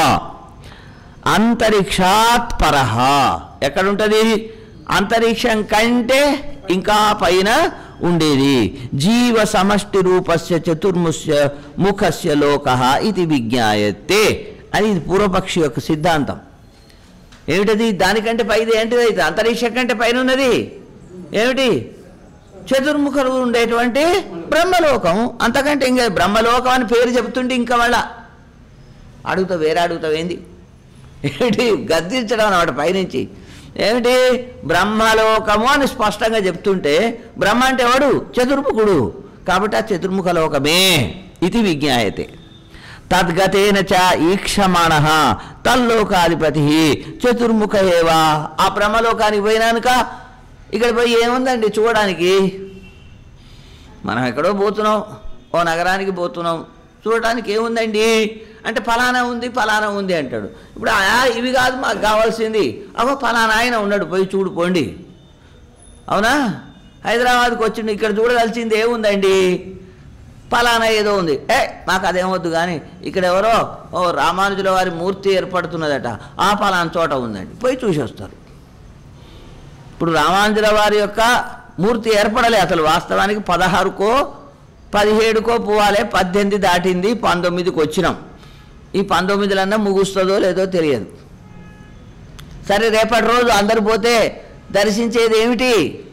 అంతరిక్షాత్ పరహ ఎక్కడుంటది అంతరిక్షం కంటే ఇంకా పైన ఉండేది జీవ సమష్టి రూపస్య చతుర్ముస్య ముఖస్య లోక ఇది విజ్ఞాయతే అని ఇది పూర్వపక్షి యొక్క సిద్ధాంతం ఏమిటది దానికంటే పైది ఏంటిది అయితే అంతరిక్షం కంటే పైన ఉన్నది ఏమిటి చతుర్ముఖులు ఉండేటువంటి బ్రహ్మలోకం అంతకంటే ఇంకా బ్రహ్మలోకం అని పేరు చెబుతుంటే ఇంకా వాళ్ళ అడుగుతావు వేరే అడుగుతావు ఏంది ఏమిటి గద్దించడం అన్నమాట పైనుంచి ఏమిటి బ్రహ్మలోకము అని స్పష్టంగా చెప్తుంటే బ్రహ్మ అంటే ఎవడు చతుర్ముఖుడు కాబట్టి ఆ చతుర్ముఖ లోకమే ఇది విజ్ఞాయతే తద్గతేన చ ఈక్షమాణ తల్లోకాధిపతి చతుర్ముఖ ఏవా ఆ బ్రహ్మలోకానికి పోయినానుక ఇక్కడ పోయి ఏముందండి చూడడానికి మనం ఎక్కడో పోతున్నాం ఓ నగరానికి పోతున్నాం చూడటానికి ఏముందండి అంటే ఫలానా ఉంది ఫలానా ఉంది అంటాడు ఇప్పుడు ఆ ఇవి కాదు మాకు కావాల్సింది అగో ఫలానా ఆయన ఉన్నాడు పోయి చూడు పోండి అవునా హైదరాబాద్కి వచ్చిండు ఇక్కడ చూడగలిసింది ఏముందండి ఫలానా ఏదో ఉంది ఏ మాకు అదేమొద్దు కానీ ఇక్కడ ఎవరో ఓ రామానుజుల వారి మూర్తి ఏర్పడుతున్నదట ఆ ఫలానా చోట ఉందండి పోయి చూసి వస్తారు ఇప్పుడు రామానుజుల వారి యొక్క మూర్తి ఏర్పడలే అసలు వాస్తవానికి పదహారుకో పదిహేడుకో పోవాలే పద్దెనిమిది దాటింది పంతొమ్మిదికి వచ్చినాం ఈ పంతొమ్మిదిలన్నా ముగుస్తుందో లేదో తెలియదు సరే రేపటి రోజు అందరు పోతే దర్శించేది ఏమిటి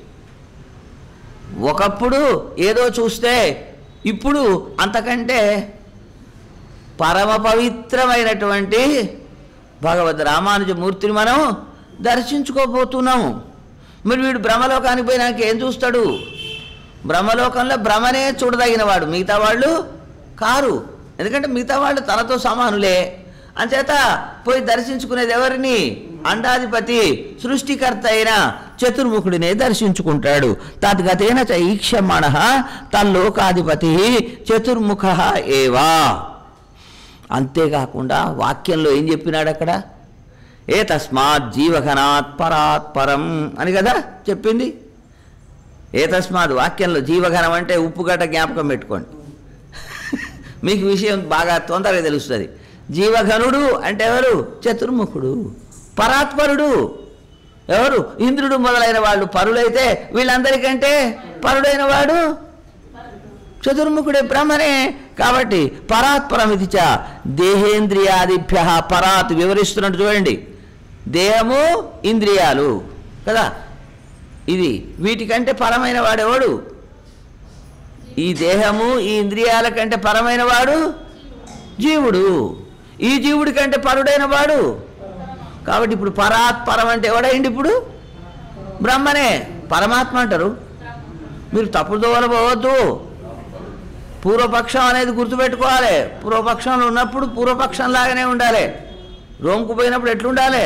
ఒకప్పుడు ఏదో చూస్తే ఇప్పుడు అంతకంటే పరమ పవిత్రమైనటువంటి భగవద్ రామానుజ మూర్తిని మనం దర్శించుకోబోతున్నాము మరి వీడు బ్రహ్మలోకానికి పోయినాక ఏం చూస్తాడు బ్రహ్మలోకంలో భ్రమనే చూడదగిన వాడు మిగతా వాళ్ళు కారు ఎందుకంటే మిగతా వాళ్ళు తనతో సమానులే అంచేత పోయి దర్శించుకునేది ఎవరిని అండాధిపతి సృష్టికర్త అయిన చతుర్ముఖుడినే దర్శించుకుంటాడు తద్గతేన చ ఈక్షమాణ తల్లోకాధిపతి చతుర్ముఖ ఏవా అంతేకాకుండా వాక్యంలో ఏం చెప్పినాడు అక్కడ ఏ తస్మాత్ జీవఘనాత్ పరాత్ పరం అని కదా చెప్పింది ఏ తస్మాత్ వాక్యంలో జీవఘనం అంటే ఉప్పుగడ్డ జ్ఞాపకం పెట్టుకోండి మీకు విషయం బాగా తొందరగా తెలుస్తుంది జీవఘనుడు అంటే ఎవరు చతుర్ముఖుడు పరాత్పరుడు ఎవరు ఇంద్రుడు మొదలైన వాళ్ళు పరులైతే వీళ్ళందరికంటే పరుడైన వాడు చతుర్ముఖుడే బ్రహ్మనే కాబట్టి పరాత్పరమితి చ దేహేంద్రియాదిభ్య పరాత్ వివరిస్తున్నట్టు చూడండి దేహము ఇంద్రియాలు కదా ఇది వీటికంటే పరమైన వాడెవడు ఈ దేహము ఈ ఇంద్రియాల కంటే పరమైన వాడు జీవుడు ఈ జీవుడి కంటే పరుడైన వాడు కాబట్టి ఇప్పుడు పరాత్ పరం అంటే ఎవడైంది ఇప్పుడు బ్రహ్మనే పరమాత్మ అంటారు మీరు తప్పుడు దోవల పోవద్దు పూర్వపక్షం అనేది గుర్తుపెట్టుకోవాలి పూర్వపక్షంలో ఉన్నప్పుడు పూర్వపక్షం లాగానే ఉండాలి రోమ్కు పోయినప్పుడు ఎట్లుండాలి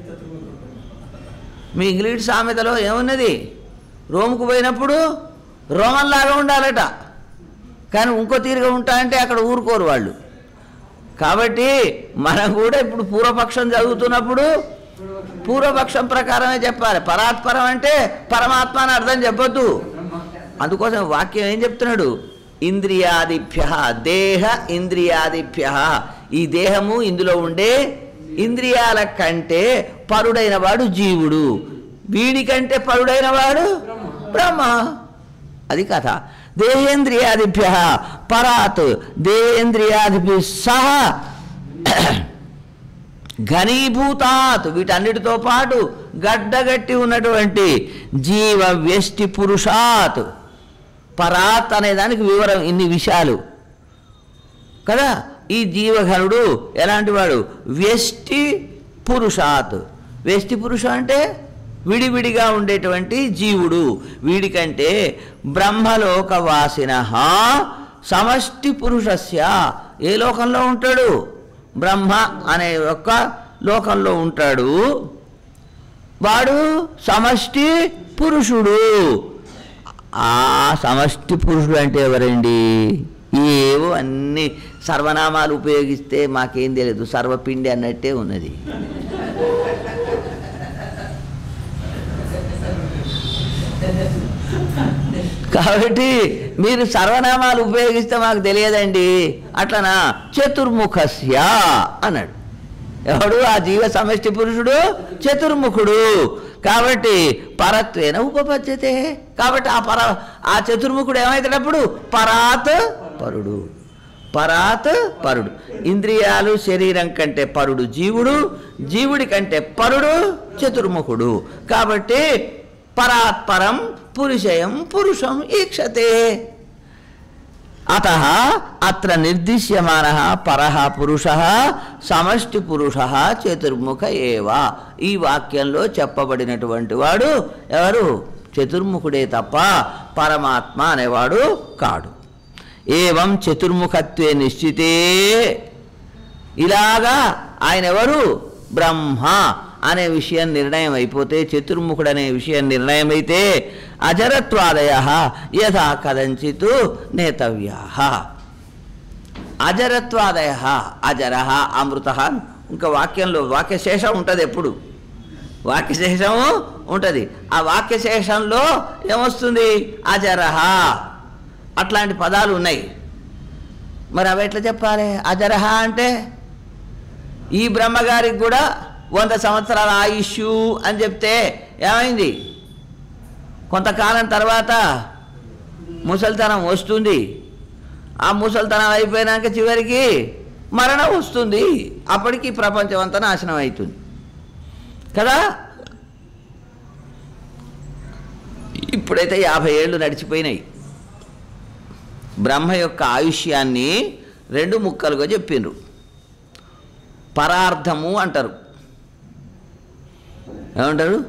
మీ ఇంగ్లీష్ సామెతలో ఏమున్నది రోమ్కు పోయినప్పుడు రోమన్లాగా ఉండాలట కానీ ఇంకో తీరుగా ఉంటా అంటే అక్కడ ఊరుకోరు వాళ్ళు కాబట్టి మనం కూడా ఇప్పుడు పూర్వపక్షం చదువుతున్నప్పుడు పూర్వపక్షం ప్రకారమే చెప్పాలి పరాత్పరం అంటే పరమాత్మ అని అర్థం చెప్పొద్దు అందుకోసం వాక్యం ఏం చెప్తున్నాడు ఇంద్రియాదిభ్య దేహ ఇంద్రియాదిభ్య ఈ దేహము ఇందులో ఉండే ఇంద్రియాల కంటే పరుడైన వాడు జీవుడు వీడికంటే పరుడైన వాడు బ్రహ్మ అది కథ దేహేంద్రియాదిభ్య పరాత్ దేహేంద్రియాదిభ్య సహా ఘనీభూతాత్ వీటన్నిటితో పాటు గడ్డగట్టి ఉన్నటువంటి జీవ వ్యష్టి పురుషాత్ పరాత్ అనే దానికి వివరం ఇన్ని విషయాలు కదా ఈ జీవఘనుడు ఎలాంటి వాడు వ్యష్టి పురుషాత్ వ్యష్టి పురుష అంటే విడివిడిగా ఉండేటువంటి జీవుడు వీడికంటే బ్రహ్మలోకవాసిన సమష్టి పురుషస్య ఏ లోకంలో ఉంటాడు బ్రహ్మ అనే యొక్క లోకంలో ఉంటాడు వాడు సమష్టి పురుషుడు ఆ సమష్టి పురుషుడు అంటే ఎవరండి ఏవో అన్ని సర్వనామాలు ఉపయోగిస్తే మాకేం తెలియదు సర్వపిండి అన్నట్టే ఉన్నది కాబట్టి మీరు సర్వనామాలు ఉపయోగిస్తే మాకు తెలియదండి అట్లనా చతుర్ముఖస్య అన్నాడు ఎవడు ఆ జీవ సమష్టి పురుషుడు చతుర్ముఖుడు కాబట్టి పరత్వేన ఉపపద్యతే కాబట్టి ఆ పర ఆ చతుర్ముఖుడు ఏమవుతాడప్పుడు పరాత్ పరుడు పరాత్ పరుడు ఇంద్రియాలు శరీరం కంటే పరుడు జీవుడు జీవుడి కంటే పరుడు చతుర్ముఖుడు కాబట్టి పరాత్పరం పురుషయం పురుషం ఈక్షతే అత అత్ర నిర్దిశ్యమాన పర పురుష సమష్టి పురుష చతుర్ముఖ ఏవ ఈ వాక్యంలో చెప్పబడినటువంటి వాడు ఎవరు చతుర్ముఖుడే తప్ప పరమాత్మ అనేవాడు కాడు ఏవం చతుర్ముఖత్వే నిశ్చితే ఇలాగా ఆయన ఎవరు బ్రహ్మ అనే విషయం నిర్ణయం అయిపోతే చతుర్ముఖుడు అనే విషయం నిర్ణయం అయితే అజరత్వాదయ యథా కదంచిత్ నేతవ్యా అజరత్వాదయ అజర అమృత ఇంకా వాక్యంలో వాక్యశేషం ఉంటుంది ఎప్పుడు వాక్యశేషము ఉంటుంది ఆ వాక్యశేషంలో ఏమొస్తుంది అజరహ అట్లాంటి పదాలు ఉన్నాయి మరి అవి ఎట్లా చెప్పాలి అజరహ అంటే ఈ బ్రహ్మగారికి కూడా వంద సంవత్సరాల ఆయుష్ అని చెప్తే ఏమైంది కొంతకాలం తర్వాత ముసలితనం వస్తుంది ఆ ముసలితనం అయిపోయినాక చివరికి మరణం వస్తుంది అప్పటికి ప్రపంచం అంతా నాశనం అవుతుంది కదా ఇప్పుడైతే యాభై ఏళ్ళు నడిచిపోయినాయి బ్రహ్మ యొక్క ఆయుష్యాన్ని రెండు ముక్కలుగా చెప్పిండ్రు పరార్థము అంటారు ఏమంటారు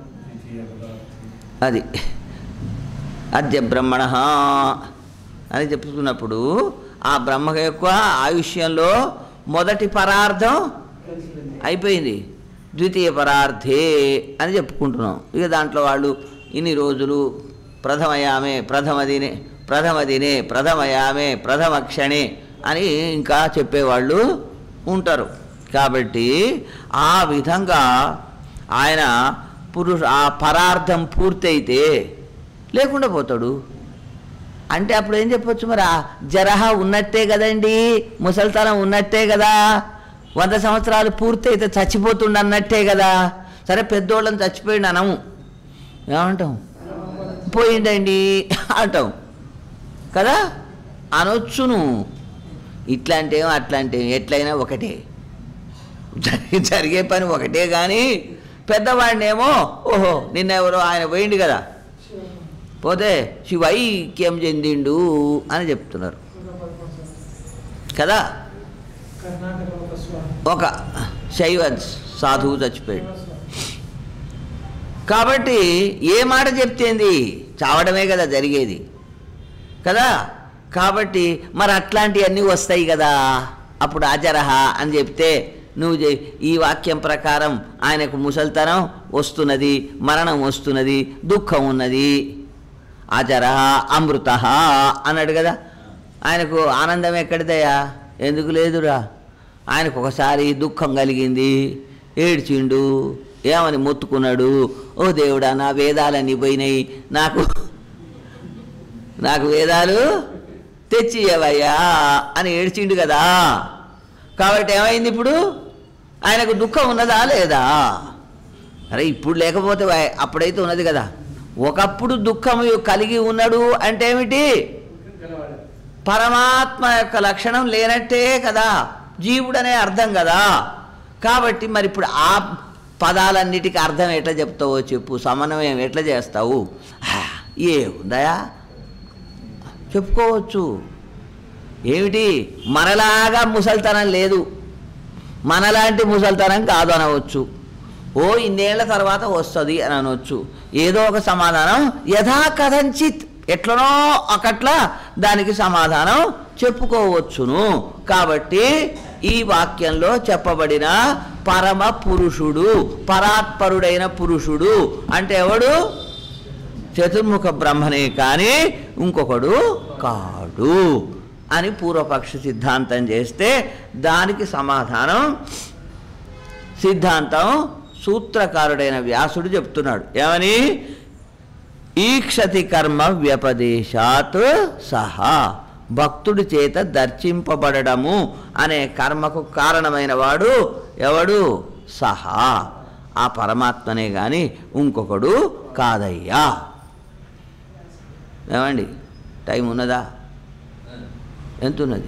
అది అద్య బ్రహ్మణ అని చెప్పుకున్నప్పుడు ఆ బ్రహ్మ యొక్క ఆయుష్యంలో మొదటి పరార్థం అయిపోయింది ద్వితీయ పరార్థే అని చెప్పుకుంటున్నాం ఇక దాంట్లో వాళ్ళు ఇన్ని రోజులు ప్రథమయామే ప్రథమ దినే ప్రథమ దినే ప్రథమయామే ప్రథమ క్షణే అని ఇంకా చెప్పేవాళ్ళు ఉంటారు కాబట్టి ఆ విధంగా ఆయన పురుష ఆ పరార్థం పూర్తయితే లేకుండా పోతాడు అంటే అప్పుడు ఏం చెప్పొచ్చు మరి ఆ జరహ ఉన్నట్టే కదండి ముసల్తనం ఉన్నట్టే కదా వంద సంవత్సరాలు పూర్తయితే చచ్చిపోతుండ అన్నట్టే కదా సరే పెద్దోళ్ళని చచ్చిపోయిండు అనము ఏమంటాం పోయిండండి అంటాం కదా అనొచ్చును ఇట్లాంటివేమో అట్లాంటివి ఎట్లయినా ఒకటే జరిగి జరిగే పని ఒకటే కానీ పెద్దవాడినేమో ఓహో నిన్న ఎవరో ఆయన పోయిండు కదా పోతే శివైక్యం చెందిండు అని చెప్తున్నారు కదా కర్ణాటక ఒక స్వామి ఒక శైవ సాధువు చచ్చిపోయాడు కాబట్టి ఏ మాట చెప్తేంది చావడమే కదా జరిగేది కదా కాబట్టి మరి అట్లాంటివన్నీ వస్తాయి కదా అప్పుడు ఆచరహ అని చెప్తే నువ్వు చెయ్. ఈ వాక్యం ప్రకారం ఆయనకు ముసల్తనం వస్తున్నది మరణం వస్తున్నది దుఃఖం ఉన్నది ఆచరహ అమృత అన్నాడు కదా ఆయనకు ఆనందం ఎక్కడిదయా ఎందుకు లేదురా ఆయనకు ఒకసారి దుఃఖం కలిగింది ఏడ్చిండు ఏమని మొత్తుకున్నాడు ఓ దేవుడా నా వేదాలన్నీ పోయినాయి నాకు నాకు వేదాలు తెచ్చి ఇవ్వయ్యా అని ఏడ్చిండు కదా కాబట్టి ఏమైంది ఇప్పుడు ఆయనకు దుఃఖం ఉన్నదా లేదా అరే ఇప్పుడు లేకపోతే వా- అప్పుడైతే ఉన్నది కదా ఒకప్పుడు దుఃఖం కలిగి ఉన్నాడు అంటే ఏమిటి పరమాత్మ యొక్క లక్షణం లేనట్టే కదా జీవుడనే అర్థం కదా కాబట్టి మరి ఇప్పుడు ఆ పదాలన్నిటికీ అర్థం ఎట్లా చెప్తావో చెప్పు సమన్వయం ఎట్లా చేస్తావు హా, ఏ ఉందయా చెప్పుకోవచ్చు ఏమిటి మనలాగా ముసల్తనం లేదు మనలాంటి ముసల్తనం కాదు అనవచ్చు ఓ ఇన్నేళ్ల తర్వాత వస్తుంది అని అనవచ్చు ఏదో ఒక సమాధానం యథా కథంచిత్ ఎట్లనో ఒకట్లా దానికి సమాధానం చెప్పుకోవచ్చును కాబట్టి ఈ వాక్యంలో చెప్పబడిన పరమ పురుషుడు పరాత్పరుడైన పురుషుడు అంటే ఎవడు చతుర్ముఖ బ్రహ్మనే కానీ ఇంకొకడు కాడు అని పూర్వపక్ష సిద్ధాంతం చేస్తే దానికి సమాధానం సిద్ధాంతం సూత్రకారుడైన వ్యాసుడు చెప్తున్నాడు ఏమని ఈక్షతి కర్మ వ్యపదేశాత్ సహా భక్తుడి చేత దర్శింపబడము అనే కర్మకు కారణమైన వాడు ఎవడు సహా ఆ పరమాత్మనే గాని ఇంకొకడు కాదయ్యా ఏమండి టైం ఉన్నదా ఎంత ఉన్నది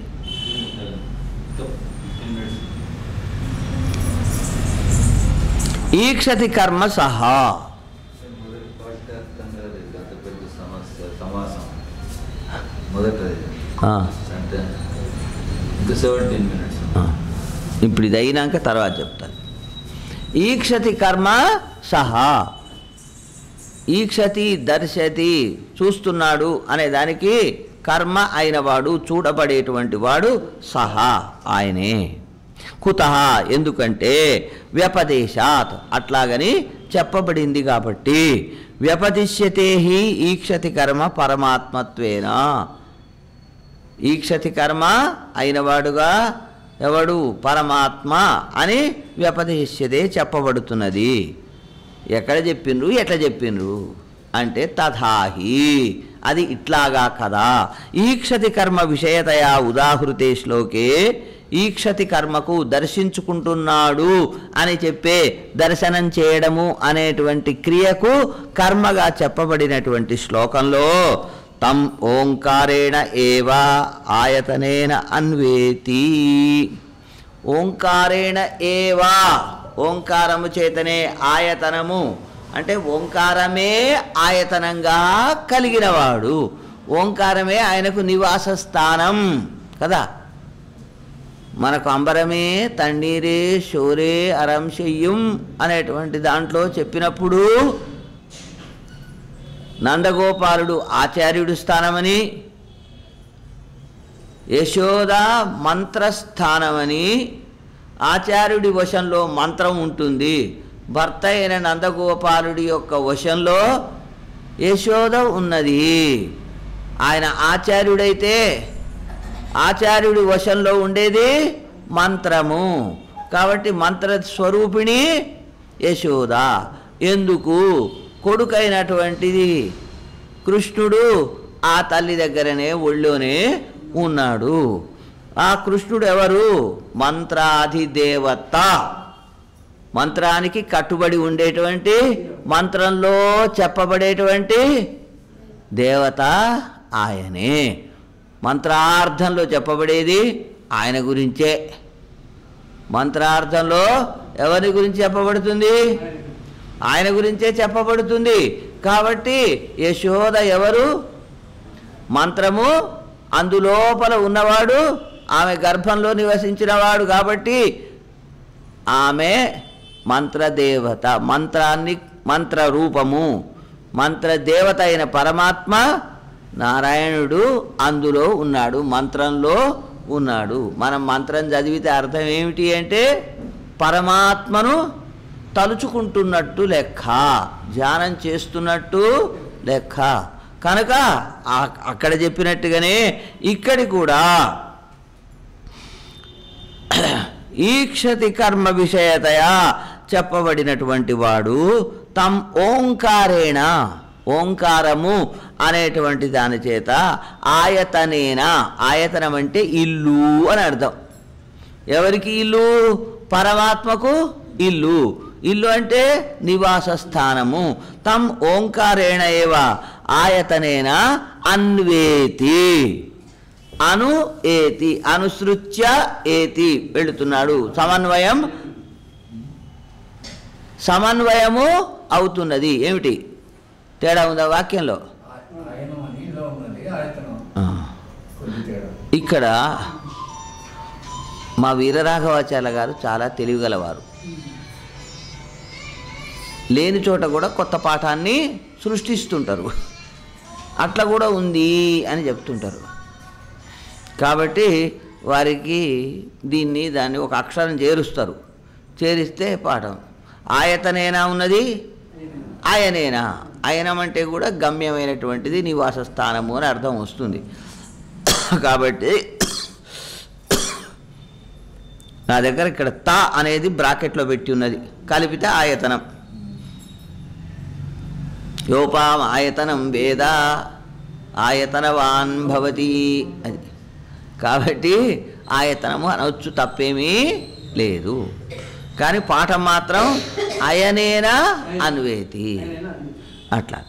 ఈక్షతి కర్మ సహా మొదటి పాట అర్థంగా లేదు అంత పెద్ద సమస్య సమాసం మొదటిది ఆ, అంటే ఇంకా సెవెంటీన్ మినిట్స్ ఆ. ఇప్పుడు ఇది అయినాక తర్వాత చెప్తాను ఈక్షతి కర్మ సహా ఈక్షతి దర్శతి చూస్తున్నాడు అనే దానికి కర్మ అయినవాడు చూడబడేటువంటి వాడు సహా ఆయనే కుత ఎందుకంటే వ్యపదేశాత్ అట్లాగని చెప్పబడింది కాబట్టి వ్యపదిశ్యతే హి ఈక్షతి కర్మ పరమాత్మత్వేన ఈక్షతి కర్మ అయినవాడుగా ఎవడు పరమాత్మ అని వ్యపదేశ్యతే చెప్పబడుతున్నది ఎక్కడ చెప్పిండ్రు ఎట్లా చెప్పిండ్రు అంటే తథాహి అది ఇట్లాగా కదా ఈక్షతి కర్మ విషయతయా ఉదాహృతే శ్లోకే ఈక్షతి కర్మకు దర్శించుకుంటున్నాడు అని చెప్పే దర్శనం చేయడము అనేటువంటి క్రియకు కర్మగా చెప్పబడినటువంటి శ్లోకంలో తం ఓంకారేణ ఏవ ఆయతనేన అన్వేతి ఓంకారేణ ఏవా ఓంకారము చేతనే ఆయతనము అంటే ఓంకారమే ఆయతనంగా కలిగినవాడు ఓంకారమే ఆయనకు నివాస స్థానం కదా మనకు అంబరమే తన్నీరే షోరే అరంశయ్యం అనేటువంటి దాంట్లో చెప్పినప్పుడు నందగోపాలుడు ఆచార్యుడు స్థానమని యశోద మంత్రస్థానమని ఆచార్యుడి వశంలో మంత్రం ఉంటుంది భర్త అయిన నందగోపాలుడి యొక్క వశంలో యశోద ఉన్నది ఆయన ఆచార్యుడైతే ఆచార్యుడి వశంలో ఉండేది మంత్రము కాబట్టి మంత్ర స్వరూపిణి యశోద ఎందుకు కొడుకైనటువంటిది కృష్ణుడు ఆ తల్లి దగ్గరనే ఒళ్ళోనే ఉన్నాడు ఆ కృష్ణుడు ఎవరు మంత్రాధిదేవత మంత్రానికి కట్టుబడి ఉండేటువంటి మంత్రంలో చెప్పబడేటువంటి దేవత ఆయనే మంత్రార్థంలో చెప్పబడేది ఆయన గురించే మంత్రార్థంలో ఎవరి గురించి చెప్పబడుతుంది ఆయన గురించే చెప్పబడుతుంది కాబట్టి యశోద ఎవరు మంత్రము అందులోపల ఉన్నవాడు ఆమె గర్భంలో నివసించినవాడు కాబట్టి ఆమె మంత్రదేవత మంత్రాన్ని మంత్ర రూపము మంత్ర దేవత అయిన పరమాత్మ నారాయణుడు అందులో ఉన్నాడు మంత్రంలో ఉన్నాడు మనం మంత్రం చదివితే అర్థం ఏమిటి అంటే పరమాత్మను తలుచుకుంటున్నట్టు లెక్క ధ్యానం చేస్తున్నట్టు లెక్క కనుక ఆ- అక్కడ చెప్పినట్టుగానే ఇక్కడి కూడా ఈక్షతి కర్మ విషయతయా చెప్పబడినటువంటి వాడు తం ఓంకారేణ ఓంకారము అనేటువంటి దాని చేత ఆయతనేన ఆయతనం అంటే ఇల్లు అని అర్థం ఎవరికి ఇల్లు పరమాత్మకు ఇల్లు ఇల్లు అంటే నివాస స్థానము తం ఓంకారేణ ఏవ ఆయతనేన అన్వేతి అను ఏతి అనుసృత్య ఏతి వెళుతున్నాడు సమన్వయం సమన్వయము అవుతున్నది ఏమిటి తేడా ఉందా వాక్యంలో ఆయనం అని ఇలా ఉన్నది ఆయతనం ఆ. కొద్ది తేడా ఇక్కడ మా వీరరాఘవాచార్య గారు చాలా తెలివిగలవారు లేని చోట కూడా కొత్త పాఠాన్ని సృష్టిస్తుంటారు అట్లా కూడా ఉంది అని చెప్తుంటారు కాబట్టి వారికి దీన్ని దాన్ని ఒక అక్షరం చేరుస్తారు చేరిస్తే పాఠం ఆయతనేనా ఉన్నది ఆయనేనా ఆయనం అంటే కూడా గమ్యమైనటువంటిది నివాస స్థానము అని అర్థం వస్తుంది కాబట్టి నా దగ్గర ఇక్కడ తా అనేది బ్రాకెట్లో పెట్టి ఉన్నది కలిపితే ఆయతనం యోపాం ఆయతనం వేద ఆయతనవాన్ భవతి అది కాబట్టి ఆయతనము అనవచ్చు తప్పేమీ లేదు కానీ పాఠం మాత్రం అయనేనా అన్వేతి అట్లా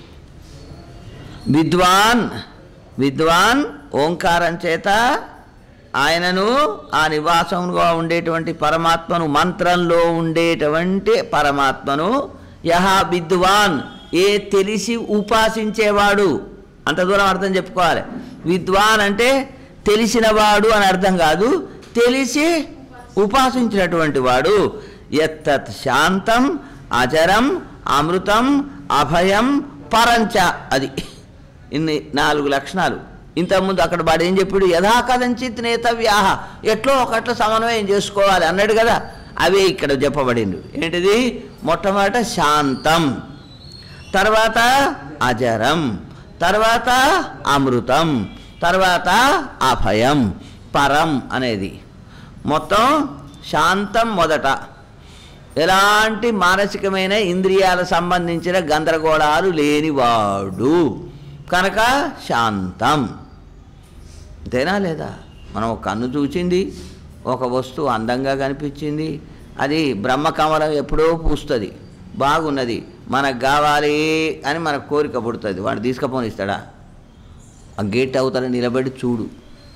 విద్వాన్ విద్వాన్ ఓంకారం చేత ఆయనను ఆ నివాసముగా ఉండేటువంటి పరమాత్మను మంత్రంలో ఉండేటువంటి పరమాత్మను యహ విద్వాన్ ఏ తెలిసి ఉపాసించేవాడు అంత దూరం అర్థం చెప్పుకోవాలి విద్వాన్ అంటే తెలిసినవాడు అని అర్థం కాదు తెలిసి ఉపాసించినటువంటి వాడు ఎత్తత్ శాంతం అజరం అమృతం అభయం పరంచ అది ఇన్ని నాలుగు లక్షణాలు ఇంతకుముందు అక్కడ వాడు ఏం చెప్పాడు యథాకథంచిత్ నేతవ్యాహ ఎట్లో ఒకట్ల సమన్వయం చేసుకోవాలి అన్నాడు కదా అవే ఇక్కడ చెప్పబడిండు ఏంటిది మొట్టమొదట శాంతం తర్వాత అజరం తర్వాత అమృతం తర్వాత అభయం పరం అనేది మొత్తం శాంతం మొదట ఎలాంటి మానసికమైన ఇంద్రియాల సంబంధించిన గందరగోళాలు లేనివాడు కనుక శాంతం అంతేనా లేదా మనం ఒక కన్ను చూచింది ఒక వస్తువు అందంగా కనిపించింది అది బ్రహ్మకమలం ఎప్పుడో పూస్తుంది బాగున్నది మనకు కావాలి అని మనకు కోరిక పుడుతుంది వాడు తీసుకుపోనిస్తాడా ఆ గేట్ అవతల నిలబడి చూడు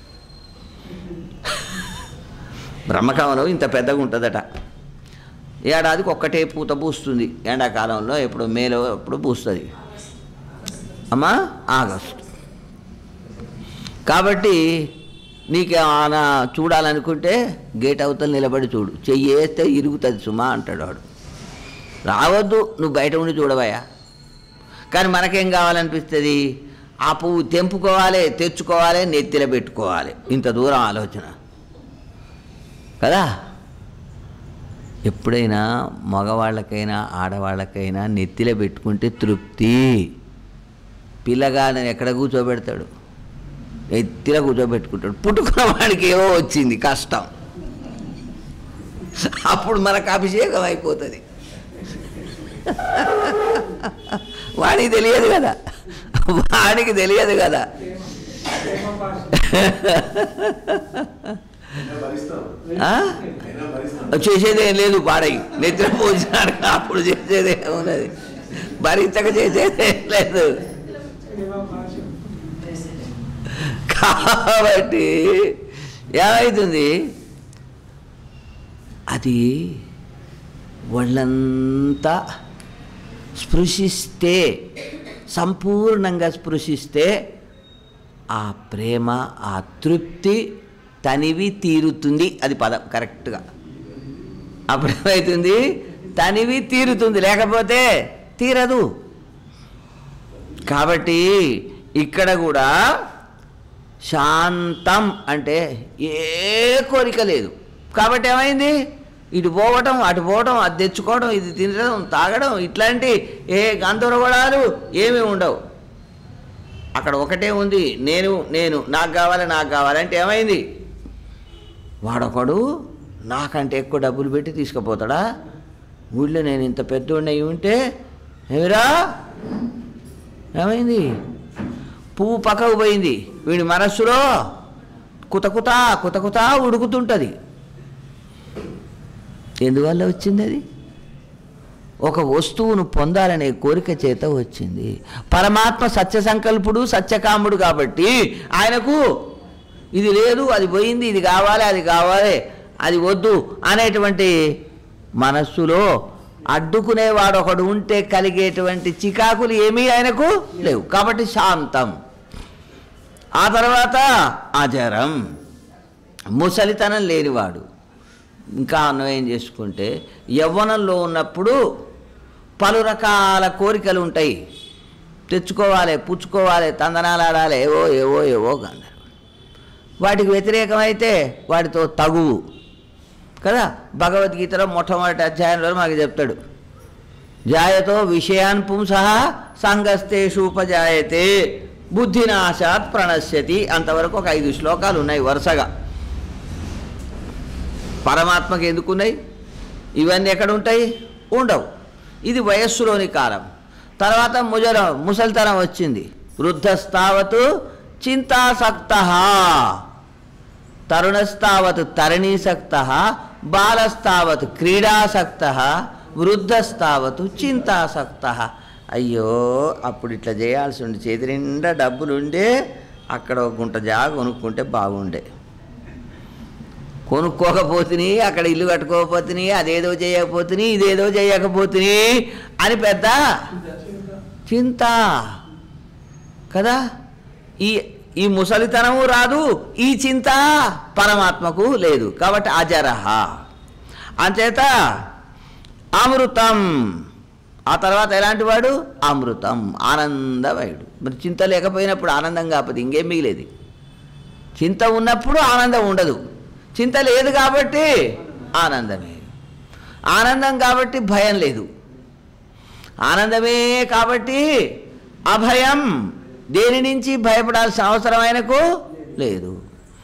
బ్రహ్మకమలం ఇంత పెద్దగా ఉంటుందట ఏడాదికి ఒక్కటే పూత పూస్తుంది ఎండాకాలంలో ఎప్పుడు మేలో ఎప్పుడు పూస్తుంది అమ్మా ఆగస్టు కాబట్టి నీకు ఏమైనా చూడాలనుకుంటే గేట్ అవతల నిలబడి చూడు చెయ్యి వేస్తే ఇరుగుతుంది సుమా అంటాడు వాడు రావద్దు నువ్వు బయట ఉండి చూడవయ్యా కానీ మనకేం కావాలనిపిస్తుంది ఆ పువ్వు తెంపుకోవాలి తెచ్చుకోవాలి నెత్తిలో పెట్టుకోవాలి ఇంత దూరం ఆలోచన కదా ఎప్పుడైనా మగవాళ్ళకైనా ఆడవాళ్ళకైనా నెత్తిలో పెట్టుకుంటే తృప్తి పిల్లగాడిని ఎక్కడ కూర్చోబెడతాడు ఎత్తిలో కూర్చోబెట్టుకుంటాడు పుట్టుకున్న వాడికి ఏవో వచ్చింది కష్టం అప్పుడు మనకు అభిషేకం అయిపోతుంది వాడికి తెలియదు కదా వాడికి తెలియదు కదా ప్రేమ భాష ఆ? చేసేది ఏం లేదు పాడై నిద్ర పోసినాడు అప్పుడు చేసేది ఏమున్నది భరించక చేసేది ఏం లేదు ప్రేమ భాష కాబట్టి ఏమవుతుంది అది వాళ్ళంతా స్పృశిస్తే సంపూర్ణంగా స్పృశిస్తే ఆ ప్రేమ ఆ తృప్తి తనివి తీరుతుంది అది పదం కరెక్ట్గా అప్పుడు ఏమవుతుంది తనివి తీరుతుంది లేకపోతే తీరదు కాబట్టి ఇక్కడ కూడా శాంతం అంటే ఏ కోరిక లేదు కాబట్టి ఏమైంది ఇటు పోవటం అటు పోవటం అది తెచ్చుకోవడం ఇది తినడం తాగడం ఇట్లాంటి ఏ గందరగోళాలు ఏమీ ఉండవు అక్కడ ఒకటే ఉంది నేను నేను నాకు కావాలి నాకు కావాలి అంటే ఏమైంది వాడొకడు నాకంటే ఎక్కువ డబ్బులు పెట్టి తీసుకుపోతాడా ఊళ్ళో నేను ఇంత పెద్దోడిని అయి ఉంటే ఏమిరా ఏమైంది పువ్వు పక్కకు పోయింది వీడి మనస్సులో కుతకుతా కుతకుతా ఉడుకుతుంటుంది ఎందువల్ల వచ్చింది అది ఒక వస్తువును పొందాలనే కోరిక చేత వచ్చింది పరమాత్మ సత్య సంకల్పుడు సత్యకాముడు కాబట్టి ఆయనకు ఇది లేదు అది పోయింది ఇది కావాలి అది కావాలి అది వద్దు అనేటువంటి మనస్సులో అడ్డుకునేవాడు ఒకడు ఉంటే కలిగేటువంటి చికాకులు ఏమీ ఆయనకు లేవు కాబట్టి శాంతం ఆ తర్వాత అజరం ముసలితనం లేనివాడు ఇంకా అన్వయం చేసుకుంటే యవ్వనంలో ఉన్నప్పుడు పలు రకాల కోరికలు ఉంటాయి తెచ్చుకోవాలి పుచ్చుకోవాలి తందనాలు ఆడాలి ఏవో ఏవో ఏవో గందరగోళం వాటికి వ్యతిరేకమైతే వాటితో తగువు కదా భగవద్గీతలో మొట్టమొదటి అధ్యాయంలో మాకు చెప్తాడు జాయతో విషయాన్ పుంస సంగస్తేషు ఉపజాయతే బుద్ధినాశాత్ ప్రణశ్యతి అంతవరకు ఒక ఐదు శ్లోకాలు ఉన్నాయి వరుసగా పరమాత్మకి ఎందుకున్నాయి ఇవన్నీ ఎక్కడ ఉంటాయి ఉండవు ఇది వయస్సులోని కాలం తర్వాత ముజరం ముసలితనం వచ్చింది వృద్ధస్థావతు చింతాసక్త తరుణస్థావత్ తరణీసక్త బాలస్థావత్ క్రీడాసక్త వృద్ధస్థావత్ చింతాసక్త అయ్యో అప్పుడు ఇట్లా చేయాల్సి ఉండి చేతి నిండా డబ్బులుండే అక్కడ ఒక గుంట జాగ కొనుక్కుంటే బాగుండే కొనుక్కోకపోతుని అక్కడ ఇల్లు కట్టుకోకపోతుని అదేదో చేయకపోతుని ఇదేదో చేయకపోతుని అని పెద్ద చింత కదా ఈ ఈ ముసలితనము రాదు ఈ చింత పరమాత్మకు లేదు కాబట్టి అజరహ అంచేత అమృతం ఆ తర్వాత ఎలాంటి వాడు అమృతం ఆనందమయుడు మరి చింత లేకపోయినప్పుడు ఆనందం కాకపోతే ఇంకేం మిగిలేది చింత ఉన్నప్పుడు ఆనందం ఉండదు చింత లేదు కాబట్టి ఆనందమే ఆనందం కాబట్టి భయం లేదు ఆనందమే కాబట్టి అభయం దేని నుంచి భయపడాల్సిన అవసరం ఆయనకు లేదు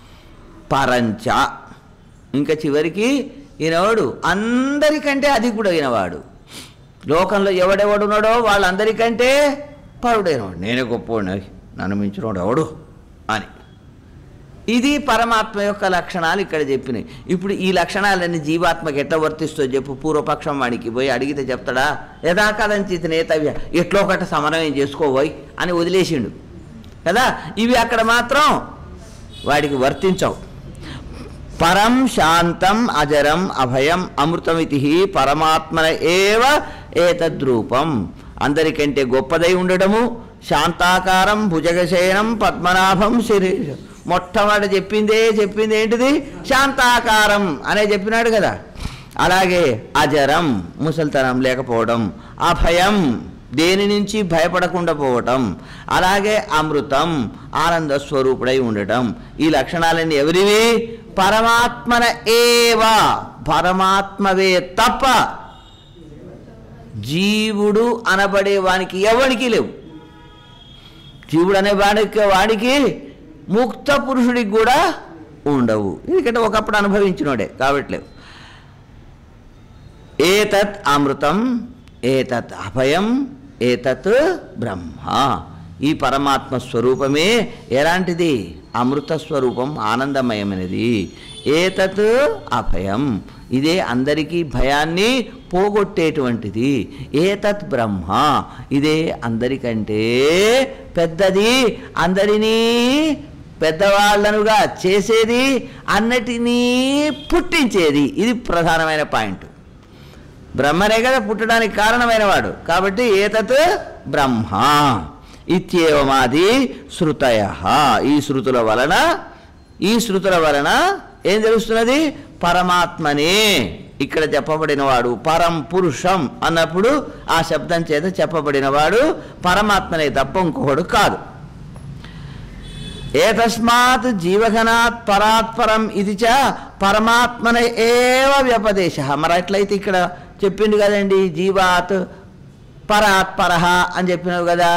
పరంచ ఇంకా చివరికి ఈయనవాడు అందరికంటే అధికుడైన వాడు లోకంలో ఎవడెవడున్నాడో వాళ్ళందరికంటే పరుడైనవాడు నేనే గొప్పవాడిని నన్ను మించినవాడు ఎవడు అని ఇది పరమాత్మ యొక్క లక్షణాలు ఇక్కడ చెప్పినాయి ఇప్పుడు ఈ లక్షణాలన్నీ జీవాత్మకి ఎట్లా వర్తిస్తో చెప్పు పూర్వపక్షం వాడికి పోయి అడిగితే చెప్తాడా యథాకథంచిత నేతవ్య ఎట్లో ఒకటి సమన్వయం చేసుకోబోయ్ అని వదిలేసిండు కదా ఇవి అక్కడ మాత్రం వాడికి వర్తించవు పరం శాంతం అజరం అభయం అమృతమితి పరమాత్మన ఏవ ఏతద్రూపం అందరికంటే గొప్పదై ఉండడము శాంతాకారం భుజగశయనం పద్మనాభం శరీరం మొట్టమొదటి చెప్పిందే చెప్పింది ఏంటిది శాంతాకారం అనే చెప్పినాడు కదా అలాగే అజరం ముసల్తనం లేకపోవడం అభయం దేని నుంచి భయపడకుండా పోవటం అలాగే అమృతం ఆనంద స్వరూపుడై ఉండటం ఈ లక్షణాలన్నీ ఎవరివి పరమాత్మన ఏవా పరమాత్మవే తప్ప జీవుడు అనబడే వానికి ఎవరికి లేవు జీవుడు అనే వాడికి వాడికి ముక్త పురుషుడికి కూడా ఉండవు ఎందుకంటే ఒకప్పుడు అనుభవించినోడే కాబట్టి లేవు ఏతత్ అమృతం ఏతత్ అభయం ఏతత్ బ్రహ్మ ఈ పరమాత్మ స్వరూపమే ఎలాంటిది అమృత స్వరూపం ఆనందమయమైనది ఏతత్ అభయం ఇదే అందరికీ భయాన్ని పోగొట్టేటువంటిది ఏతత్ బ్రహ్మ ఇదే అందరికంటే పెద్దది అందరినీ పెద్దవాళ్ళనుగా చేసేది అన్నిటినీ పుట్టించేది ఇది ప్రధానమైన పాయింట్ బ్రహ్మనే కదా పుట్టడానికి కారణమైన వాడు కాబట్టి ఏతత్ బ్రహ్మ ఇత్యేవమాది శృతయ ఈ శృతుల వలన ఈ శృతుల వలన ఏం తెలుస్తున్నది పరమాత్మనే ఇక్కడ చెప్పబడినవాడు పరం పురుషం అన్నప్పుడు ఆ శబ్దం చేత చెప్పబడినవాడు పరమాత్మనే తప్ప ఇంకొకడు కాదు ఏతస్మాత్ జీవగణాత్ పరాత్పరం ఇది చ పరమాత్మన ఏవ వ్యపదేశ మరి అట్లయితే ఇక్కడ చెప్పిండు కదండి జీవాత్ పరాత్పర అని చెప్పినావు కదా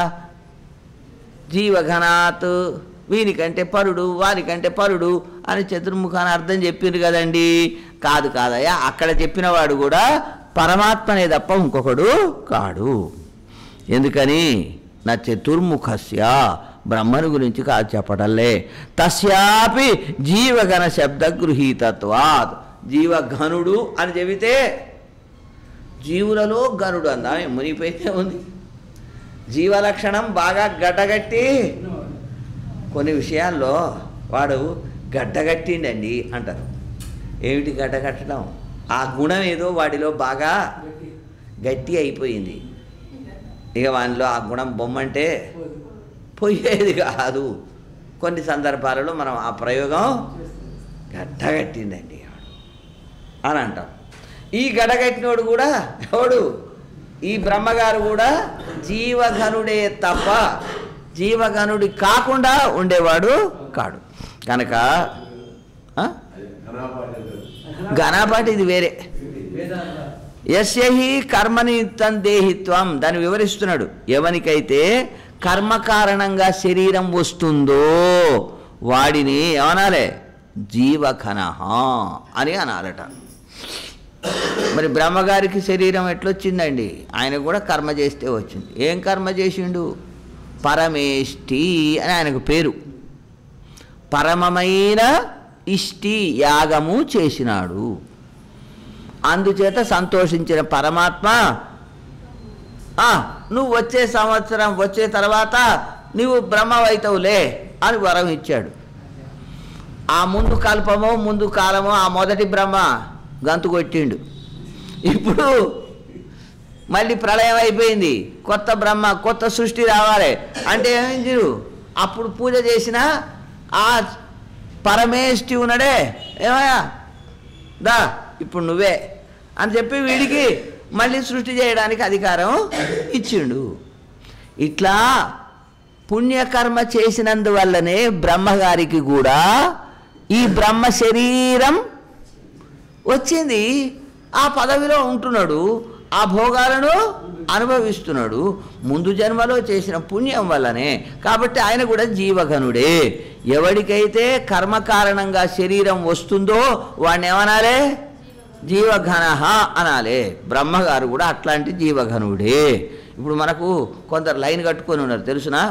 జీవఘనాత్ వీనికంటే పరుడు వారికంటే పరుడు అని చతుర్ముఖాన్ని అర్థం చెప్పిండ్రు కదండి కాదు కాదయ్యా అక్కడ చెప్పినవాడు కూడా పరమాత్మనే తప్ప ఇంకొకడు కాడు ఎందుకని నా చతుర్ముఖస్య బ్రహ్మను గురించి కాదు చెప్పటంలే తస్యాపి జీవగణ శబ్ద గృహీతత్వాత్ జీవఘనుడు అని చెబితే జీవులలో గనుడు అందా మునిపోయితే ఉంది జీవలక్షణం బాగా గడ్డగట్టి కొన్ని విషయాల్లో వాడు గడ్డగట్టిండండి అంటారు ఏమిటి గడ్డగట్టడం ఆ గుణం ఏదో వాడిలో బాగా గట్టి అయిపోయింది ఇక వానిలో ఆ గుణం బొమ్మంటే పోయేది కాదు కొన్ని సందర్భాలలో మనం ఆ ప్రయోగం గడ్డగట్టిందండి వాడు అని అంటాం ఈ గడగట్టినోడు కూడా ఎవడు ఈ బ్రహ్మగారు కూడా జీవఘనుడే తప్ప జీవఘనుడి కాకుండా ఉండేవాడు కాడు కనుక ఆ? ఘనాపాటి ఇది వేరే యస్యహి కర్మనియుక్తం దేహిత్వం దాన్ని వివరిస్తున్నాడు ఎవనికైతే కర్మ కారణంగా శరీరం వస్తుందో వాడిని ఏమనాలే జీవఖనహ అని అనాలట మరి బ్రహ్మగారికి శరీరం ఎట్లొచ్చిందండి ఆయన కూడా కర్మ చేస్తే వచ్చింది ఏం కర్మ చేసిండు పరమేష్టి అని ఆయనకు పేరు పరమమైన ఇష్టి యాగము చేసినాడు అందుచేత సంతోషించిన పరమాత్మ "ఆ, నువ్వు వచ్చే సంవత్సరం వచ్చే తర్వాత నువ్వు బ్రహ్మవైతవులే అని వరం ఇచ్చాడు ఆ ముందు కల్పమో ముందు కాలమో ఆ మొదటి బ్రహ్మ గంతు కొట్టిండు ఇప్పుడు మళ్ళీ ప్రళయం అయిపోయింది కొత్త బ్రహ్మ కొత్త సృష్టి రావాలి అంటే ఏమైంది అప్పుడు పూజ చేసిన ఆ పరమేష్టి ఉన్నాడే ఏమయ్యా దా ఇప్పుడు నువ్వే అని చెప్పి వీడికి మళ్ళీ సృష్టి చేయడానికి అధికారం ఇచ్చిండు ఇట్లా పుణ్యకర్మ చేసినందువల్లనే బ్రహ్మగారికి కూడా ఈ బ్రహ్మ శరీరం వచ్చింది ఆ పదవిలో ఉంటున్నాడు ఆ భోగాలను అనుభవిస్తున్నాడు ముందు జన్మలో చేసిన పుణ్యం వల్లనే కాబట్టి ఆయన కూడా జీవఘనుడే ఎవడికైతే కర్మ కారణంగా శరీరం వస్తుందో వాడిని ఏమనాలే జీవఘన అనాలే బ్రహ్మగారు కూడా అట్లాంటి జీవఘనుడే ఇప్పుడు మనకు కొందరు లైన్ కట్టుకొని ఉన్నారు తెలుసునా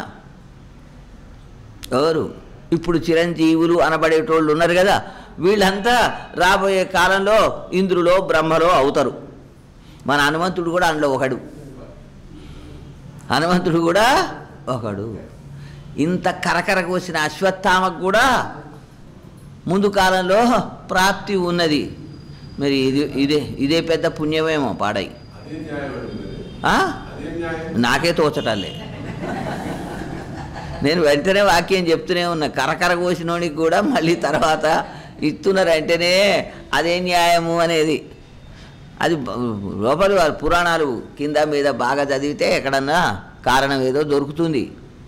ఎవరు ఇప్పుడు చిరంజీవులు అనబడేటోళ్ళు ఉన్నారు కదా వీళ్ళంతా రాబోయే కాలంలో ఇంద్రులో బ్రహ్మలో అవుతారు మన హనుమంతుడు కూడా అందులో ఒకడు హనుమంతుడు కూడా ఒకడు ఇంత కరకర కోసిన అశ్వత్థామకు కూడా ముందు కాలంలో ప్రాప్తి ఉన్నది మరి ఇది ఇదే ఇదే పెద్ద పుణ్యమేమో పాడై ఆ? నాకే తోచటాలే నేను వెంటనే వాక్యం చెప్తూనే ఉన్నా కరకర కోసినోనికి కూడా మళ్ళీ తర్వాత ఇస్తున్నారంటేనే అదే న్యాయము అనేది అది బ- లోపలి వారి పురాణాలు కింద మీద బాగా చదివితే ఎక్కడన్నా కారణం ఏదో దొరుకుతుంది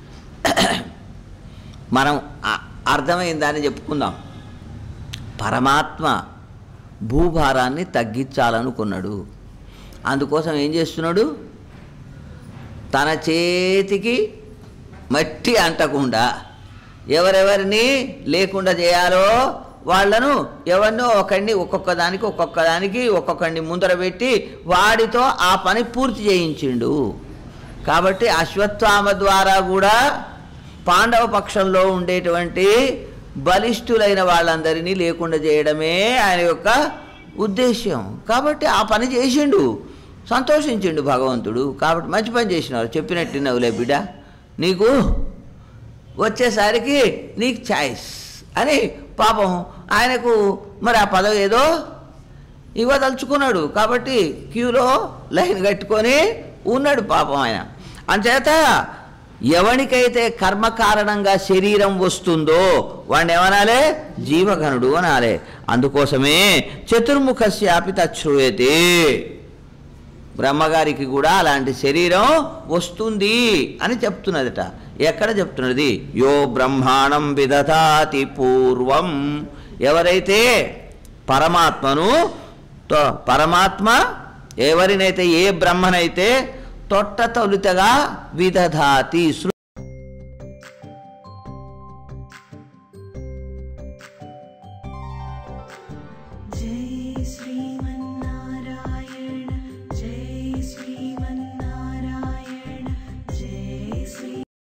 మనం అ- అర్థమైందని చెప్పుకుందాం పరమాత్మ భూభారాన్ని తగ్గించాలనుకున్నాడు అందుకోసం ఏం చేస్తున్నాడు తన చేతికి మట్టి అంటకుండా ఎవరెవరిని లేకుండా చేయాలో వాళ్ళను ఎవరినో ఒకడిని ఒక్కొక్క దానికి ఒక్కొక్క దానికి ఒక్కొక్కడిని ముందర పెట్టి వాడితో ఆ పని పూర్తి చేయించిండు కాబట్టి అశ్వత్థామ ద్వారా కూడా పాండవ పక్షంలో ఉండేటువంటి బలిష్ఠులైన వాళ్ళందరినీ లేకుండా చేయడమే ఆయన యొక్క ఉద్దేశ్యం కాబట్టి ఆ పని చేసిండు సంతోషించిండు భగవంతుడు కాబట్టి మంచి పని చేసినారు చెప్పినట్టు నవ్వులే బిడ్డ నీకు వచ్చేసరికి నీకు ఛాయిస్ అని పాపం ఆయనకు మరి ఆ పదవి ఏదో ఇవ్వదలుచుకున్నాడు కాబట్టి క్యూలో లైన్ కట్టుకొని ఉన్నాడు పాపం ఆయన అంచేత ఎవనికైతే కర్మ కారణంగా శరీరం వస్తుందో వాడిని ఏమనాలే జీవగణుడు అనాలే అందుకోసమే చతుర్ముఖస్యాపి తచ్చుయతే బ్రహ్మగారికి కూడా అలాంటి శరీరం వస్తుంది అని చెప్తున్నదట ఎక్కడ చెప్తున్నది యో బ్రహ్మాణం విదధాతి పూర్వం ఎవరైతే పరమాత్మను తో- పరమాత్మ ఎవరినైతే ఏ బ్రహ్మనైతే తొట్ట తొలుతగా విదధాతి సృ जय श्री